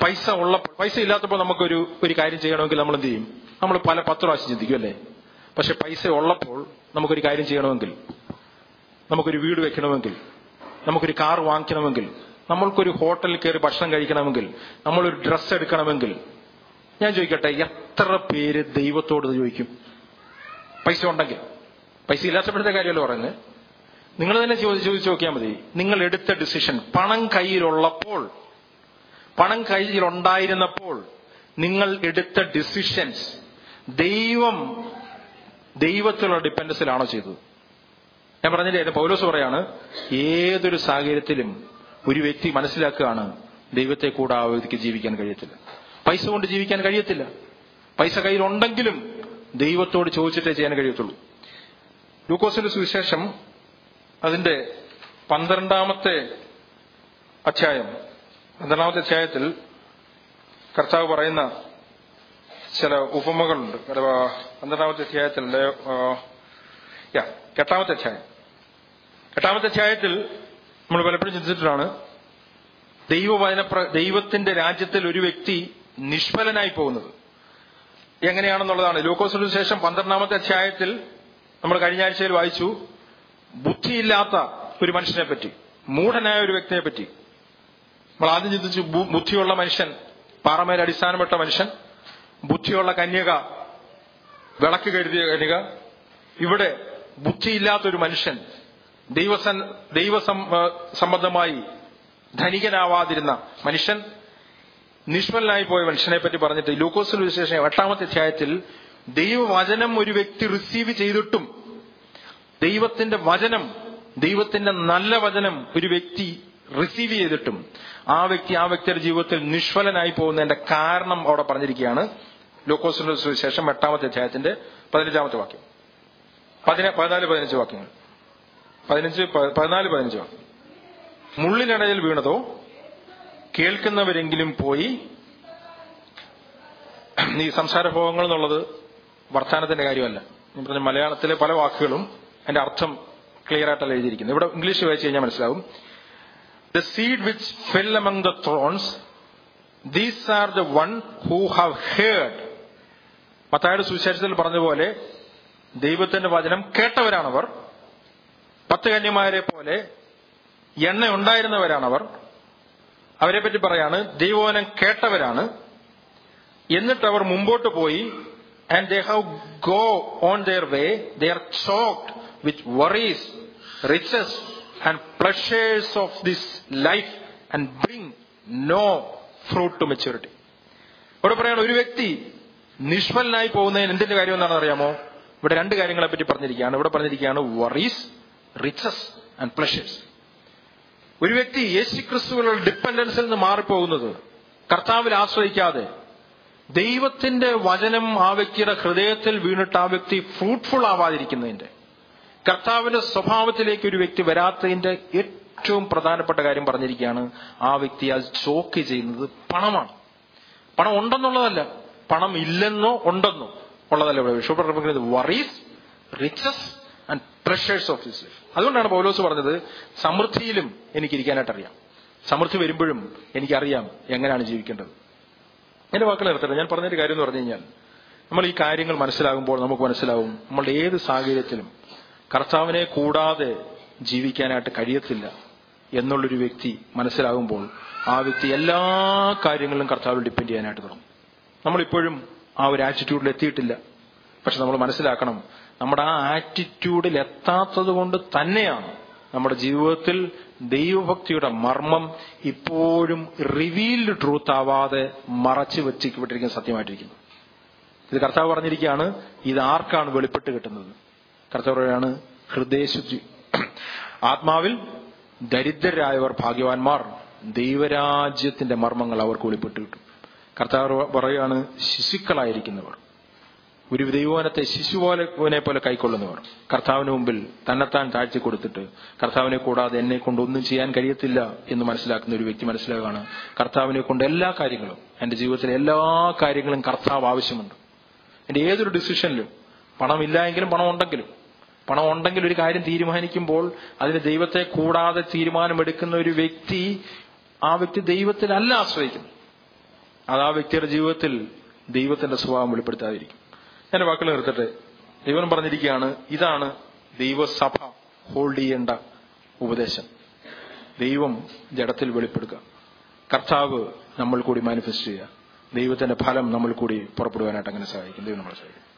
പൈസ ഉള്ളപ്പോൾ പൈസ ഇല്ലാത്തപ്പോൾ നമുക്കൊരു ഒരു കാര്യം ചെയ്യണമെങ്കിൽ നമ്മൾ എന്ത് ചെയ്യും നമ്മൾ പല പത്ത് പ്രാവശ്യം ചിന്തിക്കും അല്ലേ പക്ഷെ പൈസ ഉള്ളപ്പോൾ നമുക്കൊരു കാര്യം ചെയ്യണമെങ്കിൽ നമുക്കൊരു വീട് വെക്കണമെങ്കിൽ നമുക്കൊരു കാർ വാങ്ങിക്കണമെങ്കിൽ നമ്മൾക്കൊരു ഹോട്ടലിൽ കയറി ഭക്ഷണം കഴിക്കണമെങ്കിൽ നമ്മളൊരു ഡ്രസ്സ് എടുക്കണമെങ്കിൽ ഞാൻ ചോദിക്കട്ടെ എത്ര പേര് ദൈവത്തോട് ഇത് ചോദിക്കും പൈസ ഉണ്ടെങ്കിൽ പൈസ ഇല്ലാത്തപ്പോഴത്തെ കാര്യമല്ലോ പറയുന്നത് നിങ്ങൾ തന്നെ ചോദിച്ച് ചോദിച്ചു നോക്കിയാൽ മതി നിങ്ങൾ എടുത്ത ഡിസിഷൻ പണം കയ്യിലുള്ളപ്പോൾ പണം കയ്യിലുണ്ടായിരുന്നപ്പോൾ നിങ്ങൾ എടുത്ത ഡിസിഷൻസ് ദൈവം ദൈവത്തിലുള്ള ഡിപ്പെൻഡൻസിലാണോ ചെയ്തത് ഞാൻ പറഞ്ഞില്ലേ പൗലോസ് പറയാണ് ഏതൊരു സാഹചര്യത്തിലും ഒരു വ്യക്തി മനസ്സിലാക്കുകയാണ് ദൈവത്തെ കൂടെ ആ വ്യക്തിക്ക് ജീവിക്കാൻ കഴിയത്തില്ല പൈസ കൊണ്ട് ജീവിക്കാൻ കഴിയത്തില്ല പൈസ കയ്യിലുണ്ടെങ്കിലും ദൈവത്തോട് ചോദിച്ചിട്ടേ ചെയ്യാൻ കഴിയത്തുള്ളൂ ലൂക്കോസിന്റെ സുവിശേഷം അതിന്റെ പന്ത്രണ്ടാമത്തെ അധ്യായം പന്ത്രണ്ടാമത്തെ അധ്യായത്തിൽ കർത്താവ് പറയുന്ന ചില ഉപമകളുണ്ട് അഥവാ പന്ത്രണ്ടാമത്തെ അധ്യായത്തിൽ യാ എട്ടാമത്തെ അധ്യായം എട്ടാമത്തെ അധ്യായത്തിൽ നമ്മൾ പലപ്പോഴും ചിന്തിച്ചിട്ടാണ് ദൈവവചന ദൈവത്തിന്റെ രാജ്യത്തിൽ ഒരു വ്യക്തി നിഷ്ഫലനായി പോകുന്നത് എങ്ങനെയാണെന്നുള്ളതാണ് ലൂക്കോസിന് ശേഷം പന്ത്രണ്ടാമത്തെ അധ്യായത്തിൽ നമ്മൾ കഴിഞ്ഞ ആഴ്ചയിൽ വായിച്ചു ബുദ്ധിയില്ലാത്ത ഒരു മനുഷ്യനെ പറ്റി മൂഢനായ ഒരു വ്യക്തിയെ പറ്റി നമ്മൾ ആദ്യം ചിന്തിച്ചു ബുദ്ധിയുള്ള മനുഷ്യൻ പാറമേൽ അടിസ്ഥാനപ്പെട്ട മനുഷ്യൻ ബുദ്ധിയുള്ള കന്യക വിളക്ക് കരുതിയ കന്യക ഇവിടെ ബുദ്ധിയില്ലാത്തൊരു മനുഷ്യൻ ദൈവസൻ ദൈവസം സംബന്ധമായി ധനികനാവാതിരുന്ന മനുഷ്യൻ നിഷ്ഫലനായി പോയ മനുഷ്യനെ പറ്റി പറഞ്ഞിട്ട് ലൂക്കോസിൽ വിശേഷം എട്ടാമത്തെ അധ്യായത്തിൽ ദൈവവചനം ഒരു വ്യക്തി റിസീവ് ചെയ്തിട്ടും ദൈവത്തിന്റെ വചനം ദൈവത്തിന്റെ നല്ല വചനം ഒരു വ്യക്തി റിസീവ് ചെയ്തിട്ടും ആ വ്യക്തി ആ വ്യക്തിയുടെ ജീവിതത്തിൽ നിഷ്ഫലനായി പോകുന്നതിന്റെ കാരണം അവിടെ പറഞ്ഞിരിക്കുകയാണ് ലോക്കോസിന്റെ സുവിശേഷം എട്ടാമത്തെ അധ്യായത്തിന്റെ പതിനഞ്ചാമത്തെ വാക്യം പതിന പതിനാല് പതിനഞ്ച് വാക്യങ്ങൾ പതിനഞ്ച് പതിനാല് പതിനഞ്ച് വാക്യം മുള്ളിനിടയിൽ വീണതോ കേൾക്കുന്നവരെങ്കിലും പോയി ഈ സംസാരഭോഗങ്ങൾ എന്നുള്ളത് വർത്തമാനത്തിന്റെ കാര്യമല്ല ഞാൻ പറഞ്ഞ മലയാളത്തിലെ പല വാക്കുകളും അതിന്റെ അർത്ഥം ക്ലിയർ ആയിട്ടല്ല എഴുതിയിരിക്കുന്നത് ഇവിടെ ഇംഗ്ലീഷ് വായിച്ചു കഴിഞ്ഞാൽ മനസ്സിലാവും the seed which fell among the thorns these are the one who have heard മത്തായുടെ സുവിശേഷത്തിൽ പറഞ്ഞതുപോലെ ദൈവത്തിന്റെ വചനം കേട്ടവരാണവർ പത്ത് കന്യമാരെ പോലെ എണ്ണ ഉണ്ടായിരുന്നവരാണവർ അവരെ പറ്റി പറയാണ് ദൈവവനം കേട്ടവരാണ് എന്നിട്ട് അവർ മുമ്പോട്ട് പോയി and they have go on their way they are choked with worries riches and pleasures of this life and bring no fruit to maturity ഇവിടെ പറയാണ് ഒരു വ്യക്തി നിഷ്ഫലനായി പോകുന്നതിന് എന്തിന്റെ കാര്യം എന്താണെന്ന് അറിയാമോ ഇവിടെ രണ്ട് കാര്യങ്ങളെ പറ്റി പറഞ്ഞിരിക്കുകയാണ് ഇവിടെ പറഞ്ഞിരിക്കുകയാണ് വറീസ് റിച്ചസ് ആൻഡ് പ്ലഷേഴ്സ് ഒരു വ്യക്തി യേശുക്രിസ്തുവിനുള്ള ഡിപ്പെൻഡൻസിൽ നിന്ന് മാറിപ്പോകുന്നത് കർത്താവിൽ ആശ്രയിക്കാതെ ദൈവത്തിന്റെ വചനം ആ വ്യക്തിയുടെ ഹൃദയത്തിൽ വീണിട്ട് ആ വ്യക്തി ഫ്രൂട്ട്ഫുൾ ആവാതിരിക്കുന്നതിന്റെ കർത്താവിന്റെ സ്വഭാവത്തിലേക്ക് ഒരു വ്യക്തി വരാത്തതിന്റെ ഏറ്റവും പ്രധാനപ്പെട്ട കാര്യം പറഞ്ഞിരിക്കുകയാണ് ആ വ്യക്തി അത് ചോക്ക് ചെയ്യുന്നത് പണമാണ് പണം ഉണ്ടെന്നുള്ളതല്ല പണം ഇല്ലെന്നോ ഉണ്ടെന്നോ ഉള്ളതല്ല ഇവിടെ വിഷുപ്രവർത്തിക്കുന്നത് worries riches and pleasures of his life അതുകൊണ്ടാണ് പൗലോസ് പറഞ്ഞത് സമൃദ്ധിയിലും എനിക്ക് ഇരിക്കാനായിട്ട് അറിയാം സമൃദ്ധി വരുമ്പോഴും എനിക്കറിയാം എങ്ങനെയാണ് ജീവിക്കേണ്ടത് എന്റെ വാക്കുകൾ നിർത്തട്ടെ ഞാൻ പറഞ്ഞൊരു കാര്യം എന്ന് പറഞ്ഞു കഴിഞ്ഞാൽ നമ്മൾ ഈ കാര്യങ്ങൾ മനസ്സിലാകുമ്പോൾ നമുക്ക് മനസ്സിലാവും നമ്മളുടെ ഏത് സാഹചര്യത്തിലും കർത്താവിനെ കൂടാതെ ജീവിക്കാനായിട്ട് കഴിയത്തില്ല എന്നുള്ളൊരു വ്യക്തി മനസ്സിലാകുമ്പോൾ ആ വ്യക്തി എല്ലാ കാര്യങ്ങളിലും കർത്താവിൽ ഡിപ്പെൻഡ് ചെയ്യാനായിട്ട് തുടങ്ങും നമ്മളിപ്പോഴും ആ ഒരു ആറ്റിറ്റ്യൂഡിൽ എത്തിയിട്ടില്ല പക്ഷെ നമ്മൾ മനസ്സിലാക്കണം നമ്മുടെ ആ ആറ്റിറ്റ്യൂഡിൽ എത്താത്തത് കൊണ്ട് തന്നെയാണ് നമ്മുടെ ജീവിതത്തിൽ ദൈവഭക്തിയുടെ മർമ്മം ഇപ്പോഴും റിവീൽഡ് ട്രൂത്ത് ആവാതെ മറച്ചു വെച്ചിരിക്കുന്ന സത്യമായിട്ടിരിക്കുന്നു ഇത് കർത്താവ് പറഞ്ഞിരിക്കുകയാണ് ഇത് ആർക്കാണ് വെളിപ്പെട്ട് കിട്ടുന്നത് കർത്താവ് പറയാണ് ഹൃദയശുദ്ധി ആത്മാവിൽ ദരിദ്രരായവർ ഭാഗ്യവാന്മാർ ദൈവരാജ്യത്തിന്റെ മർമ്മങ്ങൾ അവർക്ക് വെളിപ്പെട്ട് കിട്ടും കർത്താവ് പറയുകയാണ് ശിശുക്കളായിരിക്കുന്നവർ ഒരു ദൈവവനത്തെ ശിശുപോലെ പോലെ കൈക്കൊള്ളുന്നവർ കർത്താവിന് മുമ്പിൽ തന്നെത്താൻ താഴ്ത്തി കൊടുത്തിട്ട് കർത്താവിനെ കൂടാതെ എന്നെ കൊണ്ട് ഒന്നും ചെയ്യാൻ കഴിയത്തില്ല എന്ന് മനസ്സിലാക്കുന്ന ഒരു വ്യക്തി മനസ്സിലാക്കുകയാണ് കർത്താവിനെ കൊണ്ട് എല്ലാ കാര്യങ്ങളും എന്റെ ജീവിതത്തിലെ എല്ലാ കാര്യങ്ങളും കർത്താവ് ആവശ്യമുണ്ട് എന്റെ ഏതൊരു ഡിസിഷനിലും പണമില്ല എങ്കിലും പണം ഉണ്ടെങ്കിലും പണം ഉണ്ടെങ്കിൽ ഒരു കാര്യം തീരുമാനിക്കുമ്പോൾ അതിന് ദൈവത്തെ കൂടാതെ തീരുമാനമെടുക്കുന്ന ഒരു വ്യക്തി ആ വ്യക്തി ദൈവത്തിലല്ല ആശ്രയിക്കുന്നു അത് ആ വ്യക്തിയുടെ ജീവിതത്തിൽ ദൈവത്തിന്റെ സ്വഭാവം വെളിപ്പെടുത്താതിരിക്കും എന്റെ വാക്കുകൾ നിർത്തട്ടെ ദൈവം പറഞ്ഞിരിക്കുകയാണ് ഇതാണ് ദൈവസഭ ഹോൾഡ് ചെയ്യേണ്ട ഉപദേശം ദൈവം ജഡത്തിൽ വെളിപ്പെടുക കർത്താവ് നമ്മൾ കൂടി മാനിഫെസ്റ്റ് ചെയ്യുക ദൈവത്തിന്റെ ഫലം നമ്മൾ കൂടി പുറപ്പെടുവാനായിട്ട് അങ്ങനെ സഹായിക്കും ദൈവം നമ്മളെ സഹായിക്കും